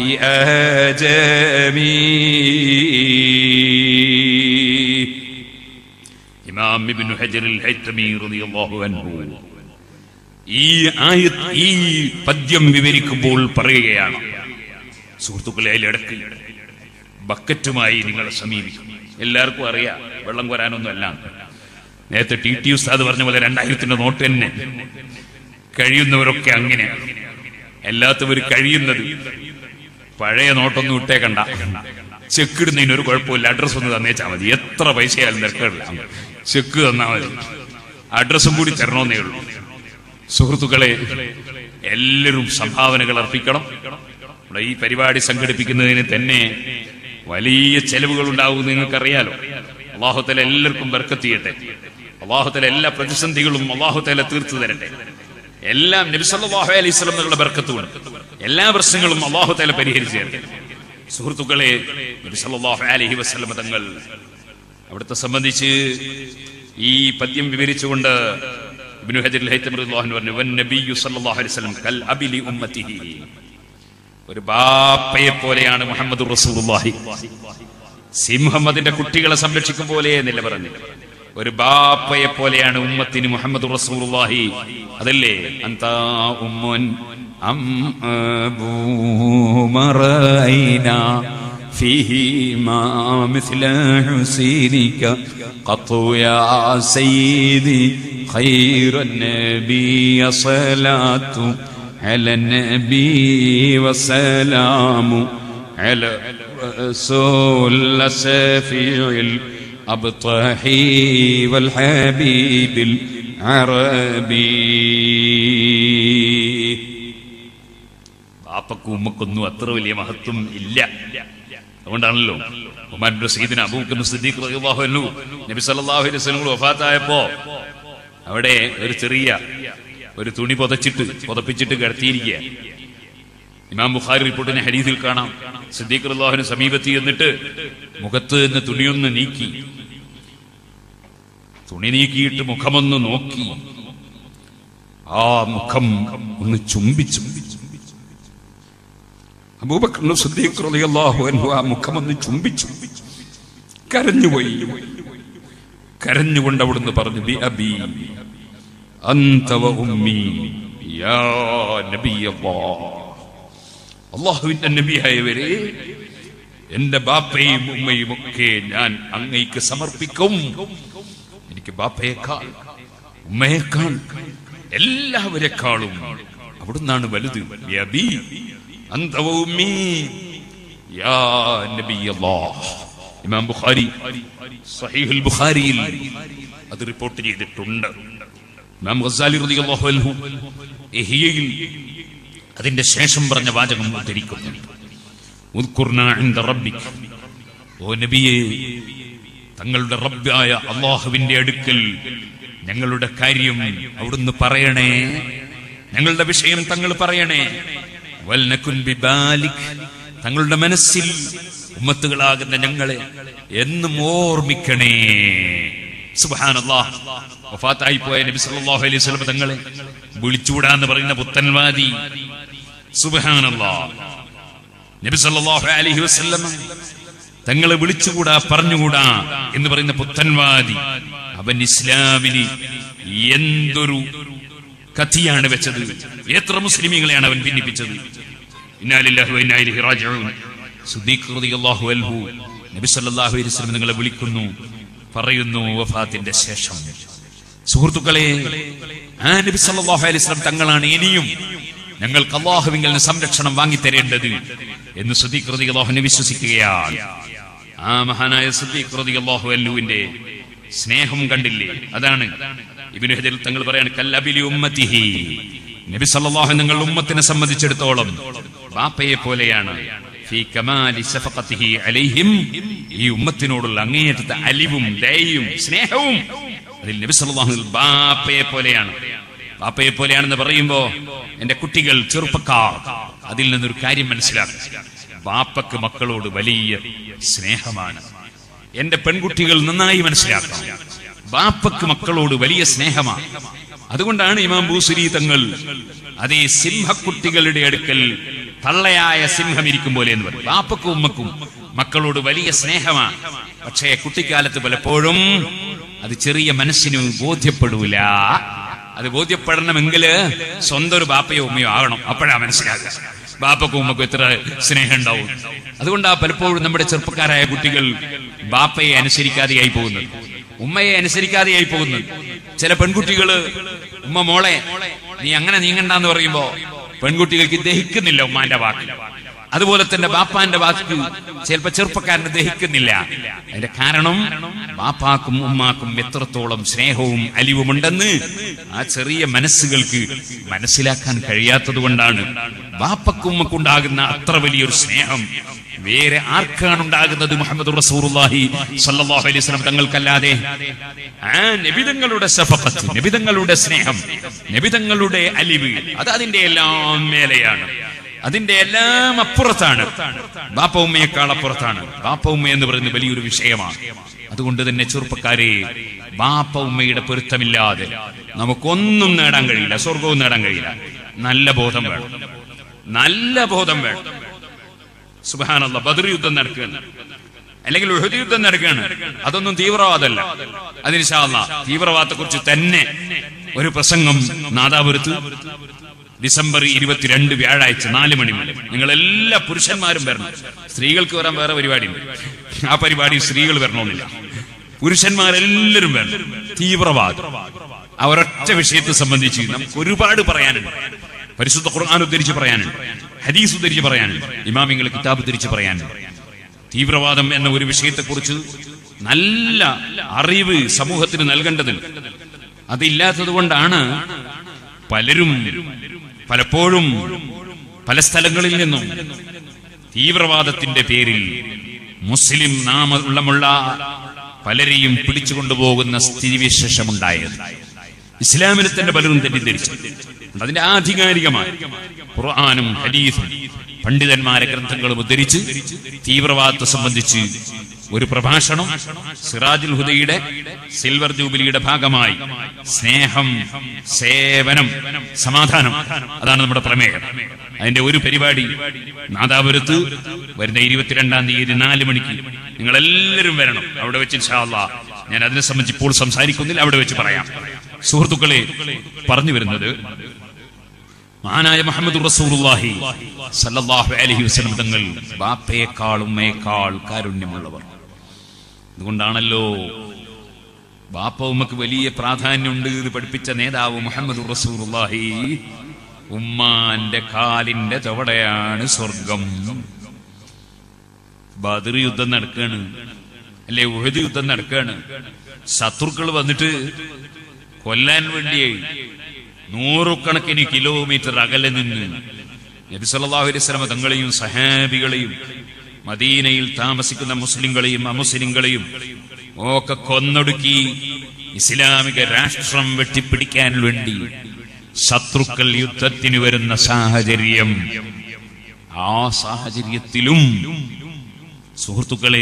آجامي ഇമാം ഇബ്നു ഹജറിൽ ഹൈത്തമി റളിയല്ലാഹു അൻഹു ഈ ആയത് ഈ പദ്യം വിവരിക്കുമ്പോൾ പറയുകയാണ് സുഹൃത്തുക്കളെ അതിലിടക്ക് ബക്കറ്റുമായി നിങ്ങളെ സമീപിക്കും എല്ലാവർക്കും അറിയാം വെള്ളം കോരാനൊന്നും അല്ല നേരത്തെ ടി ടി ഉസ്താദ് പറഞ്ഞ പോലെ രണ്ടായിരത്തിന്റെ നോട്ട് തന്നെ കഴിയുന്നവരൊക്കെ അങ്ങനെ അല്ലാത്തവർ കഴിയുന്നത് പഴയ നോട്ടൊന്നും ഇട്ടേക്കണ്ട ചെക്ക് ഇടുന്നതിന് ഒരു കുഴപ്പമില്ല അഡ്രസ് ഒന്ന് തന്നേച്ചാൽ മതി എത്ര പൈസയായാലും തിരക്കില്ല ചെക്ക് തന്നാൽ മതി അഡ്രസ്സും കൂടി തരണമെന്നേ ഉള്ളൂ സുഹൃത്തുക്കളെ എല്ലാവരും സംഭാവനകൾ അർപ്പിക്കണം ഇവിടെ ഈ പരിപാടി സംഘടിപ്പിക്കുന്നതിന് തന്നെ വലിയ ചെലവുകൾ ഉണ്ടാവും നിങ്ങൾക്കറിയാലോ അള്ളാഹുത്തല എല്ലാവർക്കും ബർക്കത്ത് ചെയ്യട്ടെ അള്ളാഹുത്തല എല്ലാ പ്രതിസന്ധികളും അള്ളാഹുത്തല തീർത്തു തരട്ടെ എല്ലാം നബിസല്ലാഹു അലൈഹി സ്വലങ്ങളുടെ ബർക്കത്തുണ്ട് എല്ലാ പ്രശ്നങ്ങളും അള്ളാഹുത്തല പരിഹരിച്ചു തരട്ടെ സുഹൃത്തുക്കളെ നബിസല്ലാഹു അലൈഹി വസ്ലമ തങ്ങൾ അവിടുത്തെ സംബന്ധിച്ച് ഈ പദ്യം വിവരിച്ചുകൊണ്ട് ഇബ്നു ഹജർ ഹൈത്തമറിയാഹു പറഞ്ഞു വൻ നബിയു സല്ലല്ലാഹു അലൈഹി വസല്ലം കൽ അബിലി ഉമ്മത്തിഹി ഒരു ബാപ്പയെ പോലെയാണ് മുഹമ്മദ് റസൂലുള്ളാഹി സിംഹം അതിന്റെ കുട്ടികളെ സംരക്ഷിക്കും പോലെ എന്നില്ല പറഞ്ഞു ഒരു ബാപ്പയെ പോലെയാണ് ഉമ്മത്തിന് മുഹമ്മദ് റസൂലുള്ളാഹി അതല്ലേ അന്താ ഉമ്മുൻ അം അബൂ മറൈനാ فيهما مثل حسينك قط يا سيدي خير النبي صلاة على النبي وسلام على رسول الشفيع الأبطحي والحبيب العربي ബാപ്പക്കും ഉമ്മക്കൊന്നും അത്ര വലിയ മഹത്വം ഇല്ല അതുകൊണ്ടാണല്ലോ ഉമാന്റെ സീദിന് അബൂബക്കർ സിദ്ദീഖ് റളിയല്ലാഹു അൻഹു നബി സല്ലല്ലാഹു അലൈഹി വസല്ലം വഫാത്തായപ്പോ അവിടെ ഒരു ചെറിയ ഒരു തുണി പുതച്ചിട്ട് പുതപ്പിച്ചിട്ട് കിടത്തിയിരിക്കുക ഇമാം ബുഖാരി റിപ്പോർട്ടിന് ഹരീതിൽ കാണാം സിദ്ദീഖ് റളിയല്ലാഹുവിന് സമീപത്ത് എന്നിട്ട് മുഖത്ത് നിന്ന് തുണിയൊന്ന് നീക്കി തുണി നീക്കിയിട്ട് മുഖമൊന്ന് നോക്കി ആ മുഖം ഒന്ന് ചുംബിച്ചു അബൂബക്കർ സിദ്ദീഖ് റളിയല്ലാഹു അൻഹു ആ മുഖം ഒന്ന് ചുംബിച്ചു കരഞ്ഞുപോയി കരഞ്ഞുകൊണ്ട് അവിടുന്ന് പറഞ്ഞു ബി അബി അന്ത വ ഉമ്മി യാ നബിയല്ലാഹ് അള്ളാഹുവിന്റെ നബിയായവരെ എന്റെ ബാപ്പയും ഉമ്മയും ഒക്കെ ഞാൻ അങ്ങയ്ക്ക് സമർപ്പിക്കും എനിക്ക് ബാപ്പയേക്കാൾ ഉമ്മയേക്കാൾ എല്ലാവരെക്കാളും അവിടുന്നാണ് വലുത് യാ ബി അന്ത വ ഉമ്മി യാ നബിയല്ലാഹ് ഇമാം ബുഖാരി സഹീഹുൽ ബുഖാരിയിൽ അത് റിപ്പോർട്ട് ചെയ്തിട്ടുണ്ട് ഇമാം ഗസാലി റളിയല്ലാഹു അൻഹു ഇഹ്യയിൽ അതിന്റെ ശേഷം പറഞ്ഞ വാചകം ഉദ്ധരിക്കുന്നു ഉദ്കുർന ഇൻദ റബ്ബിക് ഓ നബിയെ തങ്ങളുടെ റബ്ബായ അള്ളാഹുവിന്റെ അടുക്കൽ ഞങ്ങളുടെ കാര്യം അവിടുന്ന് പറയണേ ഞങ്ങളുടെ വിഷയം തങ്ങൾ പറയണേ വൽനകുൻ ബിബാലിക് തങ്ങളുടെ മനസ്സിൽ ഉമ്മത്തുകളാകുന്ന ഞങ്ങളെ എന്നും ഓർമ്മിക്കണേ സുബ്ഹാനല്ലാഹ് വഫാത്തായി പോയ നബി സല്ലല്ലാഹു അലൈഹി വസല്ലം തങ്ങളെ വിളിച്ചുകൂടാന്ന് പറയുന്ന പുത്തൻവാദി സുബ്ഹാനല്ലാഹ് നബി സല്ലല്ലാഹു അലൈഹി വസല്ലം തങ്ങളെ വിളിച്ചുകൂടാ പറഞ്ഞുകൂടാ എന്ന് പറയുന്ന പുത്തൻവാദി അവൻ ഇസ്ലാമിന് എന്തൊരു കഥിയാണ് വെച്ചത് എത്ര മുസ്ലിമീങ്ങളെയാണ് അവൻ ഭിന്നിപ്പിച്ചത് ഇന്നാലില്ലാഹു വ ഇന്നാ ഇലൈഹി റാജിഊൻ സുദ്ദീഖ് റളിയല്ലാഹു അൻഹു നബി സല്ലല്ലാഹു അലൈഹി വസല്ലം നിങ്ങളെ വിളിക്കുന്നു പറയുന്നു വഫാത്തിന്റെ ശേഷം സുഹൃത്തുക്കളെ ആ നബി സല്ലല്ലാഹു അലൈഹി വസല്ലം തങ്ങളാണ് ഇനിയും ഞങ്ങൾക്ക് അള്ളാഹുവിങ്കിൽ നിന്ന് സംരക്ഷണം വാങ്ങിത്തരേണ്ടത് എന്ന് സുദ്ദീഖ് റളിയല്ലാഹുവിനെ വിശ്വസിക്കുകയാണ് ആ മഹാനായ സുദ്ദീഖ് റളിയല്ലാഹു അൻഹുവിന്റെ സ്നേഹം കണ്ടില്ലേ അതാണ് ഇബ്നു ഹജർ തങ്ങൾ പറയാണ് കല്ലബിലി ഉമ്മത്തിഹി നബി സല്ലല്ലാഹു നിങ്ങൾ ഉമ്മത്തിനെ സംബന്ധിച്ചിടത്തോളം ബാപ്പയെ പോലെയാണ് ഫീ കമാലി സഫഖത്തിഹി അലൈഹിം ഈ ഉമ്മത്തിനോടുള്ള അങ്ങേയറ്റത്തെ അലിവും ദയയും സ്നേഹവും അതിൽ നബി സല്ലല്ലാഹു അലൈഹി വസല്ലം ബാപ്പയെ പോലെയാണ് ബാപ്പയെ പോലെയാണെന്ന് പറയുമ്പോ എന്റെ കുട്ടികൾ ചെറുപ്പക്കാർ അതിൽ നിന്നൊരു കാര്യം മനസ്സിലാക്കും ബാപ്പക്ക് മക്കളോട് വലിയ സ്നേഹമാണ് എന്റെ പെൺകുട്ടികൾ നന്നായി മനസ്സിലാക്കണം ബാപ്പക്ക് മക്കളോട് വലിയ സ്നേഹമാണ് അതുകൊണ്ടാണ് ഇമാം ബൂസുരി തങ്ങൾ അതേ സിംഹക്കുട്ടികളുടെ അടുക്കൽ തള്ളയായ സിംഹം ഇരിക്കും പോലെ എന്ന് പറയും ബാപ്പക്കും ഉമ്മക്കും മക്കളോട് വലിയ സ്നേഹമാണ് പക്ഷേ കുട്ടിക്കാലത്ത് പലപ്പോഴും അത് ചെറിയ മനസ്സിന് ബോധ്യപ്പെടൂല അത് ബോധ്യപ്പെടണമെങ്കിൽ സ്വന്തം ഒരു ബാപ്പയോ ഉമ്മയോ ആകണം അപ്പോഴാ മനസ്സിലാക്കുക ബാപ്പക്കും ഉമ്മക്കും എത്ര സ്നേഹം ഉണ്ടാവും അതുകൊണ്ടാ പലപ്പോഴും നമ്മുടെ ചെറുപ്പക്കാരായ കുട്ടികൾ ബാപ്പയെ അനുസരിക്കാതെയായി പോകുന്നത് ഉമ്മയെ അനുസരിക്കാതെയായി പോകുന്നത് ചില പെൺകുട്ടികള് ഉമ്മ മോളെ നീ അങ്ങനെ നീങ്ങണ്ടെന്ന് പറയുമ്പോ പെൺകുട്ടികൾക്ക് ദഹിക്കുന്നില്ല ഉമ്മാന്റെ വാക്ക് അതുപോലെ തന്നെ ബാപ്പാന്റെ വാക്ക് ചിലപ്പോ ചെറുപ്പക്കാരന് ദഹിക്കുന്നില്ല അതിന്റെ കാരണം ബാപ്പാക്കും ഉമ്മാക്കും എത്രത്തോളം സ്നേഹവും അലിവുമുണ്ടെന്ന് ആ ചെറിയ മനസ്സുകൾക്ക് മനസ്സിലാക്കാൻ കഴിയാത്തത് കൊണ്ടാണ് ബാപ്പക്കും ഉമ്മക്കുണ്ടാകുന്ന അത്ര വലിയൊരു സ്നേഹം വേറെ ആർക്കാണ് ഉണ്ടാകുന്നത് മുഹമ്മദ് റസൂറുല്ലാഹി സല്ലല്ലാഹു അലൈഹി വസല്ലം തങ്ങൾക്കല്ലാതെ ആ നബിതങ്ങളുടെ ശഫഖത്ത് നബിതങ്ങളുടെ സ്നേഹം നബിതങ്ങളുടെ അലിവ് അത് അതിന്റെ എല്ലാം മേലെയാണ് അതിന്റെ എല്ലാം അപ്പുറത്താണ് ബാപ്പ ഉമ്മയേക്കാൾ അപ്പുറത്താണ് ബാപ്പ ഉമ്മ എന്ന് പറയുന്നത് വലിയൊരു വിഷയമാണ് അതുകൊണ്ട് തന്നെ ചെറുപ്പക്കാരെ ബാപ്പ ഉമ്മയുടെ പൊരുത്തമില്ലാതെ നമുക്കൊന്നും നേടാൻ കഴിയില്ല സ്വർഗവും നേടാൻ കഴിയില്ല നല്ല ബോധം വേണം നല്ല ബോധം വേണം സുബാനല്ല ബദർ യുദ്ധം നടക്കുകയാണ് അല്ലെങ്കിൽ ഉഹദ് യുദ്ധം നടക്കുകയാണ് അതൊന്നും തീവ്രവാദമല്ല അതിനിഷാല്ല തീവ്രവാദത്തെ കുറിച്ച് തന്നെ ഒരു പ്രസംഗം നാദാപുരത്ത് ഡിസംബർ ഇരുപത്തിരണ്ട് വ്യാഴാഴ്ച നാല് മണി മുതൽ നിങ്ങൾ എല്ലാ പുരുഷന്മാരും വരണം സ്ത്രീകൾക്ക് വരാൻ വേറെ പരിപാടിയുണ്ട് ആ പരിപാടി സ്ത്രീകൾ വരണമെന്നില്ല പുരുഷന്മാരെല്ലാവരും വരണം തീവ്രവാദം ആ ഒരൊറ്റ വിഷയത്തെ സംബന്ധിച്ച് നമുക്ക് ഒരുപാട് പറയാനുണ്ട് പരിശുദ്ധ ഖുർആൻ ഉദ്ധരിച്ച് പറയാനുണ്ട് ഹദീസ് ഉദ്ധരിച്ച് പറയാനുണ്ട് ഇമാമിങ്ങൾ കിതാബ് ഉദ്ധരിച്ച് പറയാനുണ്ട് തീവ്രവാദം എന്ന ഒരു വിഷയത്തെക്കുറിച്ച് നല്ല അറിവ് സമൂഹത്തിന് നൽകേണ്ടതുണ്ട് അതില്ലാത്തത് കൊണ്ടാണ് പലരും പലപ്പോഴും പല സ്ഥലങ്ങളിൽ നിന്നും തീവ്രവാദത്തിന്റെ പേരിൽ മുസ്ലിം നാമമുള്ള പലരെയും പിടിച്ചുകൊണ്ടുപോകുന്ന സ്ഥിതിവിശേഷമുണ്ടായത് ഇസ്ലാമിനെ തന്നെ പലരും തെറ്റിദ്ധരിച്ചു അതിന്റെ ആധികാരികമായി ഖുർആാനും ഹദീസും പണ്ഡിതന്മാരെ ഗ്രന്ഥങ്ങളും ഉദ്ധരിച്ച് തീവ്രവാദത്തെ സംബന്ധിച്ച് ഒരു പ്രഭാഷണം സിറാജുൽ ഹുദയുടെ സിൽവർ ജൂബിലിയുടെ ഭാഗമായി സ്നേഹം സേവനം സമാധാനം അതാണ് നമ്മുടെ പ്രമേയം അതിന്റെ ഒരു പരിപാടി നാദാപുരത്ത് വരുന്ന ഇരുപത്തിരണ്ടാം തീയതി നാല് മണിക്ക് നിങ്ങൾ എല്ലാവരും വരണം അവിടെ വെച്ച് ഇൻഷാ അല്ലാ ഞാൻ അതിനെ സംബന്ധിച്ച് ഇപ്പോൾ സംസാരിക്കുന്നില്ല അവിടെ വെച്ച് പറയാം സുഹൃത്തുക്കളെ പറഞ്ഞു വരുന്നത് മഹാനായ മുഹമ്മദ് റസൂലുള്ളാഹി സല്ലല്ലാഹു അലൈഹി വസല്ലം തങ്ങൾ ബാപ്പയേക്കാൾ ഉമ്മയേക്കാൾ കാരുണ്യമുള്ളവർ അതുകൊണ്ടാണല്ലോ ബാപ്പ ഉമ്മക്ക് വലിയ പ്രാധാന്യമുണ്ട് ഇത് പഠിപ്പിച്ച നേതാവ് മുഹമ്മദ് റസൂലുള്ളാഹി ഉമ്മാന്റെ കാലിന്റെ ചവടയാണ് സ്വർഗം ബദർ യുദ്ധം നടക്കാണ് അല്ലെ ഉഹദ് യുദ്ധം നടക്കാണ് ശത്രുക്കൾ വന്നിട്ട് കൊല്ലാൻ വേണ്ടിയേ നൂറുകണക്കിന് കിലോമീറ്റർ അകലെ നിന്ന് നബി സല്ലല്ലാഹു അലൈഹി വസല്ലം തങ്ങളെയും സഹാബികളെയും മദീനയിൽ താമസിക്കുന്ന മുസ്ലിങ്ങളെയും അമുസ്ലിങ്ങളെയും ഒക്കെ കൊന്നൊടുക്കി ഇസ്ലാമിക രാഷ്ട്രം വെട്ടിപ്പിടിക്കാൻ വേണ്ടി ശത്രുക്കൾ യുദ്ധത്തിന് വരുന്ന സാഹചര്യം ആ സാഹചര്യത്തിലും സുഹൃത്തുക്കളെ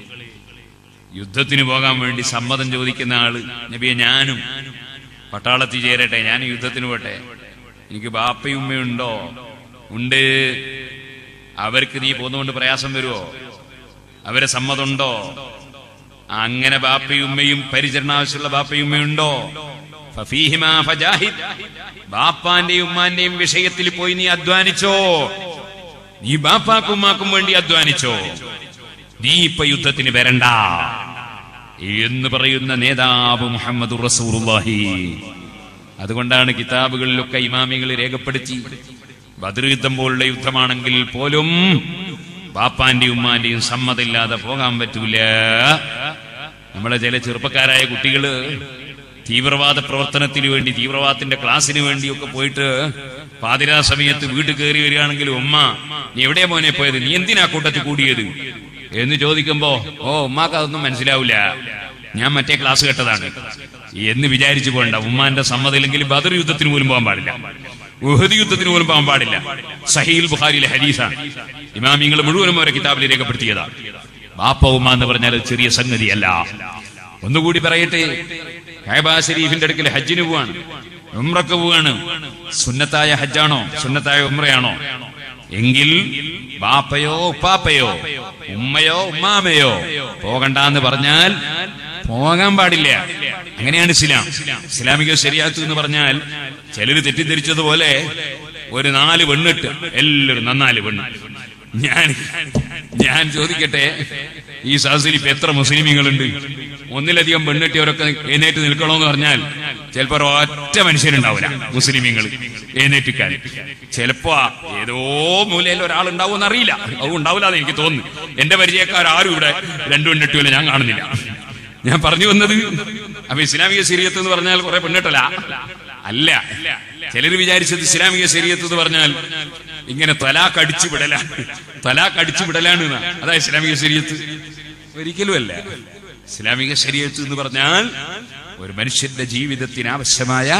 യുദ്ധത്തിന് പോകാൻ വേണ്ടി സമ്മതം ചോദിക്കുന്ന ആള് നബിയെ ഞാനും പട്ടാളത്തിൽ ചേരട്ടെ ഞാൻ യുദ്ധത്തിന് പോട്ടെ എനിക്ക് ബാപ്പയും ഉമ്മയുണ്ടോ ഉണ്ട് അവർക്ക് നീ പോന്നുകൊണ്ട് പ്രയാസം വരുമോ അവരെ സമ്മതമുണ്ടോ അങ്ങനെ ബാപ്പയും ഉമ്മയും പരിചരണ ആവശ്യമുള്ള ബാപ്പയും ഉമ്മയുണ്ടോ ഫഫീഹിമാ ഫജാഹിദ്. ബാപ്പാന്റെയും ഉമ്മാന്റെയും വിഷയത്തിൽ പോയി നീ അധ്വാനിച്ചോ നീ ബാപ്പാക്കും ഉമ്മാക്കും വേണ്ടി അധ്വാനിച്ചോ നീ ഇപ്പൊ യുദ്ധത്തിന് വരണ്ട എന്ന് പറയുന്ന നേതാവ് മുഹമ്മദ് റസൂറുല്ലാഹി അതുകൊണ്ടാണ് കിതാബുകളിലൊക്കെ ഇമാമികൾ രേഖപ്പെടുത്തി ബദർ യുദ്ധം പോലുള്ള യുദ്ധമാണെങ്കിൽ പോലും ബാപ്പാന്റെയും ഉമ്മാന്റെയും സമ്മതമില്ലാതെ പോകാൻ പറ്റൂല നമ്മളെ ചില ചെറുപ്പക്കാരായ കുട്ടികള് തീവ്രവാദ പ്രവർത്തനത്തിന് വേണ്ടി തീവ്രവാദത്തിന്റെ ക്ലാസ്സിന് വേണ്ടിയൊക്കെ പോയിട്ട് പാതിരാ സമയത്ത് വീട്ടിൽ കയറി വരികയാണെങ്കിൽ ഉമ്മ നീ എവിടെയാ മോനെ പോയത് നീ എന്തിനാ കൂട്ടത്തിൽ കൂടിയത് എന്ന് ചോദിക്കുമ്പോ ഓ ഉമ്മാക്ക് അതൊന്നും മനസ്സിലാവില്ല ഞാൻ മറ്റേ ക്ലാസ് കേട്ടതാണ് എന്ന് വിചാരിച്ചു പോകണ്ട ഉമ്മാന്റെ സമ്മതമില്ലെങ്കിൽ ബദർ യുദ്ധത്തിന് പോലും പോകാൻ പാടില്ല ഉഹദ് യുദ്ധത്തിന് പോലും പോകാൻ പാടില്ല സഹീൽ ബുഖാരിയിലെ ഹരീസാണ് ഇമാമിങ്ങൾ മുഴുവനും ഓരോ കിതാബിൽ രേഖപ്പെടുത്തിയതാ ബാപ്പ ഉമ്മ എന്ന് പറഞ്ഞാൽ അത് ചെറിയ സംഗതിയല്ല ഒന്നുകൂടി പറയട്ടെ കൈബ ഷരീഫിന്റെ അടുക്കൽ ഹജ്ജിന് പോവാണ് ഉമ്രക്ക് പോവാണ് സുന്നത്തായ ഹജ്ജാണോ സുന്നത്തായ ഉമ്രയാണോ എങ്കിൽ ബാപ്പയോ ഉപ്പാപ്പയോ ഉമ്മയോ ഉമ്മാമയോ പോകണ്ടെന്ന് പറഞ്ഞാൽ പോകാൻ പാടില്ല അങ്ങനെയാണ് ഇസ്ലാം ഇസ്ലാമിക ശരിയാത്ത് എന്ന് പറഞ്ഞാൽ ചിലര് തെറ്റിദ്ധരിച്ചതുപോലെ ഒരു നാല് പെണ്ണിട്ട് എല്ലാവരും നന്നാല് പെണ്ണ് ഞാൻ ഞാൻ ചോദിക്കട്ടെ ഈ സഹസിൽ ഇപ്പൊ എത്ര മുസ്ലിമീങ്ങളുണ്ട് ഒന്നിലധികം പെണ്ണിട്ടിയവരൊക്കെ എഴുന്നേറ്റ് നിൽക്കണമെന്ന് പറഞ്ഞാൽ ചിലപ്പോ ഒറ്റ മനുഷ്യരുണ്ടാവില്ല മുസ്ലിമീങ്ങൾ എഴുന്നേറ്റിക്കാൻ ചിലപ്പോ ഏതോ മൂലയിൽ ഒരാളുണ്ടാവും അറിയില്ല അത് ഉണ്ടാവില്ല എന്ന് എനിക്ക് തോന്നുന്നു എന്റെ പരിചയക്കാർ ആരും ഇവിടെ രണ്ടു പെണ്ണിട്ടില്ല ഞാൻ കാണുന്നില്ല ഞാൻ പറഞ്ഞു വന്നത് അപ്പൊ ഇസ്ലാമിക ശരീരത്ത് എന്ന് പറഞ്ഞാൽ കുറെ പെണ്ണിട്ടല്ല അല്ല ചിലർ വിചാരിച്ചത് ഇസ്ലാമിക ശരീരത്ത് എന്ന് പറഞ്ഞാൽ ഇങ്ങനെ തലാക്ക് അടിച്ചു വിടലാണ് തലാക്ക് അടിച്ചു വിടലാണ് എന്നാ. അതാ ഇസ്ലാമിക ശരീരത്ത് ഒരിക്കലും അല്ല ഇസ്ലാമിക ശരീരത്ത് എന്ന് പറഞ്ഞാൽ ഒരു മനുഷ്യന്റെ ജീവിതത്തിന് ആവശ്യമായ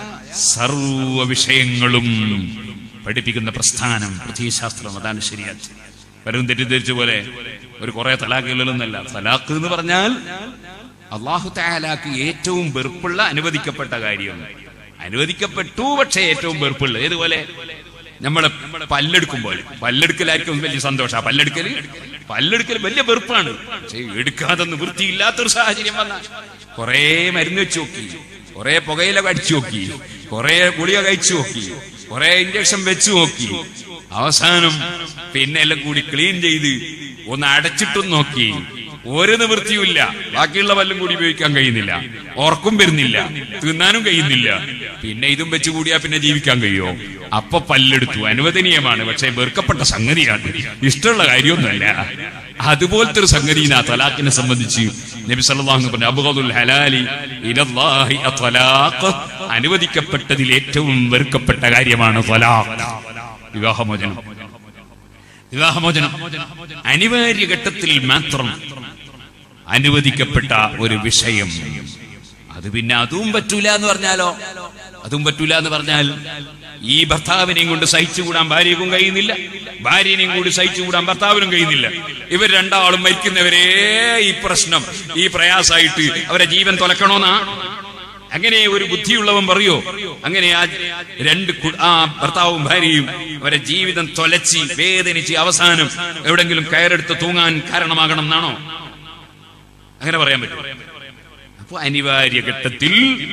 സർവ വിഷയങ്ങളും പഠിപ്പിക്കുന്ന പ്രസ്ഥാനം പ്രത്യയശാസ്ത്രം അതാണ് ശരിയാത്ത് പലരും തെറ്റിദ്ധരിച്ച പോലെ ഒരു കുറെ തലാക്കുകളൊന്നല്ല തലാക്ക് എന്ന് പറഞ്ഞാൽ അള്ളാഹു താലാക്ക് ഏറ്റവും വെറുപ്പുള്ള അനുവദിക്കപ്പെട്ട കാര്യം അനുവദിക്കപ്പെട്ടു പക്ഷേ ഏറ്റവും വെറുപ്പുള്ള ഏതുപോലെ നമ്മളെ പല്ലെടുക്കുമ്പോൾ പല്ലെടുക്കലായിരിക്കും വലിയ സന്തോഷ പല്ലെടുക്കൽ പല്ലെടുക്കൽ വലിയ വെറുപ്പാണ് പക്ഷേ എടുക്കാതെ നിവൃത്തിയില്ലാത്തൊരു സാഹചര്യം വന്നാൽ കുറെ മരുന്ന് വെച്ച് നോക്കി കുറെ പുകയില കഴിച്ചു നോക്കി കുറെ ഗുളിക കഴിച്ചു നോക്കി കുറെ ഇഞ്ചക്ഷൻ വെച്ചു നോക്കി അവസാനം പിന്നെ എല്ലാം കൂടി ക്ലീൻ ചെയ്ത് ഒന്ന് അടച്ചിട്ടും നോക്കി ഒരു നിവൃത്തിയുമില്ല ബാക്കിയുള്ള പല്ലും കൂടി ഉപയോഗിക്കാൻ കഴിയുന്നില്ല ഓർക്കും വരുന്നില്ല തിന്നാനും കഴിയുന്നില്ല പിന്നെ ഇതും വെച്ച് കൂടിയാ പിന്നെ ജീവിക്കാൻ കഴിയുമോ അപ്പൊ പല്ലെടുത്തു അനുവദനീയമാണ് പക്ഷെ വെറുക്കപ്പെട്ട സംഗതിയാണ് ഇഷ്ടമുള്ള കാര്യമൊന്നുമല്ല അതുപോലത്തെ ഒരു സംഗതി ആ തലാഖിനെ സംബന്ധിച്ച് നബി സല്ലല്ലാഹു അലൈഹി പറഞ്ഞു അബ്ഗദുൽ ഹലാലി ഇലല്ലാഹി അത്വലാഖ് അനുവദിക്കപ്പെട്ടതിൽ ഏറ്റവും വെറുക്കപ്പെട്ട കാര്യമാണ് തലാഖ് വിവാഹമോചനം വിവാഹമോചനം അനിവാര്യ ഘട്ടത്തിൽ മാത്രം അനുവദിക്കപ്പെട്ട ഒരു വിഷയം അത് പിന്നെ അതും പറ്റൂല എന്ന് പറഞ്ഞാലോ അതും പറ്റൂല എന്ന് പറഞ്ഞാൽ ഈ ഭർത്താവിനെയും കൊണ്ട് സഹിച്ചുകൂടാൻ ഭാര്യക്കും കഴിയുന്നില്ല ഭാര്യനെയും കൂടി സഹിച്ചുകൂടാൻ ഭർത്താവിനും കഴിയുന്നില്ല ഇവർ രണ്ടാളും മരിക്കുന്നവരേ ഈ പ്രശ്നം ഈ പ്രയാസമായിട്ട് അവരെ ജീവൻ തുലക്കണോന്നാ അങ്ങനെ ഒരു ബുദ്ധിയുള്ളവൻ പറയോ അങ്ങനെ ആ രണ്ട് കു- ആ ഭർത്താവും ഭാര്യയും അവരെ ജീവിതം തൊലച്ച് വേദനിച്ച് അവസാനം എവിടെങ്കിലും കയറെടുത്ത് തൂങ്ങാൻ കാരണമാകണം എന്നാണോ അങ്ങനെ പറയാൻ പറ്റും അപ്പൊ അനിവാര്യ ഘട്ടത്തിൽ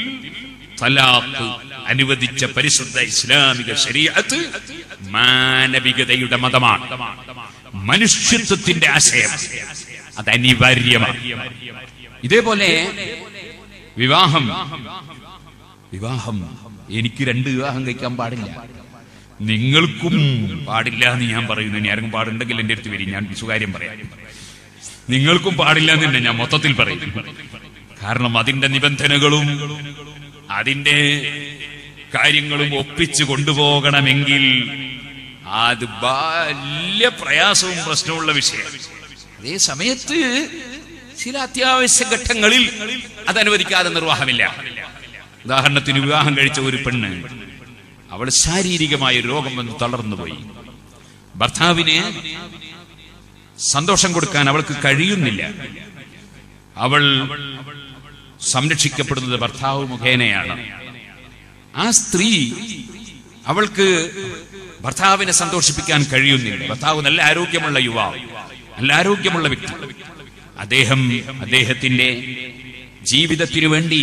തലാഖ് അനുവദിച്ച പരിശുദ്ധ ഇസ്ലാമിക ശരീഅത്ത് മാനവികതയുടെ മതമാണ് മനുഷ്യത്വത്തിന്റെ ആശയം അത് അനിവാര്യമാണ് ഇതേപോലെ വിവാഹം വിവാഹം എനിക്ക് രണ്ട് വിവാഹം കഴിക്കാൻ പാടില്ല നിങ്ങൾക്കും പാടില്ല എന്ന് ഞാൻ പറയുന്നു ഇനി ആർക്കും പാടുണ്ടെങ്കിൽ എന്റെ അടുത്ത് വരും ഞാൻ സുകാര്യം പറയാം നിങ്ങൾക്കും പാടില്ല എന്ന് തന്നെ ഞാൻ മൊത്തത്തിൽ പറയും കാരണം അതിന്റെ നിബന്ധനകളും അതിന്റെ കാര്യങ്ങളും ഒപ്പിച്ചു കൊണ്ടുപോകണമെങ്കിൽ അത് വലിയ പ്രയാസവും പ്രശ്നമുള്ള വിഷയം അതേ സമയത്ത് ചില അത്യാവശ്യ ഘട്ടങ്ങളിൽ അത് അനുവദിക്കാതെ നിർവാഹമില്ല ഉദാഹരണത്തിന് വിവാഹം കഴിച്ച ഒരു പെണ്ണ് അവൾ ശാരീരികമായ ഒരു രോഗം വന്ന് തളർന്നുപോയി ഭർത്താവിന് സന്തോഷം കൊടുക്കാൻ അവൾക്ക് കഴിയുന്നില്ല അവൾ സംരക്ഷിക്കപ്പെടുന്നത് ഭർത്താവ് മുഖേനയാണ് ആ സ്ത്രീ അവൾക്ക് ഭർത്താവിനെ സന്തോഷിപ്പിക്കാൻ കഴിയുന്നില്ല ഭർത്താവ് നല്ല ആരോഗ്യമുള്ള യുവാവ് നല്ല ആരോഗ്യമുള്ള വ്യക്തി അദ്ദേഹം അദ്ദേഹത്തിന്റെ ജീവിതത്തിനു വേണ്ടി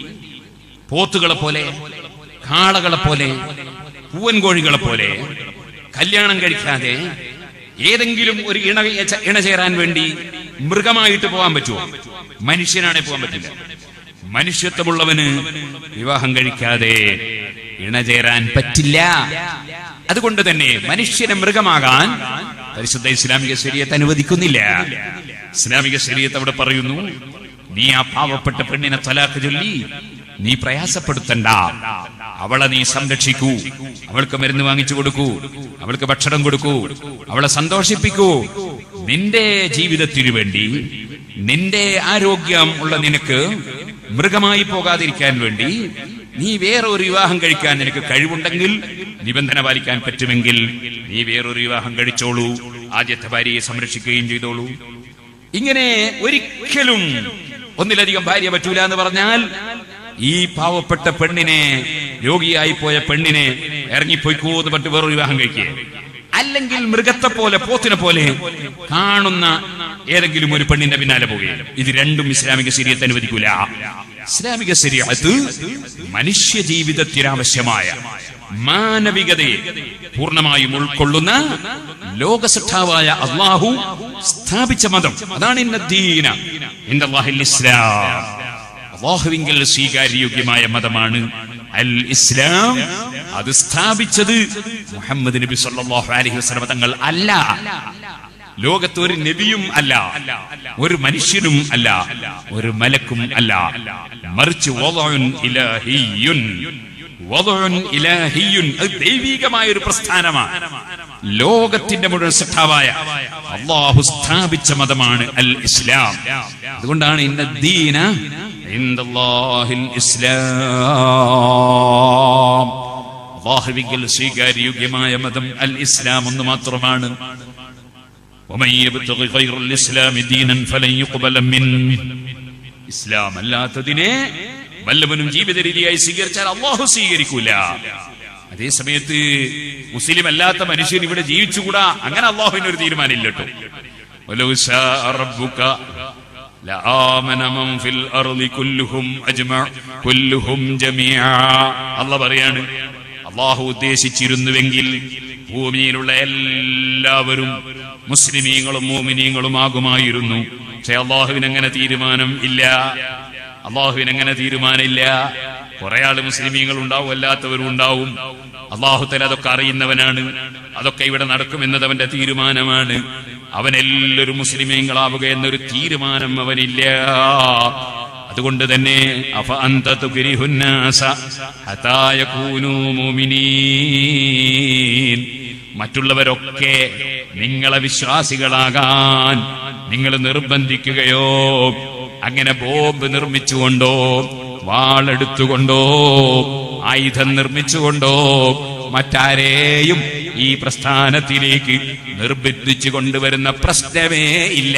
പോത്തുകളെ പോലെ കാളകളെ പോലെ പൂവൻ കോഴികളെ പോലെ കല്യാണം കഴിക്കാതെ ഏതെങ്കിലും ഒരു ഇണ ഇണചേരാൻ വേണ്ടി മൃഗമായിട്ട് പോകാൻ പറ്റുമോ മനുഷ്യനാണെ പോകാൻ പറ്റില്ല മനുഷ്യത്വമുള്ളവന് വിവാഹം കഴിക്കാതെ ഇണചേരാൻ പറ്റില്ല അതുകൊണ്ട് തന്നെ മനുഷ്യനെ മൃഗമാകാൻ പരിശുദ്ധ ഇസ്ലാമിക ശരീരത്തെ അനുവദിക്കുന്നില്ല ഇസ്ലാമിക ശരീരത്ത് അവിടെ പറയുന്നു നീ ആ പാവപ്പെട്ട പെണ്ണിനെ തലാക്ക് ചൊല്ലി നീ പ്രയാസപ്പെടുത്തണ്ട അവളെ നീ സംരക്ഷിക്കൂ അവൾക്ക് മരുന്ന് വാങ്ങിച്ചു കൊടുക്കൂ അവൾക്ക് ഭക്ഷണം കൊടുക്കൂ അവളെ സന്തോഷിപ്പിക്കൂ നിന്റെ ജീവിതത്തിനു വേണ്ടി നിന്റെ ആരോഗ്യം ഉള്ള നിനക്ക് മൃഗമായി പോകാതിരിക്കാൻ വേണ്ടി നീ വേറെ ഒരു വിവാഹം കഴിക്കാൻ നിനക്ക് കഴിവുണ്ടെങ്കിൽ നിബന്ധന പാലിക്കാൻ പറ്റുമെങ്കിൽ നീ വേറൊരു വിവാഹം കഴിച്ചോളൂ ആദ്യത്തെ ഭാര്യയെ സംരക്ഷിക്കുകയും ചെയ്തോളൂ ഇങ്ങനെ ഒരിക്കലും ഒന്നിലധികം ഭാര്യ പറ്റൂല എന്ന് പറഞ്ഞാൽ ഈ പാവപ്പെട്ട പെണ്ണിനെ രോഗിയായി പോയ പെണ്ണിനെ ഇറങ്ങിപ്പോയിക്കോ എന്ന് പറഞ്ഞിട്ട് വേറൊരു വിവാഹം കഴിക്കുക അല്ലെങ്കിൽ മൃഗത്തെ പോലെ പോത്തിനെ പോലെ കാണുന്ന ഏതെങ്കിലും ഒരു പെണ്ണിന്റെ പിന്നാലെ പോവുകയും ഇത് രണ്ടും ഇസ്ലാമിക ശരീരത്തെ അനുവദിക്കൂല ഇസ്ലാമിക ശരീരത്ത് മനുഷ്യ ജീവിതത്തിനാവശ്യമായ മാനവികതയെ പൂർണ്ണമായും ഉൾക്കൊള്ളുന്ന ലോകസൃഷ്ടാവായ അള്ളാഹു സ്ഥാപിച്ച മതം അതാണ് ഇന്ന ദീന ഇന്ന അല്ലാഹിൽ ഇസ്ലാം അള്ളാഹുവിങ്കൽ സ്വീകാര്യോഗ്യമായ മതമാണ് അൽ ഇസ്ലാം അത് സ്ഥാപിച്ചത് മുഹമ്മദ് നബി സല്ലല്ലാഹു അലൈഹി വസല്ലം തങ്ങൾ അല്ല ലോകത്ത് ഒരു നബിയും അല്ല ഒരു മനുഷ്യനും അല്ല ഒരു മലക്കും അല്ല മറിച്ച് വദഉൻ ഇലാഹിയുൻ വദഉൻ ഇലാഹിയുൻ അത് ദൈവികമായ ഒരു പ്രസ്ഥാനമാണ് ലോകത്തിന്റെ മുഴുവൻ സൃഷ്ടാവായ അള്ളാഹു സ്ഥാപിച്ച മതമാണ് അൽ ഇസ്ലാം അതുകൊണ്ടാണ് ഇന്ന ദീന ഇൻദല്ലാഹിൽ ഇസ്ലാം അള്ളാഹുവിങ്കൽ സ്വീകാര്യോഗ്യമായ മതം അൽ ഇസ്ലാം ഒന്ന് മാത്രമാണ് ومن يبتغي غير الإسلام دينا فلن يقبل منه ഇസ്ലാം അല്ലാത്തതിനെ വല്ലവനും ജീവിത രീതിയായി സ്വീകരിച്ചാൽ അള്ളാഹു സ്വീകരിക്കൂല അതേ സമയത്ത് മുസ്ലിം അല്ലാത്ത മനുഷ്യൻ ഇവിടെ ജീവിച്ചുകൂടാ അങ്ങനെ അള്ളാഹുവിന് ഒരു തീരുമാനമില്ല കേട്ടോ ولو شاء ربك لآمن من في الأرض كلهم أجمع كلهم جميعا الله പറയാണ് അള്ളാഹു ഉദ്ദേശിച്ചിരുന്നുവെങ്കിൽ ഭൂമിയിലുള്ള എല്ലാവരും മുസ്ലിമീങ്ങളും മോമിനീങ്ങളും ആകുമായിരുന്നു പക്ഷെ അള്ളാഹുവിന് അങ്ങനെ തീരുമാനം ഇല്ല അള്ളാഹുവിന് അങ്ങനെ തീരുമാനമില്ല കുറെ ആള് മുസ്ലിമീങ്ങൾ ഉണ്ടാവും അല്ലാത്തവരും ഉണ്ടാവും അള്ളാഹുത്തല അതൊക്കെ അറിയുന്നവനാണ് അതൊക്കെ ഇവിടെ നടക്കുമെന്നത് അവന്റെ തീരുമാനമാണ് അവൻ എല്ലാവരും മുസ്ലിമീങ്ങളാവുക എന്നൊരു തീരുമാനം അവനില്ല അതുകൊണ്ട് തന്നെ അഫ അന്ത തുകരിഹുന്നാസ ഹത്താ യകൂനൂ മുഅ്മിനീൻ മറ്റുള്ളവരൊക്കെ നിങ്ങളെ വിശ്വാസികളാകാൻ നിങ്ങൾ നിർബന്ധിക്കുകയോ അങ്ങനെ ബോംബ് നിർമ്മിച്ചുകൊണ്ടോ വാളെടുത്തുകൊണ്ടോ ആയുധം നിർമ്മിച്ചുകൊണ്ടോ മറ്റാരെയും ഈ പ്രസ്ഥാനത്തിലേക്ക് നിർബന്ധിച്ചു കൊണ്ടുവരുന്ന പ്രശ്നമേ ഇല്ല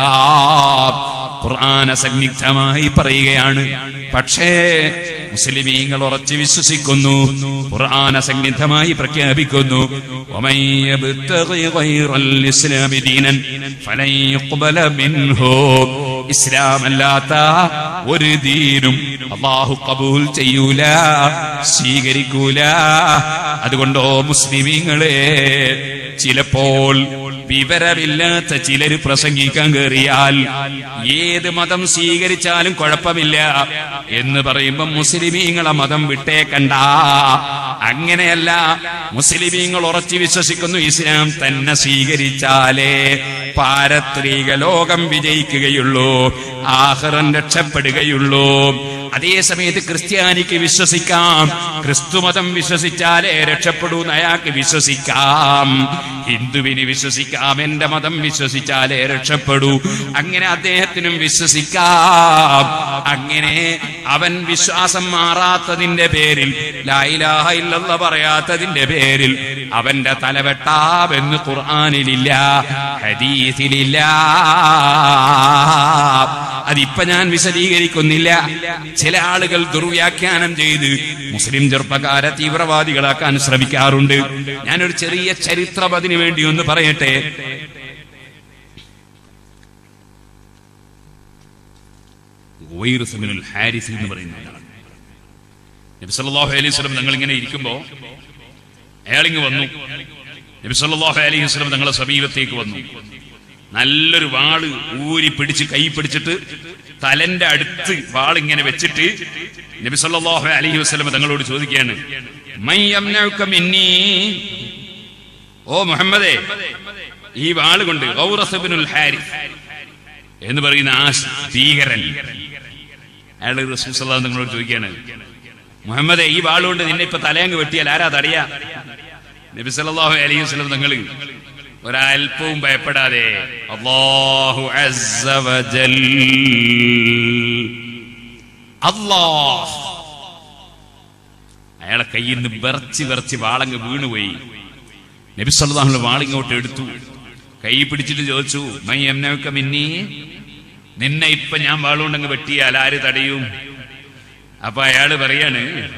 ഖുർആന സന്നിഗ്ധമായി പറയുകയാണ് പക്ഷേ മുസ്ലിമീങ്ങൾ ഉറച്ചു വിശ്വസിക്കുന്നു ഖുർആന സന്നിഗ്ധമായി പ്രഖ്യാപിക്കുന്നു ومن يبتغي غير الإسلام دينا فلن يقبل منه ഇസ്ലാമല്ലാത്ത ഒരു ദീനും അള്ളാഹു കബൂൽ ചെയ്യൂല സ്വീകരിക്കൂല അതുകൊണ്ടോ മുസ്ലിമീങ്ങളെ ചിലപ്പോൾ വിവരമില്ലാത്ത ചിലര് പ്രസംഗിക്കാൻ കയറിയാൽ ഏത് മതം സ്വീകരിച്ചാലും കുഴപ്പമില്ല എന്ന് പറയുമ്പം മുസ്ലിമീങ്ങളെ മതം വിട്ടേക്കണ്ട അങ്ങനെയല്ല മുസ്ലിമീങ്ങൾ ഉറച്ചു വിശ്വസിക്കുന്നു ഇസ്ലാം തന്നെ സ്വീകരിച്ചാലേ പാരത്രിക ലോകം വിജയിക്കുകയുള്ളൂ ആഹ്റം രക്ഷപ്പെടുകയുള്ളൂ അതേ സമയത്ത് ക്രിസ്ത്യാനിക്ക് വിശ്വസിക്കാം ക്രിസ്തുമതം വിശ്വസിച്ചാലേ രക്ഷപ്പെടൂ എന്ന് അയാൾക്ക് വിശ്വസിക്കാം ഹിന്ദുവിന് വിശ്വസിക്കാം എന്റെ മതം വിശ്വസിച്ചാലേ രക്ഷപ്പെടൂ അങ്ങനെ അദ്ദേഹത്തിനും വിശ്വസിക്കാം അങ്ങനെ അവൻ വിശ്വാസം മാറാത്തതിന്റെ പേരിൽ ലായിലാഹ ഇല്ലെന്ന് പറയാത്തതിന്റെ പേരിൽ അവന്റെ തലവെട്ടാമെന്ന് ഖുർആാനിലില്ല ഹദീസിലില്ല അതിപ്പോ ഞാൻ വിശദീകരിക്കുന്നില്ല ചില ആളുകൾ ദുർവ്യാഖ്യാനം ചെയ്ത് മുസ്ലിം ചെറുപ്പക്കാരെ തീവ്രവാദികളാക്കാൻ ശ്രമിക്കാറുണ്ട് ഞാനൊരു ചെറിയ ചരിത്രം അതിനു വേണ്ടി ഒന്ന് പറയട്ടെ ഉവൈറുസ് ബിനുൽ ഹാരിസ് എന്ന് പറയുന്ന ആളാണ് നബി സല്ലല്ലാഹു അലൈഹി വസല്ലം നിങ്ങൾ ഇങ്ങനെ ഇരിക്കുമ്പോ അയാളിങ് വന്നു നബി സല്ലല്ലാഹു അലൈഹി വസല്ലം തങ്ങളെ സമീപത്തേക്ക് വന്നു നല്ലൊരു വാള് ഊരി പിടിച്ച് കൈ പിടിച്ചിട്ട് തലന്റെ അടുത്ത് വാൾ ഇങ്ങനെ വെച്ചിട്ട് നബി സല്ലല്ലാഹു അലൈഹി വസല്ലം തങ്ങളോട് ചോദിക്കുകയാണ് "മൻ യംനഉക മിന്നീ?" ഓ മുഹമ്മദേ ഈ വാള് കൊണ്ട് ഗൗറസ് ബിനുൽ ഹാരിസ് എന്ന് പറയുന്ന ആ ഭീകരൻ അയാൾ റസൂൽ സല്ലല്ലാഹു അലൈഹി നിങ്ങളോട് ചോദിക്കുകയാണ് മുഹമ്മദേ ഈ വാളുകൊണ്ട് നിന്നെ ഇപ്പൊ തലയങ്ങ് വെട്ടിയാൽ ആരാ തടയാ നബി സല്ലല്ലാഹു അലൈഹി വസല്ലം നിങ്ങൾ ഒരൽപ്പവും ഭയപ്പെടാതെ അല്ലാഹു അസ്സ വജൽ അല്ലാഹ് അയാളെ കയ്യിൽ നിന്ന് വിറച്ച് വിറച്ച് വാളങ്ങ് വീണുപോയി നബി സല്ലല്ലാഹു അലൈഹി വാളിങ്ങോട്ട് എടുത്തു കൈ പിടിച്ചിട്ട് ചോദിച്ചു മൈ എംനൊക്കെ മിന്നി നിന്നെ ഇപ്പൊ ഞാൻ വാളുകൊണ്ടങ്ങ് വെട്ടിയാൽ ആര് തടയും അപ്പൊ അയാള് പറയാണ്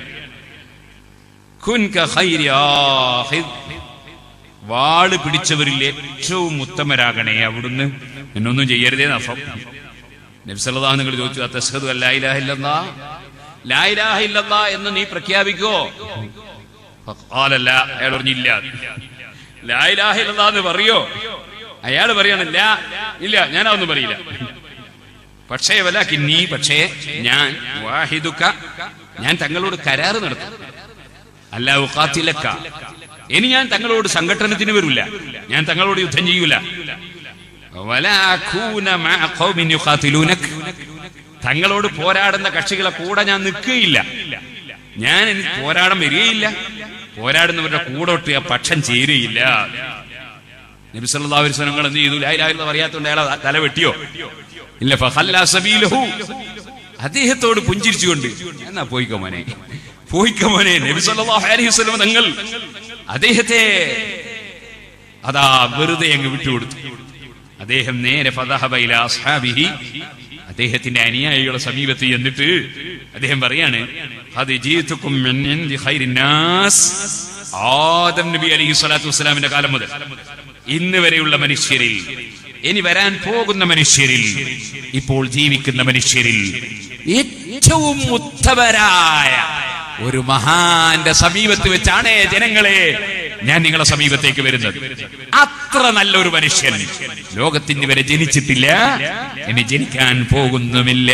"കുൻ കഖൈരി ആഖിദ്." വാള് പിടിച്ചവരിൽ ഏറ്റവും ഉത്തമരാകണേ അവിടുന്ന് എന്നൊന്നും ചെയ്യരുതേ നഫം നബ്സല്ലാ നിങ്ങൾ ചോദിച്ചു അത്തസ്ഹദു അല്ലായില്ലാഹില്ലെന്നാ ലായിലാഹില്ലെന്നാ എന്ന് നീ പ്രഖ്യാപിക്കോ ആലല്ല അയാൾ പറഞ്ഞില്ല ലായിലാഹില്ലെന്നാ എന്ന് പറയോ അയാൾ പറയണില്ല ഇല്ല ഞാനതൊന്നും പറയില്ല പക്ഷേ വലാക്കി നീ പക്ഷേ ഞാൻ വാഹിദുക്ക ഞാൻ തങ്ങളോട് കരാറ് നടത്തും അല്ല ഉഖാത്തിലക്ക ഇനി ഞാൻ തങ്ങളോട് സംഘടനത്തിന് വരില്ല ഞാൻ തങ്ങളോട് യുദ്ധം ചെയ്യൂല വലാ അഖൂന മഅ ഖൗമിൻ യുഖാതിലൂനക്. തങ്ങളോട് പോരാടുന്ന കക്ഷികളെ കൂടെ ഞാൻ നിൽക്കുകയില്ല ഞാൻ ഇനി പോരാടം വരികയില്ല പോരാടുന്നവരുടെ കൂടെ ഒട്ട് ആ പക്ഷം ചേരുകയില്ല നബി സല്ലല്ലാഹു അലൈഹി വസല്ലം നിങ്ങൾ എന്ത് ചെയ്തു ലാ ഇലാഹ ഇല്ലല്ലാഹ് പറയാത്തോണ്ട് അയാളെ തല വെട്ടിയോ ഇല്ല ഫഖല്ല സബീലഹു അദ്ദേഹത്തോട് പുഞ്ചിരിച്ചുകൊണ്ട് എന്നാ പോയിക്കോ മോനെ പോയിക്കോ മോനെ നബി സല്ലല്ലാഹു അലൈഹി വസല്ലം നിങ്ങൾ അദ്ദേഹത്തെ അതാ വെറുതെ അങ്ങ് വിട്ടുകൊടുത്തു അദ്ദേഹം നേരെ ഫദഹബ ഇലാ അസ്ഹാബിഹി അദ്ദേഹത്തിന്റെ അനുയായികളെ സമീപത്ത് ചെന്നിട്ട് അദ്ദേഹം പറയാണ് "ഖദ് ജീതുക്കും മിൻ ഇൻദി ഖൈരിൻ നാസ്." ആദം നബി അലൈഹി സ്വലാത്തു വസ്സലാമിന്റെ കാലം മുതൽ ഇന്ന് വരെയുള്ള മനുഷ്യരിൽ ഇനി വരാൻ പോകുന്ന മനുഷ്യരിൽ ഇപ്പോൾ ജീവിക്കുന്ന മനുഷ്യരിൽ ഏറ്റവും ഉത്തമരായ ഒരു മഹാന്റെ സമീപത്ത് വെച്ചാണ് ജനങ്ങളെ ഞാൻ നിങ്ങളെ സമീപത്തേക്ക് വരുന്നത് അത്ര നല്ലൊരു മനുഷ്യൻ ലോകത്തിന് വരെ ജനിച്ചിട്ടില്ല ഇനി ജനിക്കാൻ പോകുന്നുമില്ല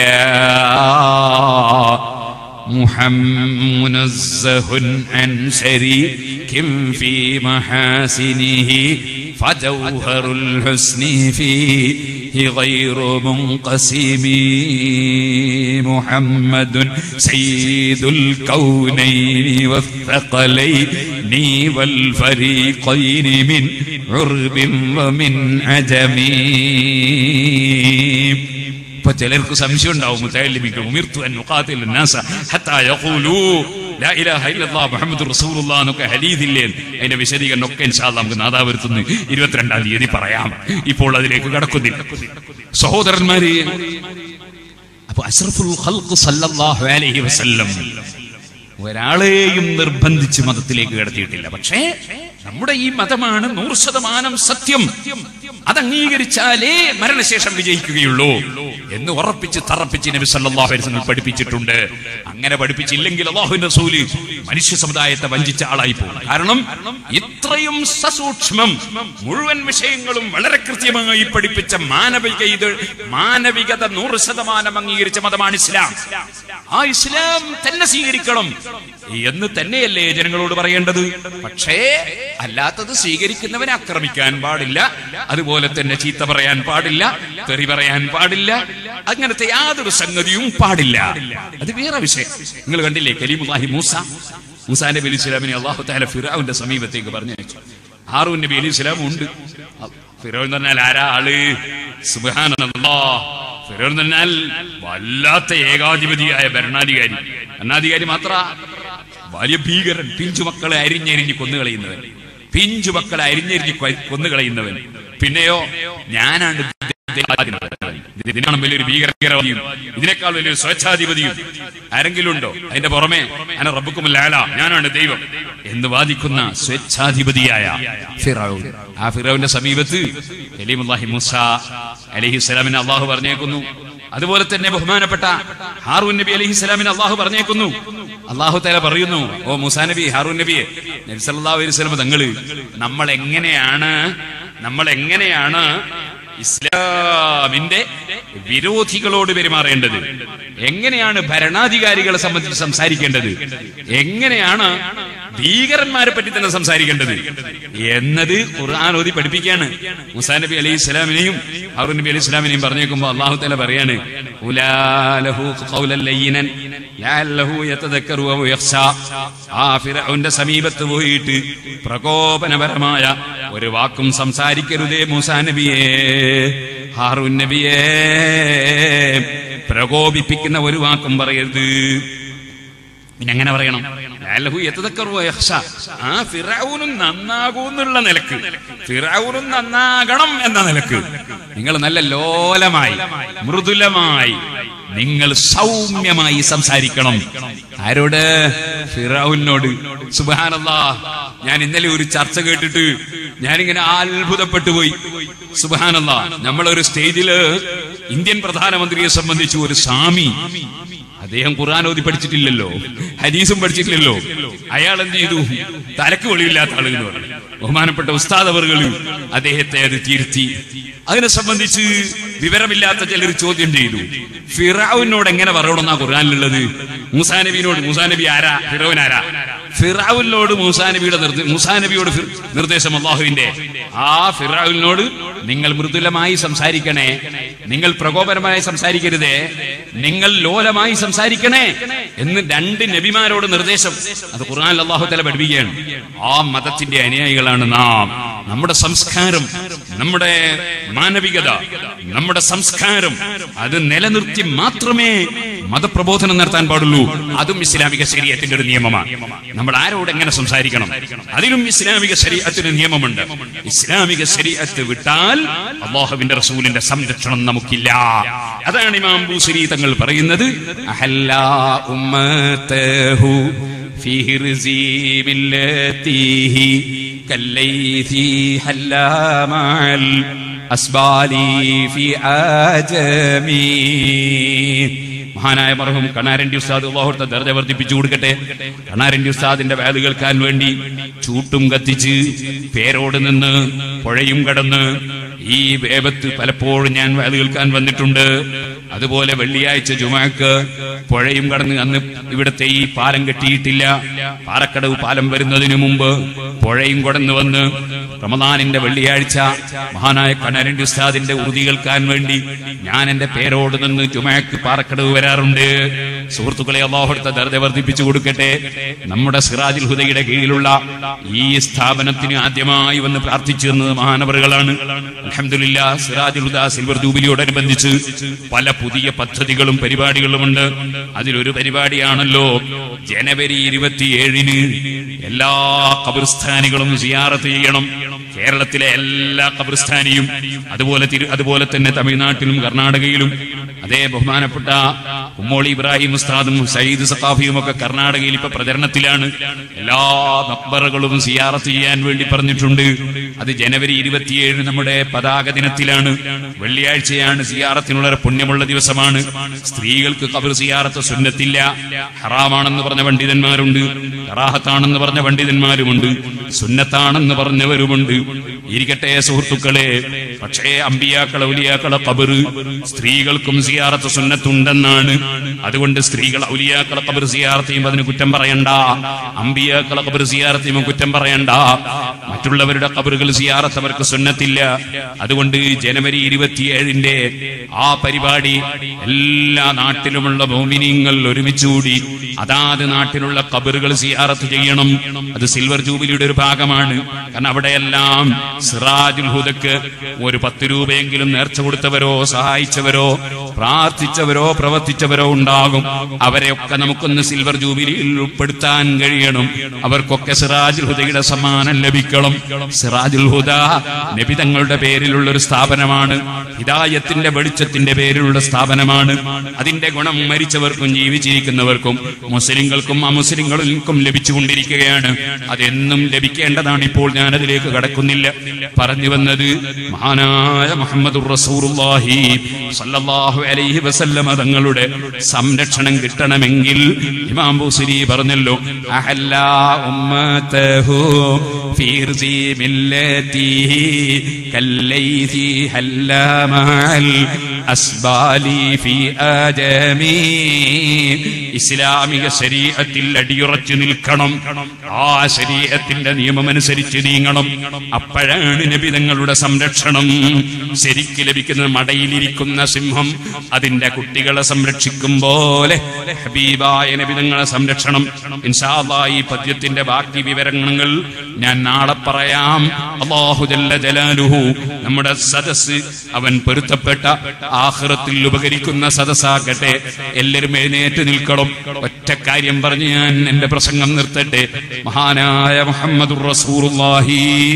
منزه عن شريك في محاسنه فجوهر الحسن فيه غير منقسم محمد سيد الكونين والثقلين والفريقين من عرب ومن عجم ഇപ്പൊ ചിലർക്ക് സംശയം ഉണ്ടാവും മുത്തലിമിക്ക് ഉമിർത്തു അൻ നുഖാതിൽ الناس حتى يقولوا ലാ ഇലാഹ ഇല്ലല്ലാഹ് മുഹമ്മദ് റസൂലുള്ള എന്നൊക്കെ ഹദീദില്ലേ അതിന്റെ വിശദീകരണം ഒക്കെ ഇൻഷാല്ല നമുക്ക് നാദാപുരത്തുനിന്ന് ഇരുപത്തിരണ്ടാം തീയതി പറയാം ഇപ്പോൾ അതിലേക്ക് കടക്കുന്നില്ല സഹോദരന്മാരെ അപ്പൊ അഷ്റഫുൽ ഖൽഖ് സല്ലല്ലാഹു അലൈഹി വസല്ലം ഒരാളെയും നിർബന്ധിച്ച് മതത്തിലേക്ക് കടത്തിയിട്ടില്ല പക്ഷേ നമ്മുടെ ഈ മതമാണ് നൂറ് ശതമാനം സത്യം അത് അംഗീകരിച്ചാലേ മരണശേഷം വിജയിക്കുകയുള്ളൂ എന്ന് ഉറപ്പിച്ച് തറപ്പിച്ച് നബി സല്ലല്ലാഹു അലൈഹി വസല്ലം പഠിപ്പിച്ചിട്ടുണ്ട് അങ്ങനെ പഠിപ്പിച്ചില്ലെങ്കിൽ അള്ളാഹുവിന്റെ റസൂല് മനുഷ്യ സമുദായത്തെ വഞ്ചിച്ച ആളായി പോകും കാരണം ഇത്രയും സസൂക്ഷ്മം മുഴുവൻ വിഷയങ്ങളും വളരെ കൃത്യമായി പഠിപ്പിച്ച മാനവിക ഇത് മാനവികത നൂറ് ശതമാനം അംഗീകരിച്ച മതമാണ് ഇസ്ലാം ആ ഇസ്ലാം തന്നെ സ്വീകരിക്കണം എന്ന് തന്നെയല്ലേ ജനങ്ങളോട് പറയേണ്ടത് പക്ഷേ അല്ലാത്തത് സ്വീകരിക്കുന്നവനെ ആക്രമിക്കാൻ പാടില്ല അതുപോലെ തന്നെ ചീത്ത പറയാൻ പാടില്ല തെറി പറയാൻ പാടില്ല അങ്ങനത്തെ യാതൊരു സംഗതിയും പാടില്ല അത് വേറെ വിഷയം നിങ്ങൾ കണ്ടില്ലേ കരീമുല്ലാഹി മൂസ മൂസാ നബി അലി ഇസ്ലാമിനെ അള്ളാഹു താല ഫിറാവിന്റെ സമീപത്തേക്ക് പറഞ്ഞു ഹാറൂൻ നബി അലി ഇസ്ലാം ഉണ്ട് ഫിറോ എന്ന് പറഞ്ഞാൽ ആരാ ആള് സുബാനല്ലാ ഫിറോ എന്ന് പറഞ്ഞാൽ വല്ലാത്ത ഏകാധിപതിയായ ഭരണാധികാരി ഭരണാധികാരി മാത്ര വലിയ ഭീകരൻ പിഞ്ചുമക്കളെ അരിഞ്ഞരിഞ്ഞ് കൊന്നുകളയുന്നവൻ പിഞ്ചുമക്കളെ അരിഞ്ഞരിഞ്ഞ് കൊ- കൊന്നുകളയുന്നവൻ പിന്നെയോ ഞാനാണ് ഇതിനാണ് വലിയൊരു ഭീകരവാദിയും ഇതിനേക്കാൾ വലിയൊരു സ്വേച്ഛാധിപതിയും ആരെങ്കിലും ഉണ്ടോ അതിന്റെ പുറമെ അന റബ്ബുക്കുമല്ല ഞാനാണ് ദൈവം എന്ന് വാദിക്കുന്ന സ്വേച്ഛാധിപതിയായ ഫിറൌൻ ആ ഫിറൌന്റെ സമീപത്ത് കലീമുല്ലാഹി മൂസ അലഹിസ്സലാമിനെ അള്ളാഹു പറഞ്ഞേക്കുന്നു അതുപോലെ തന്നെ ബഹുമാനപ്പെട്ട ഹാറൂൻ നബി അലൈഹി സ്വലാമിന് അള്ളാഹു പറഞ്ഞേക്കുന്നു അള്ളാഹു തല പറയുന്നു ഓ മുസാ നബി ഹാറൂൻ നബിയെ നബി സല്ലല്ലാഹു അലൈഹി വസല്ലം തങ്ങള് നമ്മൾ എങ്ങനെയാണ് നമ്മൾ എങ്ങനെയാണ് ഇസ്ലാമിന്റെ വിരോധികളോട് പെരുമാറേണ്ടത് എങ്ങനെയാണ് ഭരണാധികാരികളെ സംബന്ധിച്ച് സംസാരിക്കേണ്ടത് എങ്ങനെയാണ് ഭീകരന്മാരെ പറ്റി തന്നെ സംസാരിക്കേണ്ടത് എന്നത് ഖുർആൻ ഓതി പഠിപ്പിക്കുകയാണ് മുസാ നബി അലൈഹി ഇസ്ലാമിനെയും ഹാറൂൻ നബി അലൈഹി ഇസ്ലാമിനെയും പറഞ്ഞേക്കുമ്പോ അള്ളാഹു തല പറയാണ് ഉലാലഹു ഖൗലൻ ലയ്യിനൻ ലഅല്ലഹു യതദക്കറു ഔ യഖ്ശാ ആ ഫിറഔന്റെ സമീപത്ത് പോയിട്ട് പ്രകോപനപരമായ ഒരു വാക്കും സംസാരിക്കരുതേ മൂസാ നബിയേ ഹാറൂൻ നബിയേ പ്രകോപിപ്പിക്കുന്ന ഒരു വാക്കും പറയരുത് പിന്നെ എങ്ങനെ പറയണം ലഅല്ലഹു യതദക്കറു വ യഖ്ശാ. ആ ഫിറഔനും നന്നാകൂന്നുള്ള നിലക്ക് ഫിറഔനും നന്നാകണം എന്ന നിലക്ക് നിങ്ങൾ നല്ല ലോലമായി മൃദുലമായി നിങ്ങൾ സൗമ്യമായി സംസാരിക്കണം ആരോട് ഫിറൌനോട് സുബാനല്ലാ ഞാൻ ഇന്നലെ ഒരു ചർച്ച കേട്ടിട്ട് ഞാനിങ്ങനെ അത്ഭുതപ്പെട്ടു പോയി സുബാനല്ലാ നമ്മളൊരു സ്റ്റേജില് ഇന്ത്യൻ പ്രധാനമന്ത്രിയെ സംബന്ധിച്ച് ഒരു സ്വാമി അദ്ദേഹം ഖുർആൻ ഓതി പഠിച്ചിട്ടില്ലല്ലോ ഹദീസും പഠിച്ചിട്ടില്ലല്ലോ അയാൾ എന്ത് ചെയ്തു തലക്ക് വെളിയില്ലാത്ത ആള് എന്ന് പറഞ്ഞു ബഹുമാനപ്പെട്ട ഉസ്താദ് അവർകൾ അദ്ദേഹത്തെ അത് തിരുത്തി അതിനെ സംബന്ധിച്ച് വിവരമില്ലാത്ത ചിലർ ചോദ്യം ചെയ്തു ഫിറാവിനോട് എങ്ങനെ പറയണമെന്നാ ഖുർആനിലുള്ളത് മൂസാ നബിനോട് മൂസാ നബി ആരാ ഫിറോൻ ആരാ ഫിറാവുലിനോട് മൂസാ നബിയുടെ നിർദ്ദേ- മൂസാ നബിയോട് ഫിർ- നിർദ്ദേശം അള്ളാഹുവിന്റെ ആ ഫിറാവുലിനോട് നിങ്ങൾ മൃദുലമായി സംസാരിക്കണേ നിങ്ങൾ പ്രകോപനമായി സംസാരിക്കരുതേ നിങ്ങൾ ലോലമായി സംസാരിക്കണേ എന്ന് രണ്ട് നബിമാരോട് നിർദ്ദേശം അത് ഖുർആൻ അള്ളാഹു തല പഠിപ്പിക്കുകയാണ് ആ മതത്തിന്റെ അനുയായികളാണ് നാം നമ്മുടെ സംസ്കാരം നമ്മുടെ മാനവികത നമ്മുടെ സംസ്കാരം അത് നിലനിർത്തി മാത്രമേ മതപ്രബോധനം നടത്താൻ പാടുള്ളൂ അതും ഇസ്ലാമിക ശരീരത്തിന്റെ ഒരു നിയമമാണ് നമ്മൾ ആരോട് എങ്ങനെ സംസാരിക്കണം അതിലും ഇസ്ലാമിക ശരീരത്തിന് നിയമമുണ്ട് ഇസ്ലാമിക ശരീരത്ത് വിട്ടാൽ അള്ളാഹുവിന്റെ റസൂലിന്റെ സംരക്ഷണം നമുക്കില്ല അതാണ് ഇമാം ബൂസരി തങ്ങൾ പറയുന്നത് അഹല്ലാ ഉമ്മത്തഹു في هرز ملته كالليث حلا مع الأسبال في عجمي മഹാനായ മർഹും കണാരൻഡി ഉസ്താദ് അള്ളാഹുത്തെ ദർജ വർദ്ധിപ്പിച്ചു കൊടുക്കട്ടെ കണാരൻഡി ഉസ്താദിന്റെ വേല കേൾക്കാൻ വേണ്ടി ചൂട്ടും കത്തിച്ച് പേരോട് നിന്ന് പുഴയും കടന്ന് ഈ വേപത്ത് പലപ്പോഴും ഞാൻ വേല കേൾക്കാൻ വന്നിട്ടുണ്ട് അതുപോലെ വെള്ളിയാഴ്ച ജുമാക്ക് പുഴയും കടന്ന് അന്ന് ഇവിടുത്തെ ഈ പാലം കെട്ടിയിട്ടില്ല പാറക്കടവ് പാലം വരുന്നതിന് മുമ്പ് പുഴയും കടന്നു വന്ന് റമദാനിന്റെ വെള്ളിയാഴ്ച മഹാനായ കണരൻഡി ഉസ്താദിന്റെ ഉറുതി കേൾക്കാൻ വേണ്ടി ഞാൻ എന്റെ പേരോട് നിന്ന് ജുമാക്ക് പാറക്കടവ് വരാറുണ്ട് സുഹൃത്തുക്കളെ അള്ളാഹുടുത്ത ദർജ വർദ്ധിപ്പിച്ചു കൊടുക്കട്ടെ നമ്മുടെ സിറാജുൽ ഹുദയുടെ കീഴിലുള്ള ഈ സ്ഥാപനത്തിന് ആദ്യമായി വന്ന് പ്രാർത്ഥിച്ചു തന്നത് മഹാനവറുകളാണ് അലഹമില്ല സിറാജുൽ ഹുദ സിൽവർ ജൂബിലിയോടനുബന്ധിച്ച് പല പുതിയ പദ്ധതികളും പരിപാടികളുമുണ്ട് അതിലൊരു പരിപാടിയാണല്ലോ ജനുവരി ഇരുപത്തിയേഴിന് എല്ലാ കബർസ്ഥാനികളും സിയാറത്ത് ചെയ്യണം കേരളത്തിലെ എല്ലാ കബർസ്ഥാനിയും അതുപോലെ തിരു അതുപോലെ തന്നെ തമിഴ്നാട്ടിലും കർണാടകയിലും അതേ ബഹുമാനപ്പെട്ട ഉമ്മോളി ഇബ്രാഹിം ഉസ്താദും സയ്യിദ് സഖാഫിയും ഒക്കെ കർണാടകയിൽ ഇപ്പൊ പ്രചരണത്തിലാണ് എല്ലാ മക്ബറകളും സിയാറത്ത് ചെയ്യാൻ വേണ്ടി പറഞ്ഞിട്ടുണ്ട് അത് ജനുവരി ഇരുപത്തിയേഴ് നമ്മുടെ പതാക ദിനത്തിലാണ് വെള്ളിയാഴ്ചയാണ് സിയാറത്തിനുള്ള ഒരു പുണ്യമുള്ള ദിവസമാണ് സ്ത്രീകൾക്ക് കബർ സിയാറത്ത് സുന്നത്തില്ല ഹറാമാണെന്ന് പറഞ്ഞ പണ്ഡിതന്മാരുണ്ട് കറാഹത്താണെന്ന് പറഞ്ഞ പണ്ഡിതന്മാരുമുണ്ട് സുന്നത്താണെന്ന് പറഞ്ഞവരുമുണ്ട് ഇരിക്കട്ടെ സുഹൃത്തുക്കളെ പക്ഷേ അമ്പിയാക്കളെ ഔലിയാക്കളെ കബറ് സ്ത്രീകൾക്കും സിയാറത്ത് സുന്നത്തുണ്ടെന്നാണ് അതുകൊണ്ട് സ്ത്രീകൾ ഔലിയാക്കളെ കബർ സിയാറത്ത് ചെയ്യുമ്പോൾ അതിന് കുറ്റം പറയണ്ട അമ്പിയാക്കളെ കബർ സിയാറത്ത് ചെയ്യുമ്പോൾ കുറ്റം പറയണ്ട മറ്റുള്ളവരുടെ കബറുകൾ സിയാറത്ത് അവർക്ക് സുന്നത്തില്ല അതുകൊണ്ട് ജനുവരി ഇരുപത്തിയേഴിന്റെ ആ പരിപാടി എല്ലാ നാട്ടിലുമുള്ള ഭൂമിനിങ്ങൾ ഒരുമിച്ചുകൂടി അതാത് നാട്ടിലുള്ള കബറുകൾ സിയാറത്ത് ചെയ്യണം അത് സിൽവർ ജൂബിലിയുടെ ഒരു ഭാഗമാണ് കാരണം അവിടെയെല്ലാം സിറാജുൽ ഹുദക്ക് ഒരു പത്ത് രൂപയെങ്കിലും നേർച്ച കൊടുത്തവരോ സഹായിച്ചവരോ പ്രാർത്ഥിച്ചവരോ പ്രവർത്തിച്ചവരോ ഉണ്ടാകും അവരെയൊക്കെ നമുക്കൊന്ന് സിൽവർ ജൂബിലിയിൽ ഉൾപ്പെടുത്താൻ കഴിയണം അവർക്കൊക്കെ സിറാജുൽ ഹുദയുടെ സമ്മാനം ലഭിക്കണം സിറാജുൽ ഹുദ നബിതങ്ങളുടെ പേരിലുള്ള ഒരു സ്ഥാപനമാണ് ഹിദായത്തിന്റെ വെളിച്ചത്തിന്റെ പേരിലുള്ള സ്ഥാപനമാണ് അതിന്റെ ഗുണം മരിച്ചവർക്കും ജീവിച്ചിരിക്കുന്നവർക്കും മുസ്ലിങ്ങൾക്കും അമുസ്ലിങ്ങൾക്കും ലഭിച്ചുകൊണ്ടിരിക്കുകയാണ് അതെന്നും ലഭിക്കേണ്ടതാണ് ഇപ്പോൾ ഞാൻ അതിലേക്ക് കടക്കുന്നില്ല പറഞ്ഞു വന്നത് മഹാനായ മുഹമ്മദ് റസൂറുല്ലാഹി സല്ലല്ലാഹു അലൈഹി വസല്ലമ തങ്ങളുടെ സംരക്ഷണം കിട്ടണമെങ്കിൽ ഇമാം ബുസ്രി പറഞ്ഞല്ലോ അഹല്ല ഉമ്മതഹു ഫീർസി മില്ലതിഹി കല്ലൈസി ഹല്ല മഅൽ അസ്ബാലി ഫി ആദമി ഇസ്ലാമിക ശരീഅത്തിൽ അടിയുറച്ചു നിൽക്കണം ആ ശരീഅത്തിന്റെ നിയമം അനുസരിച്ച് നീങ്ങണം അപ്പോഴാണ് നബിതങ്ങളുടെ സംരക്ഷണം ശരിക്ക് ലഭിക്കുന്നത് മടയിലിരിക്കുന്ന സിംഹം അതിന്റെ കുട്ടികളെ സംരക്ഷിക്കും പോലെ ഹബീബായ നബിതങ്ങളെ സംരക്ഷണം ഇൻഷാ അല്ലാഹ് ഈ പദ്യത്തിന്റെ ബാക്കി വിവരങ്ങൾ ഞാൻ നാളെ പറയാം അല്ലാഹു ജല്ല ജലാലുഹു നമ്മുടെ സദസ് അവൻ പൊരുത്തപ്പെട്ട ആഹ്റത്തിൽ ഉപകരിക്കുന്ന സദസ്സാക്കട്ടെ എല്ലാവരും എഴുന്നേറ്റ് നിൽക്കണം ഒറ്റ കാര്യം പറഞ്ഞ് ഞാൻ എന്റെ പ്രസംഗം നിർത്തട്ടെ മഹാനായ മുഹമ്മദ് റസൂറുല്ലാഹി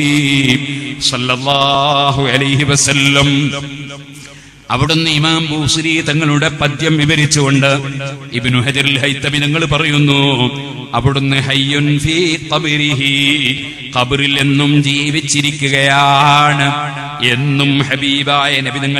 സല്ലല്ലാഹു അലൈഹി വസല്ലം അവിടുന്ന് ഇമാം ബൂസരി തങ്ങളുടെ പദ്യം വിവരിച്ചുകൊണ്ട് ഇബ്നു ഹജറുൽ ഹൈത്തമി തങ്ങൾ പറയുന്നു അവിടുന്ന് ഹയ്യുൻ ഫീ ഖബരിഹി ഖബറിൽ എന്നും ജീവിച്ചിരിക്കുകയാണ് എന്നും ഹബീബായ നബി നിങ്ങൾ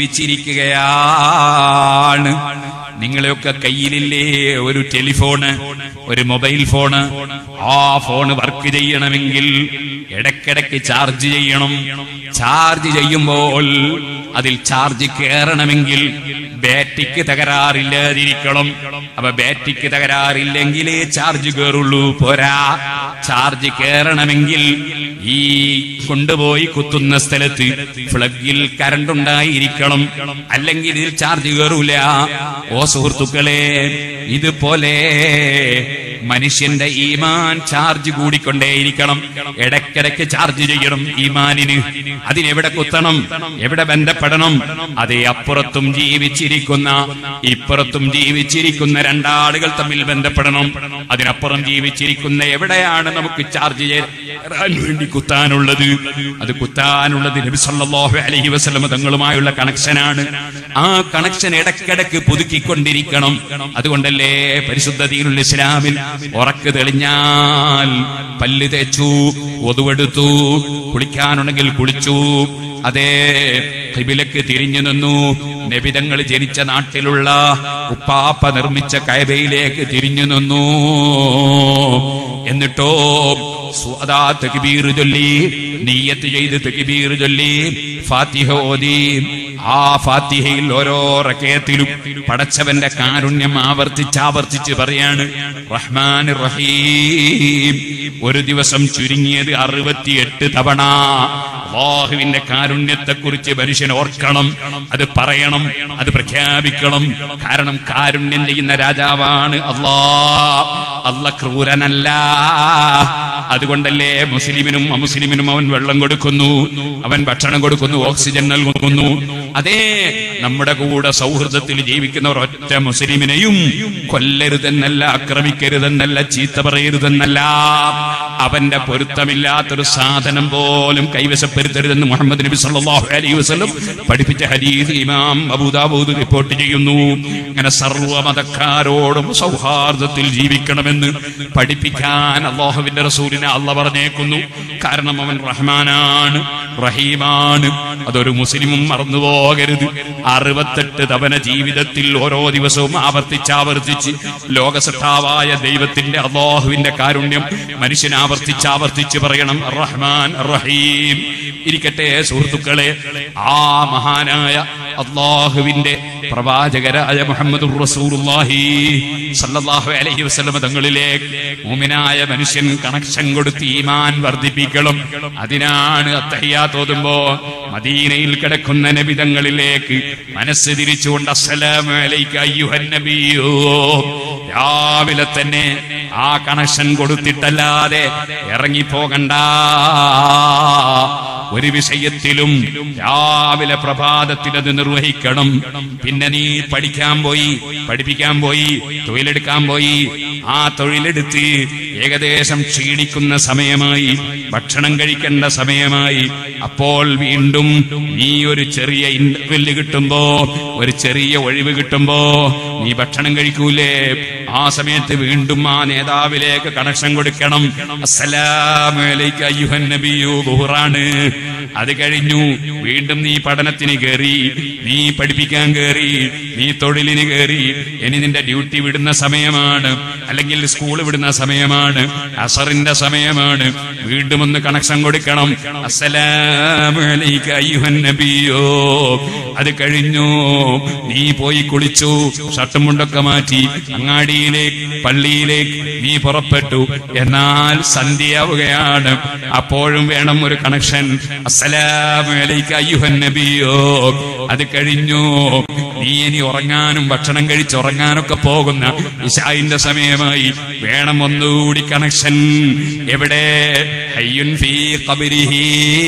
ജീവിച്ചിരിക്കുകയാണ് നിങ്ങളെയൊക്കെ കയ്യിലില്ലേ ഒരു ടെലിഫോണ് ഒരു മൊബൈൽ ഫോണ് ആ ഫോണ് വർക്ക് ചെയ്യണമെങ്കിൽ ഇടയ്ക്കിടയ്ക്ക് ചാർജ് ചെയ്യണം ചാർജ് ചെയ്യുമ്പോൾ അതിൽ ചാർജ് കയറണമെങ്കിൽ ബാറ്ററിക്ക് തകരാറില്ലാതിരിക്കണം അപ്പൊ ബാറ്ററിക്ക് തകരാറില്ലെങ്കിലേ ചാർജ് കയറുള്ളൂ പോരാ ചാർജ് കയറണമെങ്കിൽ ഈ കൊണ്ടുപോയി കുത്തുന്ന സ്ഥലത്ത് ഫ്ലഗിൽ കറണ്ട് ഉണ്ടായിരിക്കണം അല്ലെങ്കിൽ ഇതിൽ ചാർജ് കയറൂല ഓ സുഹൃത്തുക്കളെ ഇതുപോലെ മനുഷ്യന്റെ ഈമാൻ ചാർജ് കൂടിക്കൊണ്ടേയിരിക്കണം ഇടയ്ക്കിടയ്ക്ക് ചാർജ് ചെയ്യണം ഈമാനിന് അതിനെവിടെ കുത്തണം എവിടെ ബന്ധപ്പെടണം അതേ അപ്പുറത്തും ജീവിച്ചിരിക്കുന്ന ഇപ്പുറത്തും ജീവിച്ചിരിക്കുന്ന രണ്ടാളുകൾ തമ്മിൽ ബന്ധപ്പെടണം അതിനപ്പുറം ജീവിച്ചിരിക്കുന്ന എവിടെയാണ് നമുക്ക് ചാർജ് ചെയ്യാൻ വേണ്ടി കുത്താനുള്ളത് അത് കുത്താനുള്ളത് നബി സല്ലല്ലാഹു അലൈഹി വസല്ലം തങ്ങളുമായുള്ള കണക്ഷനാണ് ആ കണക്ഷൻ ഇടയ്ക്കിടയ്ക്ക് പുതുക്കിക്കൊണ്ടിരിക്കണം അതുകൊണ്ടല്ലേ പരിശുദ്ധ ദീനുൽ ഇസ്ലാമിൽ ഉറക്ക് തെളിഞ്ഞാൽ പല്ല് തേച്ചു ഒതുവെടുത്തു കുളിക്കാനുണ്ടെങ്കിൽ കുളിച്ചു അതേ കിബിലക്ക് തിരിഞ്ഞു നിന്നു നബിതങ്ങൾ ജനിച്ച നാട്ടിലുള്ള ഉപ്പാപ്പ നിർമ്മിച്ച കൈബയിലേക്ക് തിരിഞ്ഞു നിന്നു എന്നിട്ടോ സ്വതാ തക്ബീർ ചൊല്ലി നീയത്ത് ചെയ്ത് തക്ബീർ ചൊല്ലി ഫാത്തിഹ ഓതി ആ ഫാത്തിഹയിൽ ഓരോ റക്കയത്തിലും പടച്ചവന്റെ കാരുണ്യം ആവർത്തിച്ച് ആവർത്തിച്ച് പറയാണ് റഹ്മാൻ റഹീം ഒരു ദിവസം ചുരുങ്ങിയത് അറുപത്തിയെട്ട് തവണ അള്ളാഹുവിന്റെ കാരുണ്യത്തെക്കുറിച്ച് മനുഷ്യൻ ഓർക്കണം അത് പറയണം അത് പ്രഖ്യാപിക്കണം കാരണം കാരുണ്യം ചെയ്യുന്ന രാജാവാണ് അള്ളാ അല്ല ക്രൂരനല്ല അതുകൊണ്ടല്ലേ മുസ്ലിമിനും അമുസ്ലിമിനും അവൻ വെള്ളം കൊടുക്കുന്നു അവൻ ഭക്ഷണം കൊടുക്കുന്നു ഓക്സിജൻ നൽകുന്നു അതേ നമ്മുടെ കൂടെ സൗഹൃദത്തിൽ ജീവിക്കുന്നവർ ഒറ്റ മുസ്ലിമിനെയും കൊല്ലരുതെന്നല്ല ആക്രമിക്കരുതെന്നല്ല ചീത്ത പറയരുതെന്നല്ല അവന്റെ പൊരുത്തമില്ലാത്തൊരു സാധനം പോലും കൈവശപ്പെടുത്തരുതെന്ന് മുഹമ്മദ് നബി സല്ലല്ലാഹു അലൈഹി വസല്ലം പഠിപ്പിച്ച ഹദീസ് ഇമാം അബൂദാബൂദ് റിപ്പോർട്ട് ചെയ്യുന്നു അങ്ങനെ സർവ്വമതക്കാരോടും സൗഹാർദ്ദത്തിൽ ജീവിക്കണമെന്ന് പഠിപ്പിക്കാൻ അള്ളാഹുവിന്റെ റസൂലിനെ അല്ല പറഞ്ഞേക്കുന്നു കാരണം അവൻ റഹ്മാനാണ് റഹീമാണ് അതൊരു മുസ്ലിമും മറന്നു പോകരുത് അറുപത്തെട്ട് തവണ ജീവിതത്തിൽ ഓരോ ദിവസവും ആവർത്തിച്ച് ആവർത്തിച്ച് ലോകസട്ടാവായ ദൈവത്തിന്റെ അള്ളാഹുവിന്റെ കാരുണ്യം മനുഷ്യൻ ആവർത്തിച്ച് ആവർത്തിച്ച് പറയണം റഹ്മാൻ റഹീം ഇരിക്കട്ടെ സുഹൃത്തുക്കളെ ആ മഹാനായ അള്ളാഹുവിന്റെ പ്രവാചകരായ മുഹമ്മദ് റസൂലുള്ളാഹി സല്ലല്ലാഹു അലൈഹി വസല്ലം തങ്ങളിലേക്ക് മുഅ്മിനായ മനുഷ്യൻ കണക്ഷൻ കൊടുത്ത് ഈമാൻ വർദ്ധിപ്പിക്കണം അതിനാണ് അത്തഹിയാത്ത് ഓതുമ്പോ മദീനയിൽ കിടക്കുന്ന നബിതങ്ങളിലേക്ക് മനസ്സ് തിരിച്ചുകൊണ്ട് അസ്സലാമു അലൈക അയ്യുഹൻ നബിയോ രാവിലെ തന്നെ ആ കണക്ഷൻ കൊടുത്തിട്ടല്ലാതെ ഇറങ്ങിപ്പോകണ്ട ഒരു വിഷയത്തിലും രാവിലെ പ്രഭാതത്തിൽ അത് നിർവഹിക്കണം പിന്നെ നീ പഠിക്കാൻ പോയി പഠിപ്പിക്കാൻ പോയി തൊഴിലെടുക്കാൻ പോയി ആ തൊഴിലെടുത്ത് ഏകദേശം ക്ഷീണിക്കുന്ന സമയമായി ഭക്ഷണം കഴിക്കേണ്ട സമയമായി അപ്പോൾ വീണ്ടും നീ ഒരു ചെറിയ ഇന്റർവെല്ല് കിട്ടുമ്പോ ഒരു ചെറിയ ഒഴിവ് കിട്ടുമ്പോ നീ ഭക്ഷണം കഴിക്കൂലേ ആ സമയത്ത് വീണ്ടും ആ നേതാവിലേക്ക് കണക്ഷൻ കൊടുക്കണം അസ്സലാമലൈക അയ്യുഹൻ നബിയു ബുഹറാണ് അത് കഴിഞ്ഞു വീണ്ടും നീ പഠനത്തിന് കയറി നീ പഠിപ്പിക്കാൻ കയറി നീ തൊഴിലിന് കയറി ഇനി നിന്റെ ഡ്യൂട്ടി വിടുന്ന സമയമാണ് അല്ലെങ്കിൽ സ്കൂൾ വിടുന്ന സമയമാണ് അസറിന്റെ സമയമാണ് വീണ്ടും ഒന്ന് കണക്ഷൻ കൊടുക്കണം അസ്സലാമലൈക അയ്യുഹൻ നബിയോ അത് കഴിഞ്ഞു നീ പോയി കുളിച്ചു ഷർട്ടും മുണ്ടൊക്കെ മാറ്റി അങ്ങാടിയിലേക്ക് പള്ളിയിലേക്ക് നീ പുറപ്പെട്ടു എന്നാൽ സന്ധ്യയാവുകയാണ് അപ്പോഴും വേണം ഒരു കണക്ഷൻ അസ്സലാമലൈക അയ്യുഹൻ നബിയോ അത് കഴിഞ്ഞു നീ ഇനി ഉറങ്ങാനും ഭക്ഷണം കഴിച്ച് ഉറങ്ങാനൊക്കെ പോകുന്ന ഇശായിന്റെ സമയമായി വേണം ഒന്നുകൂടി കണക്ഷൻ എവിടെ ഹയ്യുൻ ഫീ ഖബരിഹി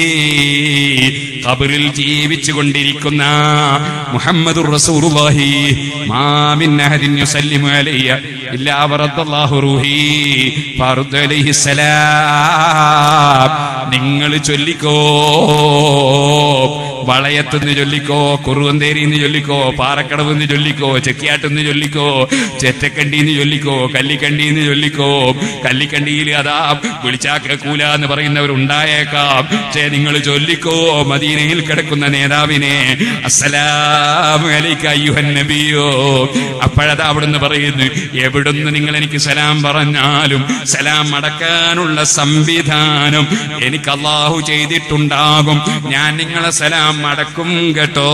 ഖബറിൽ ജീവിച്ചു കൊണ്ടിരിക്കുന്ന മുഹമ്മദ് റസൂലുള്ളാഹി മാ മിൻ അഹദിൻ യുസല്ലിമു അലയ്യ ഇല്ലാ വറദ്ദല്ലാഹു റൂഹി ഫറുദ് അലൈഹി സലാം നിങ്ങൾ ചൊല്ലിക്കോ വളയത്തുനിന്ന് ചൊല്ലിക്കോ കുറുവന്തേരിന്ന് ചൊല്ലിക്കോ പാറക്കടവെന്ന് ചൊല്ലിക്കോ ചെക്കിയാട്ടെന്ന് ചൊല്ലിക്കോ ചെറ്റക്കണ്ടിന്ന് ചൊല്ലിക്കോ കല്ലിക്കണ്ടിന്ന് ചൊല്ലിക്കോ കല്ലിക്കണ്ടിയിൽ അതാ വിളിച്ചാ കേൾക്കൂല എന്ന് പറയുന്നവരുണ്ടായേക്കാം പക്ഷേ നിങ്ങൾ ചൊല്ലിക്കോ മദീനയിൽ കിടക്കുന്ന നേതാവിനെ അസ്സലാമു അലൈക അയ്യുഹൻ നബിയോ അപ്പോഴതാ അവിടുന്ന് പറയുന്നു എവിടുന്ന് നിങ്ങൾ എനിക്ക് സലാം പറഞ്ഞാലും സലാം അടക്കാനുള്ള സംവിധാനം എനിക്ക് അള്ളാഹു ചെയ്തിട്ടുണ്ടാകും ഞാൻ നിങ്ങളെ സലാം അടക്കും കേട്ടോ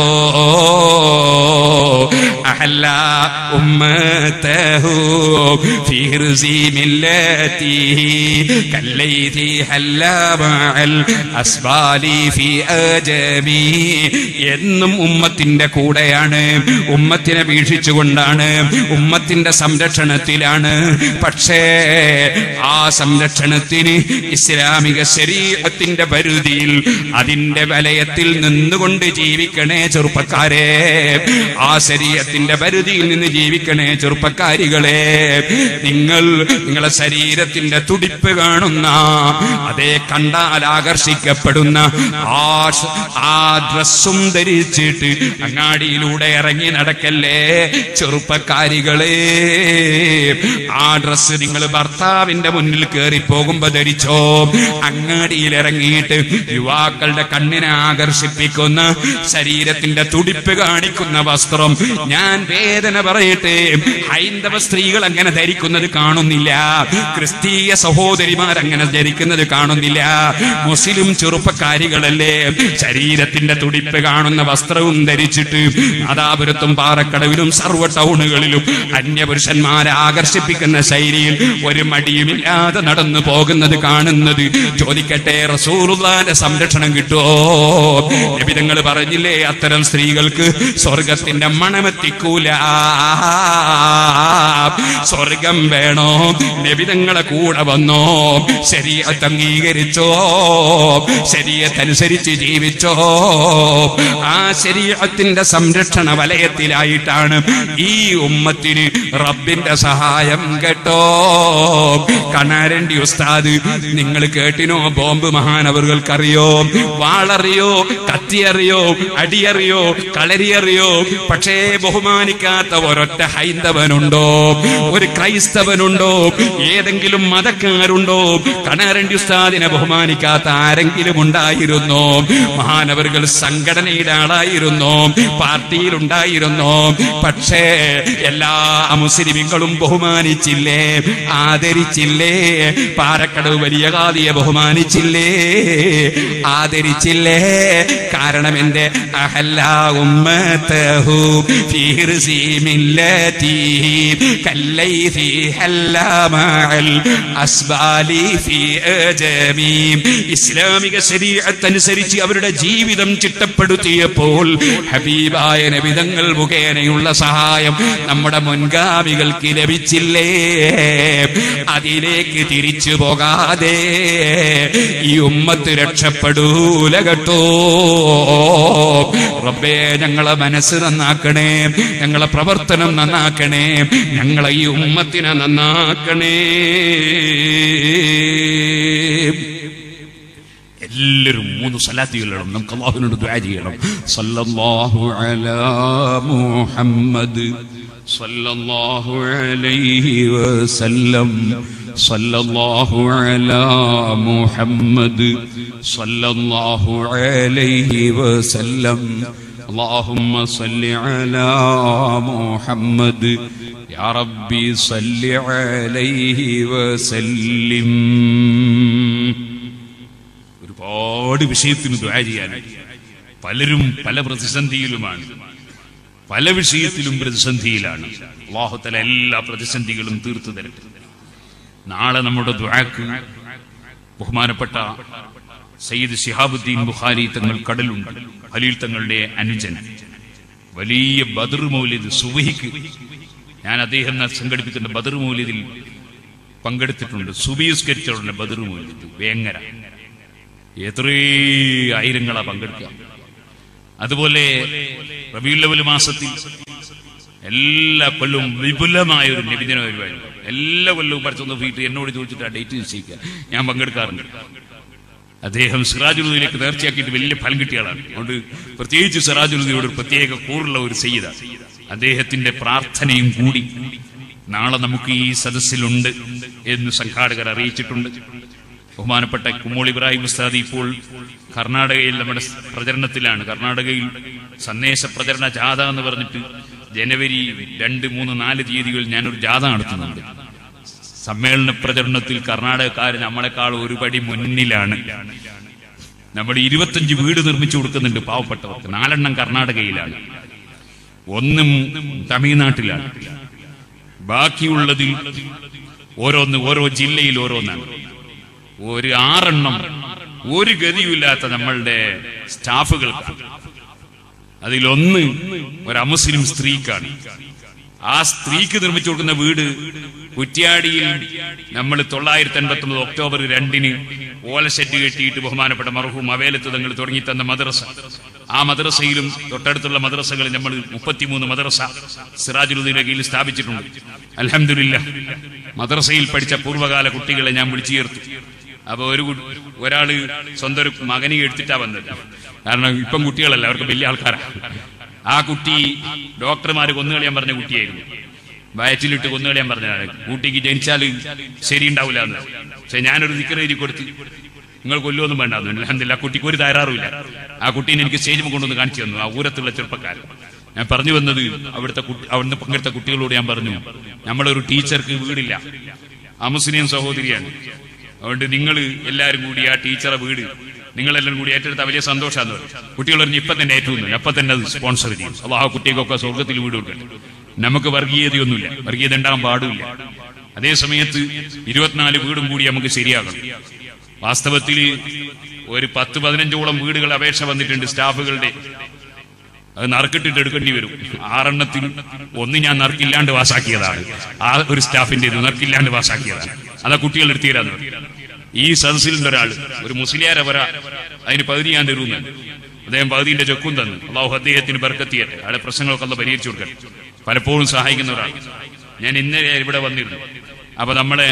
അഹല്ല ഉമ്മത്തഹു في هرز ملتي كالليث هلا مع الأسبال في أجمي എന്നും ഉമ്മത്തിന്റെ കൂടെയാണ് ഉമ്മത്തിനെ വീക്ഷിച്ചുകൊണ്ടാണ് ഉമ്മത്തിന്റെ സംരക്ഷണത്തിലാണ് പക്ഷേ ആ സംരക്ഷണത്തിന് ഇസ്ലാമിക ശരീരത്തിന്റെ പരിധിയിൽ അതിന്റെ വലയത്തിൽ നിന്നുകൊണ്ട് ജീവിക്കണേ ചെറുപ്പക്കാരെ ആ ശരീരത്തിന്റെ പരിധിയിൽ നിന്ന് ജീവിക്കണേ ചെറുപ്പക്കാരികളെ നിങ്ങൾ നിങ്ങളെ ശരീരത്തിന്റെ തുടിപ്പ് കാണുന്ന അതേ കണ്ടാൽ ആകർഷിക്കപ്പെടുന്ന ആ ഷ- ആ ഡ്രസ്സും ധരിച്ചിട്ട് അങ്ങാടിയിലൂടെ ഇറങ്ങി നടക്കല്ലേ ചെറുപ്പക്കാരികളെ ആ ഡ്രസ്സ് നിങ്ങൾ ഭർത്താവിന്റെ മുന്നിൽ കയറി പോകുമ്പോ ധരിച്ചോ അങ്ങാടിയിൽ ഇറങ്ങിയിട്ട് യുവാക്കളുടെ കണ്ണിനെ ആകർഷിപ്പിക്കുന്ന ശരീരത്തിന്റെ തുടിപ്പ് കാണിക്കുന്ന വസ്ത്രം ഞാൻ വേദന പറയട്ടെ ഹൈന്ദവ സ്ത്രീകൾ അങ്ങനെ ധരിക്കുന്നത് കാണുന്നില്ല ക്രിസ്തീയ സഹോദരിമാർ അങ്ങനെ ധരിക്കുന്നത് കാണുന്നില്ല മുസ്ലിം ചെറുപ്പക്കാരികളല്ലേ ശരീരത്തിന്റെ തുടിപ്പ് കാണുന്ന വസ്ത്രവും ധരിച്ചിട്ട് നാദാപുരത്തും പാറക്കടവിലും സർവ്വ ടൗണുകളിലും അന്യപുരുഷന്മാരെ ആകർഷിപ്പിക്കുന്ന ശൈലിയിൽ ഒരു മടിയുമില്ലാതെ നടന്നു പോകുന്നത് കാണുന്നത് ചോദിക്കട്ടെ റസൂലുള്ളാന്റെ സംരക്ഷണം കിട്ടുമോ നിബിതങ്ങൾ പറഞ്ഞില്ലേ അത്തരം സ്ത്രീകൾക്ക് സ്വർഗത്തിന്റെ മണമെത്തിക്കൂല സ്വർഗം വേണോ നിബിതങ്ങളെ കൂടെ വന്നോ ശരീരത്ത് അംഗീകരിച്ചോ ശരീരത്തനുസരിച്ച് ജീവിച്ചോ ആ ശരീരത്തിന്റെ സംരക്ഷണ വലയത്തിലായിട്ടാണ് ഈ ഉമ്മത്തിന് റബ്ബിന്റെ സഹായം കേട്ടോ കണാരണ്ടി ഉസ്താദ് നിങ്ങൾ കേട്ടിനോ ബോംബ് മഹാനവറുകൾക്കറിയോ വാളറിയോ കത്തിയറിയോ അടിയറിയോ കളരിയറിയോ പക്ഷേ ബഹുമാനിക്കാത്ത ഒരൊറ്റ ഹൈന്ദവനുണ്ടോ ഒരു ക്രൈസ്തവനുണ്ടോ ഏതെങ്കിലും മതക്കാരുണ്ടോ കണാരണ്ടി ഉസ്താദിനെ ബഹുമാനിക്കാത്ത ആരെങ്കിലും ഉണ്ടായിരുന്നോ മഹാനവറുകൾ സംഘടനയുടെ ആളായിരുന്നോ പാർട്ടിയിൽ ഉണ്ടായിരുന്നോ പക്ഷേ എല്ലാ മുസ്ലിമുകളും ബഹുമാനിച്ചില്ലേ ആദരിച്ചില്ലേ പാറക്കടവ് വലിയ കാതിയെ ബഹുമാനിച്ചില്ലേ ആദരിച്ചില്ലേ കാരണം എന്റെ അഹല്ല ഉമ്മത്തഹു ഫീർസി മില്ലതി കല്ലൈതി ഹല്ല മഅൽ അസ്ബാലി ഫീ അജമി ഇസ്ലാമിക ശരീഅത്ത് അനുസരിച്ച് അവരുടെ ജീവിതം ചിട്ടപ്പെടുത്തിയപ്പോൾ ഹബീബായ നബിതങ്ങൾ മുഖേനയുള്ള സഹായം നമ്മുടെ മുൻഗാമികൾക്ക് ലഭിച്ചില്ലേ അതിലേക്ക് തിരിച്ചു പോകാതെ ഈ ഉമ്മത്ത് രക്ഷപ്പെടൂല കേട്ടോ റബ്ബേ ഞങ്ങളെ മനസ്സ് നന്നാക്കണേ ഞങ്ങളെ പ്രവർത്തനം നന്നാക്കണേ ഞങ്ങളെ ഈ ഉമ്മത്തിനെ നന്നാക്കണേ എല്ലാവരും മൂന്ന് സലാത്തികളിലും നമുക്ക് അള്ളാഹുവിനോട് ദ്വാ ചെയ്യണം സല്ലല്ലാഹു അലാ മുഹമ്മദ് സല്ലല്ലാഹു അലൈഹി വസല്ലം സല്ലല്ലാഹു അലാ മുഹമ്മദ് സല്ലല്ലാഹു അലൈഹി വസല്ലം اللهم صل على محمد يا ربي صل عليه وسلم ഒരുപാട് വിഷയത്തിന് ദ്വാ ചെയ്യാൻ പലരും പല പ്രതിസന്ധിയിലുമാണ് പല വിഷയത്തിലും പ്രതിസന്ധിയിലാണ് അള്ളാഹുത്തല എല്ലാ പ്രതിസന്ധികളും തീർത്തു തരട്ടെ നാളെ നമ്മുടെ ദ്വാക്ക് ബഹുമാനപ്പെട്ട സയ്യിദ് ശിഹാബുദ്ദീൻ ബുഖാരി തങ്ങൾ കടലുണ്ട് ഖലീൽ തങ്ങളുടെ അനുജൻ വലിയ ബദർ മൗലിദ് സുബഹിക്ക് ഞാൻ അദ്ദേഹം സംഘടിപ്പിക്കുന്ന ബദർ മൗലിദിൽ പങ്കെടുത്തിട്ടുണ്ട് സുബീസ്കരിച്ചുള്ള ബദർ മൗലിദ് വേങ്ങര എത്രേ ആയിരങ്ങളാ പങ്കെടുക്കുക അതുപോലെ റബിയുല്ലവൽ മാസത്തിൽ എല്ലാ കൊല്ലവും വിപുലമായ ഒരു നബിദിന പരിപാടി എല്ലാ കൊല്ലവും പഠിച്ചൊന്ന് ഫീറ്റ് എന്നോട് ചോദിച്ചിട്ട് ആ ഡേറ്റ് നിശ്ചയിക്കുക ഞാൻ പങ്കെടുക്കാറുണ്ട് അദ്ദേഹം സിറാജുലുദ്ദീനിലേക്ക് നേർച്ചയാക്കിയിട്ട് വലിയ ഫലം കിട്ടിയ ആളാണ് അതുകൊണ്ട് പ്രത്യേകിച്ച് സിറാജുലുദ്ദീനോട് ഒരു പ്രത്യേക കൂറുള്ള ഒരു ചെയ്ത അദ്ദേഹത്തിന്റെ പ്രാർത്ഥനയും കൂടി നാളെ നമുക്ക് ഈ സദസ്സിലുണ്ട് എന്ന് സംഘാടകർ അറിയിച്ചിട്ടുണ്ട് ബഹുമാനപ്പെട്ട കുമ്മോൾ ഇബ്രാഹിം ഉസ്താദ് ഇപ്പോൾ കർണാടകയിൽ നമ്മുടെ പ്രചരണത്തിലാണ് കർണാടകയിൽ സന്ദേശ പ്രചരണ ജാഥ എന്ന് പറഞ്ഞിട്ട് ജനുവരി രണ്ട് മൂന്ന് നാല് തീയതികളിൽ ഞാനൊരു ജാഥ നടത്തുന്നുണ്ട് സമ്മേളന പ്രചരണത്തിൽ കർണാടകക്കാർ നമ്മളെക്കാൾ ഒരു പടി മുന്നിലാണ് നമ്മൾ ഇരുപത്തഞ്ച് വീട് നിർമ്മിച്ചു കൊടുക്കുന്നുണ്ട് പാവപ്പെട്ടവർക്ക് നാലെണ്ണം കർണാടകയിലാണ് ഒന്നും തമിഴ്നാട്ടിലാണ് ബാക്കിയുള്ളതിൽ ഓരോന്ന് ഓരോ ജില്ലയിൽ ഓരോന്നാണ് ഒരു ആറെണ്ണം ഒരു ഗതിയുമില്ലാത്ത നമ്മളുടെ സ്റ്റാഫുകൾക്ക് അതിലൊന്ന് ഒരു അമുസ്ലിം സ്ത്രീക്കാണ് ആ സ്ത്രീക്ക് നിർമ്മിച്ചു കൊടുക്കുന്ന വീട് കുറ്റ്യാടിയിൽ നമ്മൾ തൊള്ളായിരത്തി എൺപത്തി ഒമ്പത് ഒക്ടോബർ രണ്ടിന് ഓലശെറ്റ് കെട്ടിയിട്ട് ബഹുമാനപ്പെട്ട മർഹൂം അവേലത്ത് തങ്ങൾ തുടങ്ങി തന്ന മദ്രസ ആ മദ്രസയിലും തൊട്ടടുത്തുള്ള മദ്രസകളിൽ നമ്മൾ മുപ്പത്തിമൂന്ന് മദ്രസ സിറാജുലുദ്ദീന്റെ കീഴിൽ സ്ഥാപിച്ചിട്ടുണ്ട് അലഹമില്ല മദ്രസയിൽ പഠിച്ച പൂർവ്വകാല കുട്ടികളെ ഞാൻ വിളിച്ചു ചേർത്തു അപ്പൊ ഒരു കു- ഒരാള് സ്വന്തം ഒരു മകനെ എടുത്തിട്ടാ വന്നത് കാരണം ഇപ്പം കുട്ടികളല്ല അവർക്ക് വലിയ ആൾക്കാരാണ് ആ കുട്ടി ഡോക്ടർമാര് കൊന്നുകളയാൻ പറഞ്ഞ കുട്ടിയായിരുന്നു വയറ്റിലിട്ട് കൊന്നുകളയാൻ പറഞ്ഞതാണ് കുട്ടിക്ക് ജനിച്ചാൽ ശരി ഉണ്ടാവില്ല എന്ന് പക്ഷെ ഞാനൊരു നിക്കർ എഴുതി കൊടുത്ത് നിങ്ങൾ കൊല്ലുമൊന്നും വേണ്ട അലഹമില്ല ആ കുട്ടിക്ക് ഒരു തയ്യാറുമില്ല ആ കുട്ടീനെ എനിക്ക് സ്റ്റേജിൽ കൊണ്ടുവന്ന് കാണിച്ചു തന്നു ആ ഊരത്തുള്ള ചെറുപ്പക്കാരൻ ഞാൻ പറഞ്ഞു വന്നത് അവിടുത്തെ കുട്ടി- അവിടുന്ന് പങ്കെടുത്ത കുട്ടികളോട് ഞാൻ പറഞ്ഞു നമ്മളൊരു ടീച്ചർക്ക് വീടില്ല ആ മുസ്ലിം സഹോദരിയാണ് അതുകൊണ്ട് നിങ്ങൾ എല്ലാവരും കൂടി ആ ടീച്ചറെ വീട് നിങ്ങളെല്ലാം കൂടി ഏറ്റെടുത്ത വലിയ സന്തോഷമാണ് കുട്ടികൾ പറഞ്ഞ് ഇപ്പൊ തന്നെ ഏറ്റവും അപ്പൊ തന്നെ അത് സ്പോൺസർ ചെയ്യും അപ്പൊ ആ കുട്ടികൾക്കൊക്കെ സ്വർഗത്തിൽ വീട് കൊടുക്കട്ടെ നമുക്ക് വർഗീയതയൊന്നുമില്ല വർഗീയത ഉണ്ടാകാൻ പാടില്ല അതേ സമയത്ത് ഇരുപത്തിനാല് വീടും കൂടി നമുക്ക് ശരിയാകണം വാസ്തവത്തിൽ ഒരു പത്ത് പതിനഞ്ചോളം വീടുകൾ അപേക്ഷ വന്നിട്ടുണ്ട് സ്റ്റാഫുകളുടെ അത് നറുക്കിട്ടിട്ട് എടുക്കേണ്ടി വരും ആറെണ്ണത്തിൽ ഒന്ന് ഞാൻ നറുക്കില്ലാണ്ട് പാസ്സാക്കിയതാണ് ആ ഒരു സ്റ്റാഫിന്റെ ഇത് നറുക്കില്ലാണ്ട് പാസ്സാക്കിയതാണ് അതാ കുട്ടികൾ എടുത്തീരാന്ന് പറഞ്ഞു. ഈ സദസ്സിലുള്ള ഒരാൾ ഒരു മുസ്ലിയാരെ വര അതിന് പകുതി ഞാൻ തരുന്നു അദ്ദേഹം പകുതിന്റെ ചെക്കും തന്നു അള്ളാഹു അദ്ദേഹത്തിന് ബർക്കത്തിയട്ടെ അയാളെ പ്രശ്നങ്ങളൊക്കെ ഒന്ന് പരിഹരിച്ചു കൊടുക്കട്ടെ പലപ്പോഴും സഹായിക്കുന്ന ഒരാൾ ഞാൻ ഇന്നലെ ഇവിടെ വന്നിരുന്നു അപ്പൊ നമ്മളെ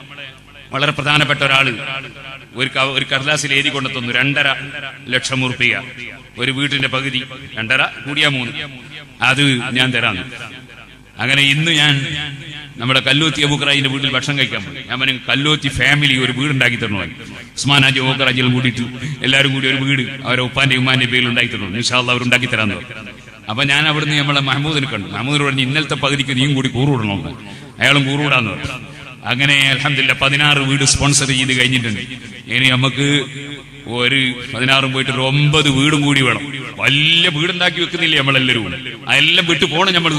വളരെ പ്രധാനപ്പെട്ട ഒരാള് ഒരു ക- ഒരു കടലാസിൽ എഴുതി കൊണ്ടു തന്നു രണ്ടര ലക്ഷം ഉറുപ്പിക ഒരു വീട്ടിന്റെ പകുതി രണ്ടര കൂടിയാ മൂന്ന് അത് ഞാൻ തരാന്ന് അങ്ങനെ ഇന്ന് ഞാൻ നമ്മുടെ കല്ലൂത്തി അബുക്കറാജിന്റെ വീട്ടിൽ ഭക്ഷണം കഴിക്കാൻ പോയി ഞാൻ പറഞ്ഞു കല്ലൂത്തി ഫാമിലി ഒരു വീട് ഉണ്ടാക്കി തരണോ ഉസ്മാൻ ഹാജി അബുക്കറാജിലും കൂടിയിട്ട് എല്ലാവരും കൂടി ഒരു വീട് അവരെ ഉപ്പാന്റെ ഉമ്മാന്റെ പേരിൽ ഉണ്ടാക്കി തരണം നിഷാല്ല അവർ ഉണ്ടാക്കി തരാന്ന് പറഞ്ഞു അപ്പൊ ഞാൻ അവിടുന്ന് നമ്മളെ മഹമ്മൂദിനെ കണ്ടു മഹമ്മൂദിന് പറഞ്ഞു ഇന്നലത്തെ പകുതിക്ക് നീയും കൂടി കൂറുവിടണം അയാളും കൂറുവിടാന്ന് പറഞ്ഞു അങ്ങനെ അലഹമില്ല പതിനാറ് വീട് സ്പോൺസർ ചെയ്ത് കഴിഞ്ഞിട്ടുണ്ട് ഇനി നമുക്ക് ഒരു പതിനാറും പോയിട്ട് ഒരു ഒമ്പത് വീടും കൂടി വേണം വലിയ വീടുണ്ടാക്കി വെക്കുന്നില്ലേ നമ്മളെല്ലാവരും അതെല്ലാം വിട്ടു പോണം നമ്മൾ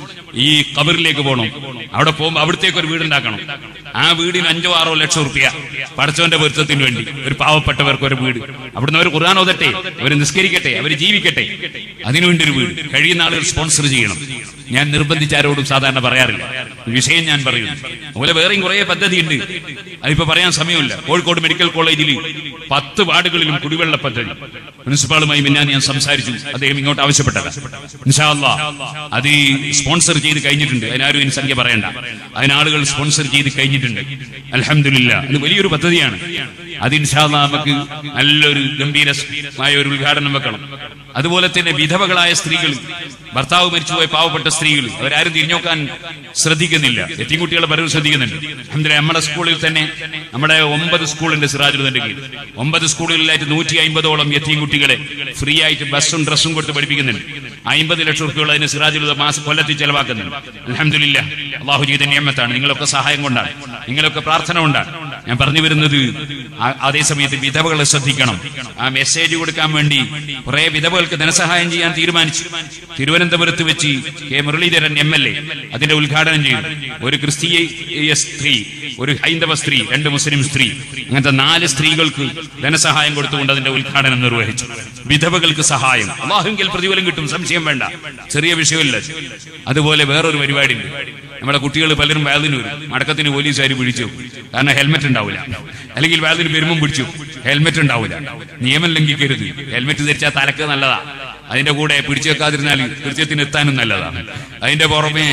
ഈ കബറിലേക്ക് പോകണം അവിടെ പോകുമ്പോൾ അവിടത്തേക്ക് ഒരു വീടുണ്ടാക്കണം ആ വീടിന് അഞ്ചോ ആറോ ലക്ഷം റുപ്യ പടച്ചവന്റെ പൊരുത്തത്തിന് വേണ്ടി ഒരു പാവപ്പെട്ടവർക്ക് ഒരു വീട് അവിടുന്ന് അവർ ഖുർആൻ ഓതട്ടെ അവർ നിസ്കരിക്കട്ടെ അവർ ജീവിക്കട്ടെ അതിനുവേണ്ടി ഒരു വീട് കഴിയുന്ന ആളുകൾ സ്പോൺസർ ചെയ്യണം ഞാൻ നിർബന്ധിച്ച് ആരോടും സാധാരണ പറയാറില്ല വിഷയം ഞാൻ പറയുന്നു അതുപോലെ വേറെയും കുറെ പദ്ധതിയുണ്ട് അതിപ്പോ പറയാൻ സമയമില്ല കോഴിക്കോട് മെഡിക്കൽ കോളേജിൽ പത്ത് വാർഡുകളിലും കുടിവെള്ള പദ്ധതി പ്രിൻസിപ്പാളുമായി മിന്നാൻ ഞാൻ സംസാരിച്ചു അദ്ദേഹം ഇങ്ങോട്ട് ആവശ്യപ്പെട്ടത് ഇൻഷാ അല്ലാ, അത് ഈ സ്പോൺസർ ചെയ്ത് കഴിഞ്ഞിട്ടുണ്ട് അതിനാരും ഇനി സംഖ്യ പറയണ്ട അതിനാളുകൾ സ്പോൺസർ ചെയ്ത് കഴിഞ്ഞിട്ടുണ്ട് അലഹമില്ല അത് വലിയൊരു പദ്ധതിയാണ് അത് ഇൻഷാ അല്ലാ നമുക്ക് നല്ലൊരു ഗംഭീരമായ ഒരു ഉദ്ഘാടനം വെക്കണം അതുപോലെ തന്നെ വിധവകളായ സ്ത്രീകൾ ഭർത്താവ് മരിച്ചുപോയ പാവപ്പെട്ട സ്ത്രീകൾ അവരാരും തിരിഞ്ഞോക്കാൻ ശ്രദ്ധിക്കുന്നില്ല എത്തിക്കുട്ടികളെ പലരും ശ്രദ്ധിക്കുന്നുണ്ട് അഹമ്മദില്ല നമ്മുടെ സ്കൂളിൽ തന്നെ നമ്മുടെ ഒമ്പത് സ്കൂളിന്റെ സിറാജുലിന്റെ കീഴിൽ ഒമ്പത് സ്കൂളുകളിലായിട്ട് നൂറ്റി അമ്പതോളം എത്തിയും കുട്ടികളെ ഫ്രീ ആയിട്ട് ബസ്സും ഡ്രസ്സും കൊടുത്ത് പഠിപ്പിക്കുന്നുണ്ട് അമ്പത് ലക്ഷം റുപ്യകൾ അതിന് സിറാജുൽ മാസം കൊല്ലത്തിൽ ചെലവാക്കുന്നുണ്ട് അലഹമില്ല അള്ളാഹു ചെയ്ത നിയമത്താണ് നിങ്ങളൊക്കെ സഹായം കൊണ്ടാണ് നിങ്ങളൊക്കെ പ്രാർത്ഥന കൊണ്ടാണ് ഞാൻ പറഞ്ഞു വരുന്നത് ആ- അതേസമയത്ത് വിധവകളെ ശ്രദ്ധിക്കണം ആ മെസ്സേജ് കൊടുക്കാൻ വേണ്ടി കുറെ വിധവകൾക്ക് ധനസഹായം ചെയ്യാൻ തീരുമാനിച്ചു തിരുവനന്തപുരത്ത് വെച്ച് K Muraleedharan M L A അതിന്റെ ഉദ്ഘാടനം ചെയ്തു ഒരു ക്രിസ്തീയ സ്ത്രീ ഒരു ഹൈന്ദവ സ്ത്രീ രണ്ട് മുസ്ലിം സ്ത്രീ അങ്ങനത്തെ നാല് സ്ത്രീകൾക്ക് ധനസഹായം കൊടുത്തുകൊണ്ട് അതിന്റെ ഉദ്ഘാടനം നിർവഹിച്ചു വിധവകൾക്ക് സഹായം അള്ളാഹുങ്കിൽ പ്രതിഫലം കിട്ടും സംശയം വേണ്ട ചെറിയ വിഷയമില്ല അതുപോലെ വേറൊരു പരിപാടി ഉണ്ട് നമ്മുടെ കുട്ടികൾ പലരും വാതിന് വരും മടക്കത്തിന് പോലീസുകാർ പിടിച്ചു കാരണം ഹെൽമെറ്റ് ഉണ്ടാവില്ല അല്ലെങ്കിൽ വാതിന് വരുമ്പം പിടിച്ചു ഹെൽമെറ്റ് ഉണ്ടാവില്ല നിയമം ലംഘിക്കരുത് ഹെൽമെറ്റ് ധരിച്ചാൽ തലക്ക് നല്ലതാ അതിന്റെ കൂടെ പിടിച്ചു വെക്കാതിരുന്നാൽ കൃത്യത്തിന് എത്താനും നല്ലതാണ് അതിന്റെ പുറമെ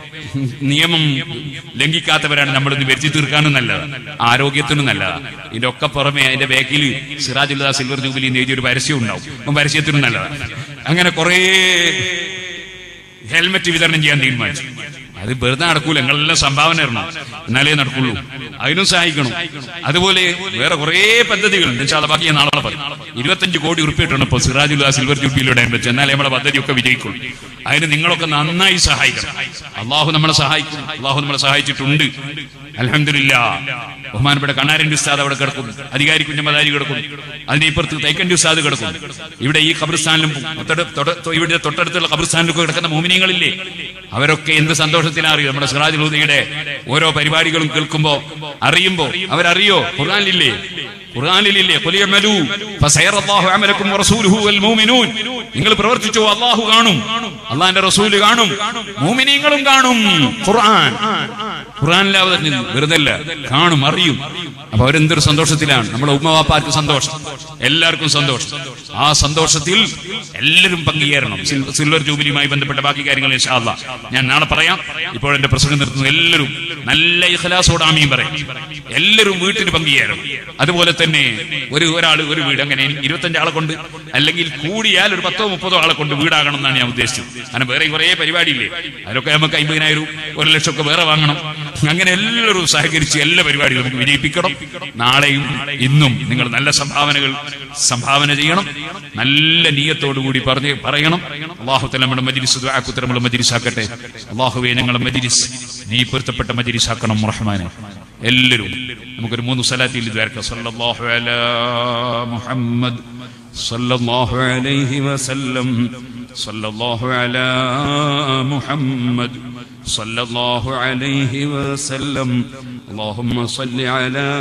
നിയമം ലംഘിക്കാത്തവരാണ് നമ്മളിന്ന് വരുത്തി തീർക്കാനും നല്ലത് ആരോഗ്യത്തിനും നല്ലതാണ് ഇതിന്റെ ഒക്കെ പുറമെ അതിന്റെ ബാക്കിൽ സിറാജുല്ല സിൽവർ ജൂബിലി എഴുതിയ ഒരു പരസ്യം ഉണ്ടാവും അപ്പം പരസ്യത്തിനും നല്ലതാണ് അങ്ങനെ കുറേ ഹെൽമെറ്റ് വിതരണം ചെയ്യാൻ തീരുമാനിച്ചു അത് വെറുതെ നടക്കൂല നിങ്ങളെല്ലാം സംഭാവന ഇടണം എന്നാലേ നടക്കുള്ളൂ അതിനും സഹായിക്കണം അതുപോലെ വേറെ കുറേ പദ്ധതികളുണ്ട് ഇൻഷാ അല്ലാ ബാക്കി ഞാൻ നാളെ പറയും ഇരുപത്തഞ്ച് കോടി ഉറുപ്പ് ഇട്ടണം ഇപ്പൊ സിറാജുല്ല സിൽവർ ജൂബിലിയുടെ വെച്ച് എന്നാലേ നമ്മുടെ പദ്ധതിയൊക്കെ വിജയിക്കുള്ളൂ അതിന് നിങ്ങളൊക്കെ നന്നായി സഹായിക്കണം അള്ളാഹു നമ്മളെ സഹായിക്കും അള്ളാഹു നമ്മളെ സഹായിച്ചിട്ടുണ്ട് അലഹമില്ല ബഹുമാനപ്പെട്ട കണ്ണാരൻ്റെ ഉസ്താദ് അവിടെ കിടക്കും അധികാരി കുഞ്ഞമ്മദാരി കിടക്കും അതിന്റെ ഇപ്പുറത്ത് തൈക്കൻ്റെ ഉസ്താദ് കിടക്കും ഇവിടെ ഈ ഖബർസ്ഥാനിലും തൊട്ട- തൊട്ട- ഇവിടെ തൊട്ടടുത്തുള്ള ഖബർസ്ഥാനിലൊക്കെ കിടക്കുന്ന മോമിനിയങ്ങളില്ലേ അവരൊക്കെ എന്ത് സന്തോഷത്തിലാണ് അറിയോ നമ്മുടെ സിറാജ് ലൂദിയുടെ ഓരോ പരിപാടികളും കേൾക്കുമ്പോ അറിയുമ്പോ അവരറിയോ ഖുർആനിലില്ലേ ഖുർആനിലില്ലേ ഖുലിയമലു ഫസയറല്ലാഹു അമലക്കും വറസൂലുഹു വൽ മുഅ്മിനൂൻ നിങ്ങൾ പ്രവർത്തിച്ചോ അല്ലാഹു കാണും അള്ളാഹിന്റെ റസൂല് കാണും മുഅ്മിനീങ്ങളും കാണും ഖുർആൻ ഖുർആനിലാവത് വെറുതെ അല്ല കാണും അറിയും അപ്പൊ അവരെന്തൊരു സന്തോഷത്തിലാണ് നമ്മുടെ ഉമ്മവാപ്പാർക്ക് സന്തോഷം എല്ലാവർക്കും സന്തോഷം ആ സന്തോഷത്തിൽ എല്ലാവരും പങ്കുചേരണം സിൽ- സിൽവർ ജൂബിലിയുമായി ബന്ധപ്പെട്ട ബാക്കി കാര്യങ്ങൾ ഇൻഷാ അല്ലാ ഞാൻ നാളെ പറയാം ഇപ്പോൾ എന്റെ പ്രസംഗം നിർത്തുന്നു എല്ലാവരും നല്ല ഇഖലാസോട് ആമീൻ പറയും എല്ലാവരും വീട്ടിന് പങ്കുചേരണം അതുപോലെ തന്നെ ഒരു ഒരാൾ ഒരു വീട് അങ്ങനെ ഇരുപത്തഞ്ച് ആളെ കൊണ്ട് അല്ലെങ്കിൽ കൂടിയാൽ ഒരു പത്തോ മുപ്പതോ ആളെ കൊണ്ട് വീടാകണം എന്നാണ് ഞാൻ ഉദ്ദേശിച്ചത് കാരണം വേറെ കുറേ പരിപാടിയില്ലേ അതിലൊക്കെ നമുക്ക് അമ്പതിനായിരം ഒരു ലക്ഷം ഒക്കെ വേറെ വാങ്ങണം അങ്ങനെ എല്ലാവരും സഹകരിച്ച് എല്ലാ പരിപാടികളും നമുക്ക് വിജയിപ്പിക്കണം നാളെയും ഇന്നും നിങ്ങൾ നല്ല സംഭാവനകൾ സംഭാവന ചെയ്യണം നല്ല നീയത്തോടു കൂടി പറഞ്ഞ് പറയണം അള്ളാഹുത്തല നമ്മുടെ മജിരിസ് ദുആക്കുത്തരം നമ്മുടെ മജിരിസാക്കട്ടെ അള്ളാഹുവെ ഞങ്ങളെ മജിരിസ് നീ പൊരുത്തപ്പെട്ട മജിരിസാക്കണം റഹ്മാനെ എല്ലാവരും നമുക്കൊരു മൂന്ന് സലാത്തിൽ ദ്വാരക്ക സല്ലല്ലാഹു അലാ മുഹമ്മദ് സല്ലല്ലാഹു അലൈഹി വസല്ലം സല്ലല്ലാഹു അലാ മുഹമ്മദ് സല്ലല്ലാഹു അലൈഹി വസല്ലം اللهم صل على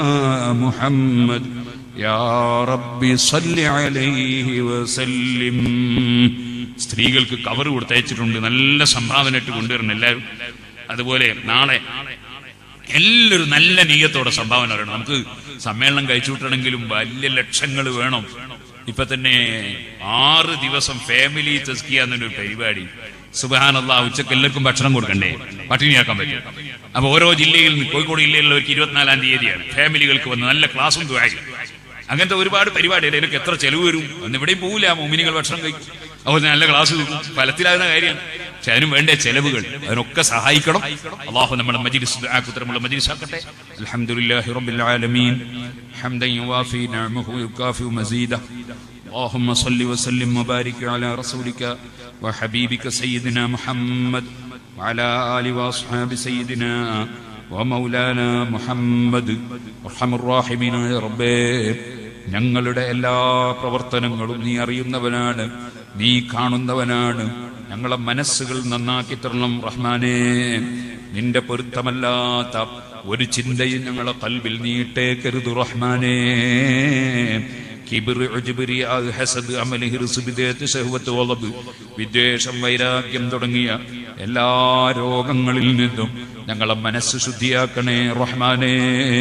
محمد يا ربي صل عليه وسلم സ്ത്രീകൾക്ക് കവർ കൊടുത്തയച്ചിട്ടുണ്ട് നല്ല സംഭാവന ഇട്ട് കൊണ്ടുവരണം എല്ലാവരും അതുപോലെ നാളെ എല്ലാവരും നല്ല നീയത്തോടെ സംഭാവന പറയണം നമുക്ക് സമ്മേളനം കഴിച്ചു വിട്ടണമെങ്കിലും വലിയ ലക്ഷങ്ങൾ വേണം ഇപ്പൊ തന്നെ ആറ് ദിവസം ഫാമിലി തെസ്കിയ എന്നൊരു പരിപാടി സുബാനല്ല ഉച്ചക്ക് എല്ലാവർക്കും ഭക്ഷണം കൊടുക്കണ്ടേ പട്ടിണിയാക്കാൻ പറ്റും അപ്പൊ ഓരോ ജില്ലയിൽ നിന്ന് കോഴിക്കോട് ജില്ലയിലുള്ളവർക്ക് ഇരുപത്തിനാലാം തീയതിയാണ് ഫാമിലികൾക്ക് വന്ന് നല്ല ക്ലാസ്സും ദ്വാരി അങ്ങനത്തെ ഒരുപാട് പരിപാടി ഇതിനൊക്കെ എത്ര ചെലവ് വരും അന്ന് ഇവിടെയും പോവില്ല മോമിനികൾ ഭക്ഷണം കഴിക്കും അതുപോലെ നല്ല ക്ലാസ് കിട്ടും ഫലത്തിലാകുന്ന കാര്യമാണ് പക്ഷെ അതിനും വേണ്ട ചെലവുകൾ അതിനൊക്കെ സഹായിക്കണം അള്ളാഹു നമ്മുടെ മജിലിസ് ആക്കുത്തരമുള്ള മജിലിസ് ആക്കട്ടെ അൽഹംദുലില്ലാഹി റബ്ബിൽ ആലമീൻ ഹംദൻ യുവാഫി നഅമഹു യുകാഫി മസീദ اللهم صل وسلم وبارك على رسولك وحبيبك سيدنا محمد وعلى آل وأصحاب سيدنا ومولانا محمد ارحم الراحمين يا ربي ഞങ്ങളുടെ എല്ലാ പ്രവർത്തനങ്ങളും നീ അറിയുന്നവനാണ് നീ കാണുന്നവനാണ് ഞങ്ങളെ മനസ്സുകൾ നന്നാക്കി തരണം റഹ്മാനേ നിന്റെ പൊരുത്തമല്ലാത്ത ഒരു ചിന്തയും ഞങ്ങളെ കൽവിൽ നീ ഇട്ടേക്കരുത് റഹ്മാനേ കിബിറ്, ഉജ്ബ്, റിയാ, ഹസദ്, അമല്, ഹിർസ്, വിദേഹത്ത്, ശഹ്വത്ത്, വളബ്, വിദ്വേഷം വൈരാഗ്യം തുടങ്ങിയ എല്ലാ രോഗങ്ങളിൽ നിന്നും ഞങ്ങളെ മനസ്സ് ശുദ്ധിയാക്കണേ റഹ്മാനേ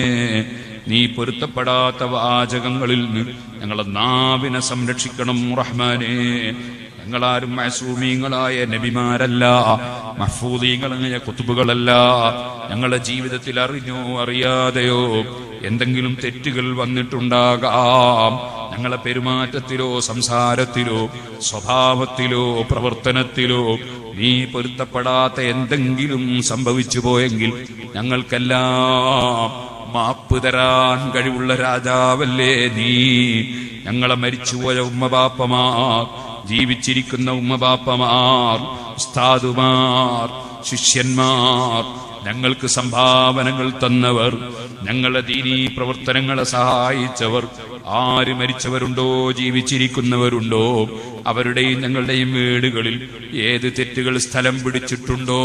നീ പൊരുത്തപ്പെടാത്ത വാചകങ്ങളിൽ നിന്ന് ഞങ്ങളെ നാവിനെ സംരക്ഷിക്കണം റഹ്മാനേ ഞങ്ങളാരും മസൂമീങ്ങളായ നബിമാരല്ല മഹ്ഫൂദീങ്ങളായ കുത്തുബുകളല്ല ഞങ്ങളുടെ ജീവിതത്തിൽ അറിഞ്ഞോ അറിയാതെയോ എന്തെങ്കിലും തെറ്റുകൾ വന്നിട്ടുണ്ടാകാം ഞങ്ങളെ പെരുമാറ്റത്തിലോ സംസാരത്തിലോ സ്വഭാവത്തിലോ പ്രവർത്തനത്തിലോ നീ പൊരുത്തപ്പെടാത്ത എന്തെങ്കിലും സംഭവിച്ചു പോയെങ്കിൽ ഞങ്ങൾക്കെല്ലാം മാപ്പ് തരാൻ കഴിവുള്ള രാജാവല്ലേ നീ ഞങ്ങളെ മരിച്ചുപോയ ഉമ്മബാപ്പമാർ ജീവിച്ചിരിക്കുന്ന ഉമ്മബാപ്പമാർ ഉസ്താദുമാർ ശിഷ്യന്മാർ ഞങ്ങൾക്ക് സംഭാവനകൾ തന്നവർ ഞങ്ങളെ ദീനീ പ്രവർത്തനങ്ങളെ സഹായിച്ചവർ ആര് മരിച്ചവരുണ്ടോ ജീവിച്ചിരിക്കുന്നവരുണ്ടോ അവരുടെയും ഞങ്ങളുടെയും വീടുകളിൽ ഏത് തെറ്റുകൾ സ്ഥലം പിടിച്ചിട്ടുണ്ടോ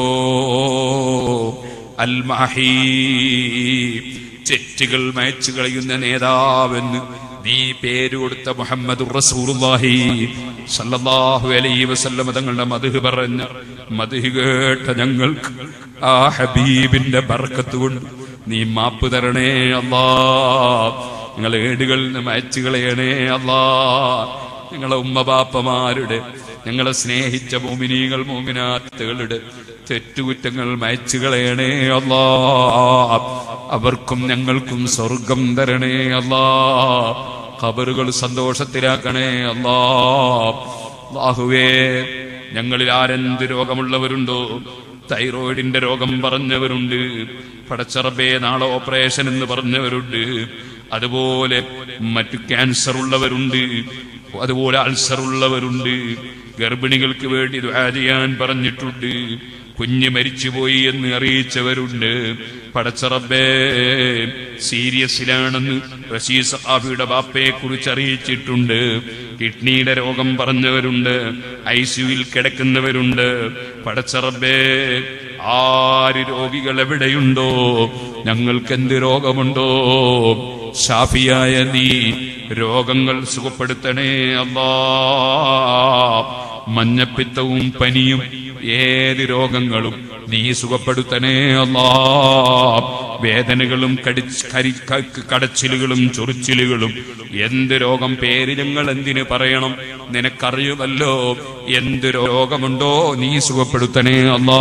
അൽ മഹീ തെറ്റുകൾ മയച്ചു കളയുന്ന നേതാവെന്ന് നീ പേര് കൊടുത്ത മുഹമ്മദ് റസൂലുള്ളാഹി സല്ലല്ലാഹു അലൈഹി വസല്ലം തങ്ങളുടെ മധു പറഞ്ഞ മധു കേട്ട ഞങ്ങൾക്ക് ആ ഹബീബിന്റെ ബർക്കത്ത് കൊണ്ട് നീ മാപ്പ് തരണേ അല്ലാ നിങ്ങൾ ഏടുകളിൽ നിന്ന് മയച്ചു കളയണേ അല്ലാ നിങ്ങളെ ഉമ്മബാപ്പമാരുടെ ഞങ്ങളെ സ്നേഹിച്ച മോമിനീകൾ മോമിനാത്തുകളുടെ തെറ്റുകുറ്റങ്ങൾ മയച്ചു കളയണേ അല്ലാ അവർക്കും ഞങ്ങൾക്കും സ്വർഗം തരണേ അല്ലാ ഖബറുകൾ സന്തോഷത്തിലാക്കണേ അല്ലാ അല്ലാഹുവേ ഞങ്ങളിൽ ആരെന്ത് രോഗമുള്ളവരുണ്ടോ തൈറോയിഡിന്റെ രോഗം പറഞ്ഞവരുണ്ട് പടച്ചറബേ നാളെ ഓപ്പറേഷൻ എന്ന് പറഞ്ഞവരുണ്ട് അതുപോലെ മറ്റു ക്യാൻസർ ഉള്ളവരുണ്ട് അതുപോലെ അൾസർ ഉള്ളവരുണ്ട് ഗർഭിണികൾക്ക് വേണ്ടി ദുആ ചെയ്യാൻ പറഞ്ഞിട്ടുണ്ട് കുഞ്ഞ് മരിച്ചുപോയി എന്ന് അറിയിച്ചവരുണ്ട് പടച്ചറബേ സീരിയസിലാണെന്ന് റഷീദ് സഹാബിയുടെ ബാപ്പയെ കുറിച്ച് അറിയിച്ചിട്ടുണ്ട് കിഡ്നിയുടെ രോഗം പറഞ്ഞവരുണ്ട് ഐ സിയുവിൽ കിടക്കുന്നവരുണ്ട് പടച്ചറബേ ആര് രോഗികൾ എവിടെയുണ്ടോ ഞങ്ങൾക്ക് എന്ത് രോഗമുണ്ടോ ഷാഫിയായ നീ രോഗങ്ങൾ സുഖപ്പെടുത്തണേ അല്ലാ മഞ്ഞപ്പിത്തവും പനിയും ഏത് രോഗങ്ങളും നീ സുഖപ്പെടുത്തണേ അല്ലാ വേദനകളും കടിച്ച് കരി- ക- കടച്ചിലുകളും ചൊറിച്ചിലുകളും എന്ത് രോഗം പേര് ഞങ്ങൾ എന്തിനു പറയണം നിനക്കറിയുമല്ലോ എന്ത് രോഗമുണ്ടോ നീ സുഖപ്പെടുത്തണേ അല്ലാ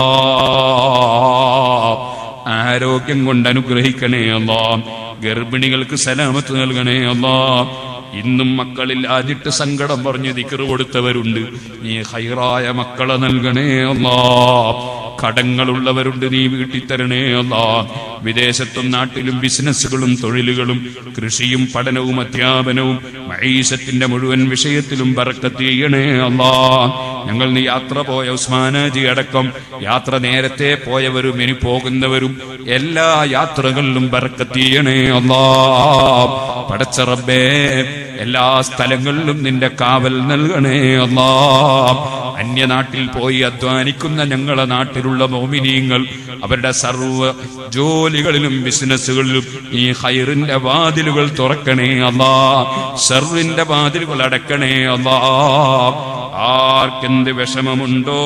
ആരോഗ്യം കൊണ്ട് അനുഗ്രഹിക്കണേ അല്ലാ ഗർഭിണികൾക്ക് സലാമത്ത് നൽകണേ അല്ലാ ഇന്നും മക്കളിൽ ആദ്യട്ട് സങ്കടം പറഞ്ഞ് ദിക്കറ് കൊടുത്തവരുണ്ട് നീ ഹൈറായ മക്കളെ നൽകണേ അല്ലാ കടങ്ങളുള്ളവരുണ്ട് നീ വീട്ടിൽ തരണേ അല്ലാ വിദേശത്തും നാട്ടിലും ബിസിനസ്സുകളും തൊഴിലുകളും കൃഷിയും പഠനവും അധ്യാപനവും മൈസത്തിന്റെ മുഴുവൻ വിഷയത്തിലും ബറക്കത്ത് ചെയ്യണേ അല്ലാ ഞങ്ങൾ നീ യാത്ര പോയ ഉസ്മാനാജി അടക്കം യാത്ര നേരത്തെ പോയവരും ഇനി പോകുന്നവരും എല്ലാ യാത്രകളിലും ബറക്കത്ത് ചെയ്യണേ അല്ലാ പടച്ച റബ്ബേ എല്ലാ സ്ഥലങ്ങളിലും നിന്റെ കാവൽ നൽകണേ അല്ലാ അന്യനാട്ടിൽ പോയി അധ്വാനിക്കുന്ന ഞങ്ങളെ നാട്ടിലുള്ള മോമിനീങ്ങൾ അവരുടെ സർവ്വ ജോലികളിലും ബിസിനസ്സുകളിലും ഈ ഹൈറിന്റെ വാതിലുകൾ തുറക്കണേ അല്ലാ ഷർറിന്റെ വാതിലുകൾ അടക്കണേ അല്ലാ ആർക്കെന്ത് വിഷമമുണ്ടോ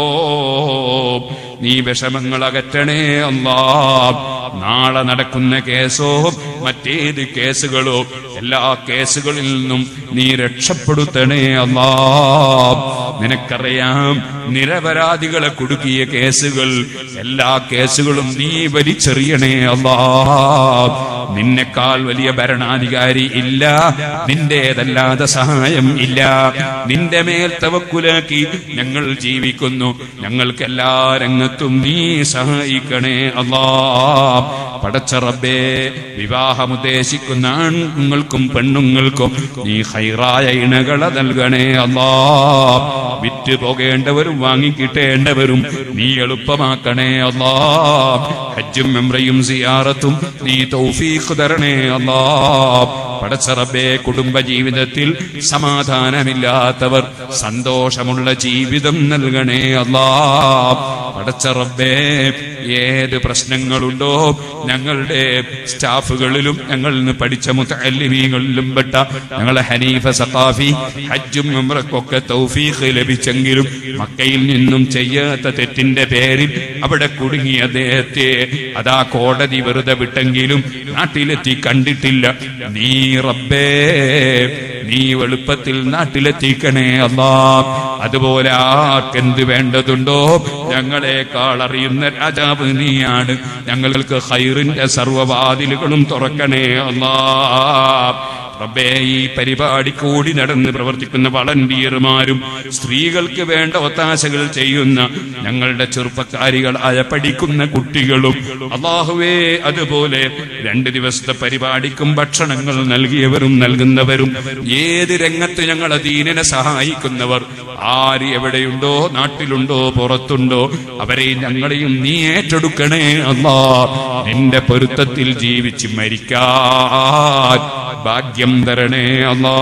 നീ വിഷമങ്ങൾ അകറ്റണേ അല്ലാ നാളെ നടക്കുന്ന കേസോ മറ്റേത് കേസുകളോ എല്ലാ കേസുകളിൽ നിന്നും നീ രക്ഷപ്പെടുത്തണേ അല്ലാ നിനക്കറിയാം നിരപരാധികളെ കുടുക്കിയ കേസുകൾ എല്ലാ കേസുകളും നീ വലിച്ചെറിയണേ അല്ലാ നിന്നെക്കാൾ വലിയ ഭരണാധികാരി ഇല്ല നിന്റേതല്ലാതെ സഹായം ഇല്ല നിന്റെ മേൽ തവക്കുലാക്കി ഞങ്ങൾ ജീവിക്കുന്നു ഞങ്ങൾക്ക് എല്ലാ രംഗത്തും നീ സഹായിക്കണേ അല്ലാ പടച്ച റബ്ബേ വിവാഹം ഉദ്ദേശിക്കുന്ന ആണുങ്ങൾക്കും പെണ്ണുങ്ങൾക്കും നീ ഹൈറായ ഇണകളെ നൽകണേ അല്ലാ വിറ്റ് പോകേണ്ടവരും വാങ്ങിക്കിട്ടേണ്ടവരും നീ എളുപ്പമാക്കണേ അല്ലാ ഹജ്ജും മെമ്രയും സിയാറത്തും നീ തൗഫീഖ് തരണേ അല്ലാ പടച്ചറബേ കുടുംബ ജീവിതത്തിൽ സമാധാനമില്ലാത്തവർ സന്തോഷമുള്ള ജീവിതം നൽകണേ അല്ലാ പടച്ചറബേ ഏത് പ്രശ്നങ്ങളുണ്ടോ ഞങ്ങളുടെ സ്റ്റാഫുകളിലും ഞങ്ങളിൽ നിന്ന് പഠിച്ച മുത്തല്ലിമീങ്ങളിലും പെട്ട ഞങ്ങളെ ഹനീഫ സഖാഫി ഹജ്ജും ഉംറക്കൊക്കെ തൗഫീഖ് ലഭിച്ചെങ്കിലും മക്കയിൽ നിന്നും ചെയ്യാത്ത തെറ്റിന്റെ പേരിൽ അവിടെ കുടുങ്ങിയ അദ്ദേഹത്തെ അതാ കോടതി വെറുതെ വിട്ടെങ്കിലും നാട്ടിലെത്തി കണ്ടിട്ടില്ല നീ റബ്ബേ നീ എളുപ്പത്തിൽ നാട്ടിലെത്തിക്കണേ അല്ലാ അതുപോലെ ആർക്കെന്ത് വേണ്ടതുണ്ടോ ഞങ്ങളെക്കാൾ അറിയുന്ന രാജാവ് നീയാണ് ഞങ്ങൾക്ക് ഹൈറിന്റെ സർവവാതിലുകളും തുറക്കണേ അല്ലാ റബ്ബേ ഈ പരിപാടി കൂടി നടന്ന് പ്രവർത്തിക്കുന്ന വളണ്ടിയർമാരും സ്ത്രീകൾക്ക് വേണ്ട ഒത്താശകൾ ചെയ്യുന്ന ഞങ്ങളുടെ ചെറുപ്പക്കാരികളായ പഠിക്കുന്ന കുട്ടികളും അള്ളാഹുവേ അതുപോലെ രണ്ട് ദിവസത്തെ പരിപാടിക്കും ഭക്ഷണങ്ങൾ നൽകിയവരും നൽകുന്നവരും ഏത് രംഗത്ത് ഞങ്ങളെ ദീനനെ സഹായിക്കുന്നവർ ആര് എവിടെയുണ്ടോ നാട്ടിലുണ്ടോ പുറത്തുണ്ടോ അവരെയും ഞങ്ങളെയും നീ ഏറ്റെടുക്കണേ അല്ലാ നിന്റെ പൊരുത്തത്തിൽ ജീവിച്ച് മരിക്കാൻ ഭാഗ്യം തരണേ അല്ലാ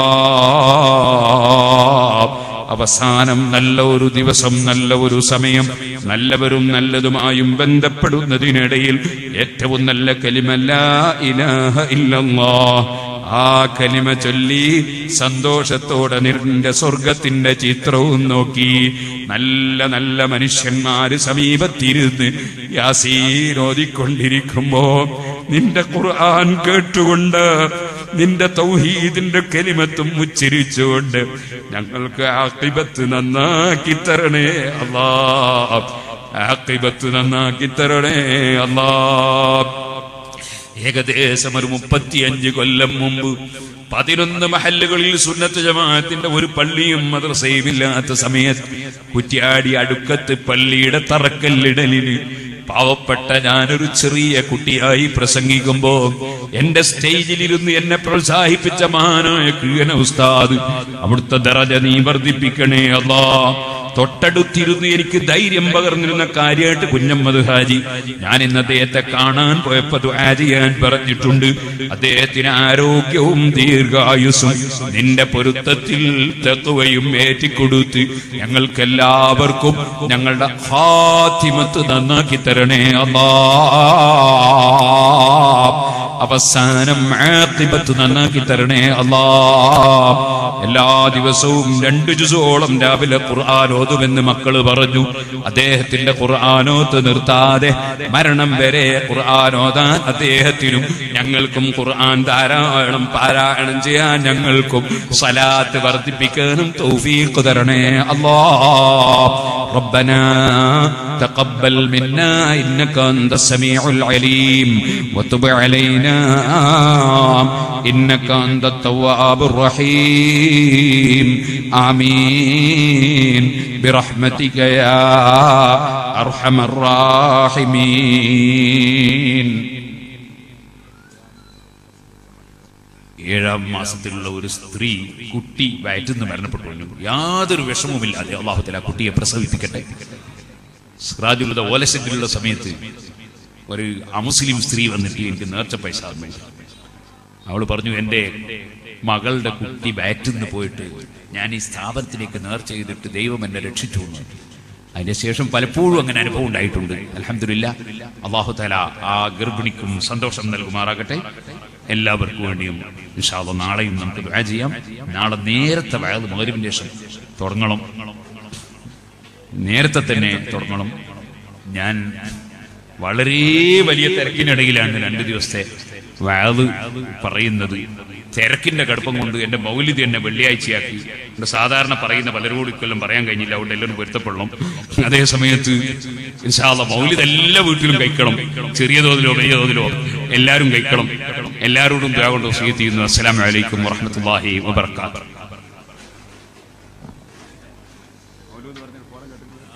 അവസാനം നല്ല ഒരു ദിവസം നല്ല ഒരു സമയം നല്ലവരും നല്ലതുമായും ബന്ധപ്പെടുന്നതിനിടയിൽ ഏറ്റവും നല്ല കലിമല്ല ഇലാഹ ഇല്ലല്ലാ ആ കലിമ ചൊല്ലി സന്തോഷത്തോടെ നിന്റെ സ്വർഗത്തിന്റെ ചിത്രവും നോക്കി നല്ല നല്ല മനുഷ്യന്മാര് സമീപത്തിരുന്ന് യാസീൻ ഓതിക്കൊണ്ടിരിക്കുമ്പോ നിന്റെ ഖുർആൻ കേട്ടുകൊണ്ട് നിന്റെ തൗഹീദിന്റെ കലിമത്തും ഉച്ചരിച്ചുകൊണ്ട് ഞങ്ങൾക്ക് ആക്കിബത്ത് നന്നാക്കി തരണേ അല്ലാ ആക്കിബത്ത് നന്നാക്കി തരണേ അല്ലാ ഏകദേശം ഒരു മുപ്പത്തിയഞ്ച് കൊല്ലം മുമ്പ് പതിനൊന്ന് മഹല്ലുകളിൽ സുന്നത്ത് ജമാഅത്തിന്റെ ഒരു പള്ളിയും മദ്രസയും ഇല്ലാത്ത സമയത്ത് കുറ്റ്യാടി അടുക്കത്ത് പള്ളിയുടെ തറക്കല്ലിടലിന് പാവപ്പെട്ട ഞാനൊരു ചെറിയ കുട്ടിയായി പ്രസംഗിക്കുമ്പോ എന്റെ സ്റ്റേജിലിരുന്ന് എന്നെ പ്രോത്സാഹിപ്പിച്ച മഹാനായ കീഴന ഉസ്താദ് അവിടുത്തെ ദറജ നീ വർദ്ധിപ്പിക്കണേ അല്ലാ തൊട്ടടുത്തിരുന്ന് എനിക്ക് ധൈര്യം പകർന്നിരുന്ന കാര്യമായിട്ട് കുഞ്ഞമ്മദ് ഹാജി ഞാൻ ഇന്ന് അദ്ദേഹത്തെ കാണാൻ പോയപ്പോ ദുആ ചെയ്യാൻ പറഞ്ഞിട്ടുണ്ട് അദ്ദേഹത്തിന് ആരോഗ്യവും ദീർഘായുസും നിന്റെ പൊരുത്തത്തിൽ തത്വയും ഏറ്റിക്കൊടുത്ത് ഞങ്ങൾക്ക് എല്ലാവർക്കും ഞങ്ങളുടെ ഹാത്തിമത്ത് നന്നാക്കി തരണേ അല്ലാ അവസാനം ആഖിബത്ത് നന്നാക്കി തരണേ അല്ലാ എല്ലാ ദിവസവും രണ്ടു ജുസോളം രാവിലെ ഖുർആൻ ഓതുമെന്ന് മക്കള് പറഞ്ഞു അദ്ദേഹത്തിന്റെ ഖുർആാനോത്ത് നിർത്താതെ മരണം വരെ ഖുർആൻ ഓതാൻ അദ്ദേഹത്തിനും ഞങ്ങൾക്കും ഖുർആൻ ധാരാളം പാരായണം ചെയ്യാൻ ഞങ്ങൾക്കും സലാത്ത് വർദ്ധിപ്പിക്കാനും തൗഫീഖ് തരണേ അല്ലാ ربنا تقبل منا إنك أنت السميع العليم وتب علينا إنك أنت التواب الرحيم آمين برحمتك يا أرحم الراحمين ഏഴാം മാസത്തിലുള്ള ഒരു സ്ത്രീ കുട്ടി വയറ്റുനിന്ന് മരണപ്പെട്ടു കഴിഞ്ഞു യാതൊരു വിഷമവുമില്ലാതെ അള്ളാഹുത്തല ആ കുട്ടിയെ പ്രസവിപ്പിക്കട്ടെ സിറാജുലുള്ള ഓലശത്തിലുള്ള സമയത്ത് ഒരു അമുസ്ലിം സ്ത്രീ വന്നിട്ട് എനിക്ക് നേർച്ച പൈസ തന്നു അവൾ പറഞ്ഞു എൻ്റെ മകളുടെ കുട്ടി വയറ്റുനിന്ന് പോയിട്ട് ഞാൻ ഈ സ്ഥാപനത്തിലേക്ക് നേർച്ച ചെയ്തിട്ട് ദൈവം എന്നെ രക്ഷിച്ചു എന്ന് അതിന്റെ ശേഷം പലപ്പോഴും അങ്ങനെ അനുഭവം ഉണ്ടായിട്ടുണ്ട് അലഹമില്ല അള്ളാഹു തല ആ ഗർഭിണിക്കും സന്തോഷം നൽകുമാറാകട്ടെ എല്ലാവർക്കും വേണ്ടിയും ഇൻഷാല്ല നാളെയും നമുക്ക് ദുആ ചെയ്യാം നാളെ നേരത്തെ വയത് മകരിവിന് ശേഷം തുടങ്ങണം നേരത്തെ തന്നെ തുടങ്ങണം ഞാൻ വളരെ വലിയ തിരക്കിനിടയിലാണ് രണ്ട് ദിവസത്തെ വയത് പറയുന്നത് തിരക്കിന്റെ കടുപ്പം കൊണ്ട് എന്റെ മൗലിദ് എന്നെ വെള്ളിയാഴ്ചയാക്കി എന്റെ സാധാരണ പറയുന്ന പലരോടും ഇക്കൊല്ലം പറയാൻ കഴിഞ്ഞില്ല അതുകൊണ്ട് എല്ലാവരും പൊരുത്തപ്പെടണം അതേ സമയത്ത് ഇൻഷാല്ല മൗലിദ് എല്ലാ വീട്ടിലും കഴിക്കണം ചെറിയ തോതിലോ വലിയ തോതിലോ എല്ലാവരും കഴിക്കണം എല്ലാവരോടും ദ്വാ കൊണ്ട് വസീയത്ത് ചെയ്യുന്നു അസ്സലാമു അലൈക്കും വറഹ്മത്തുള്ളാഹി വബർക്കാത്തു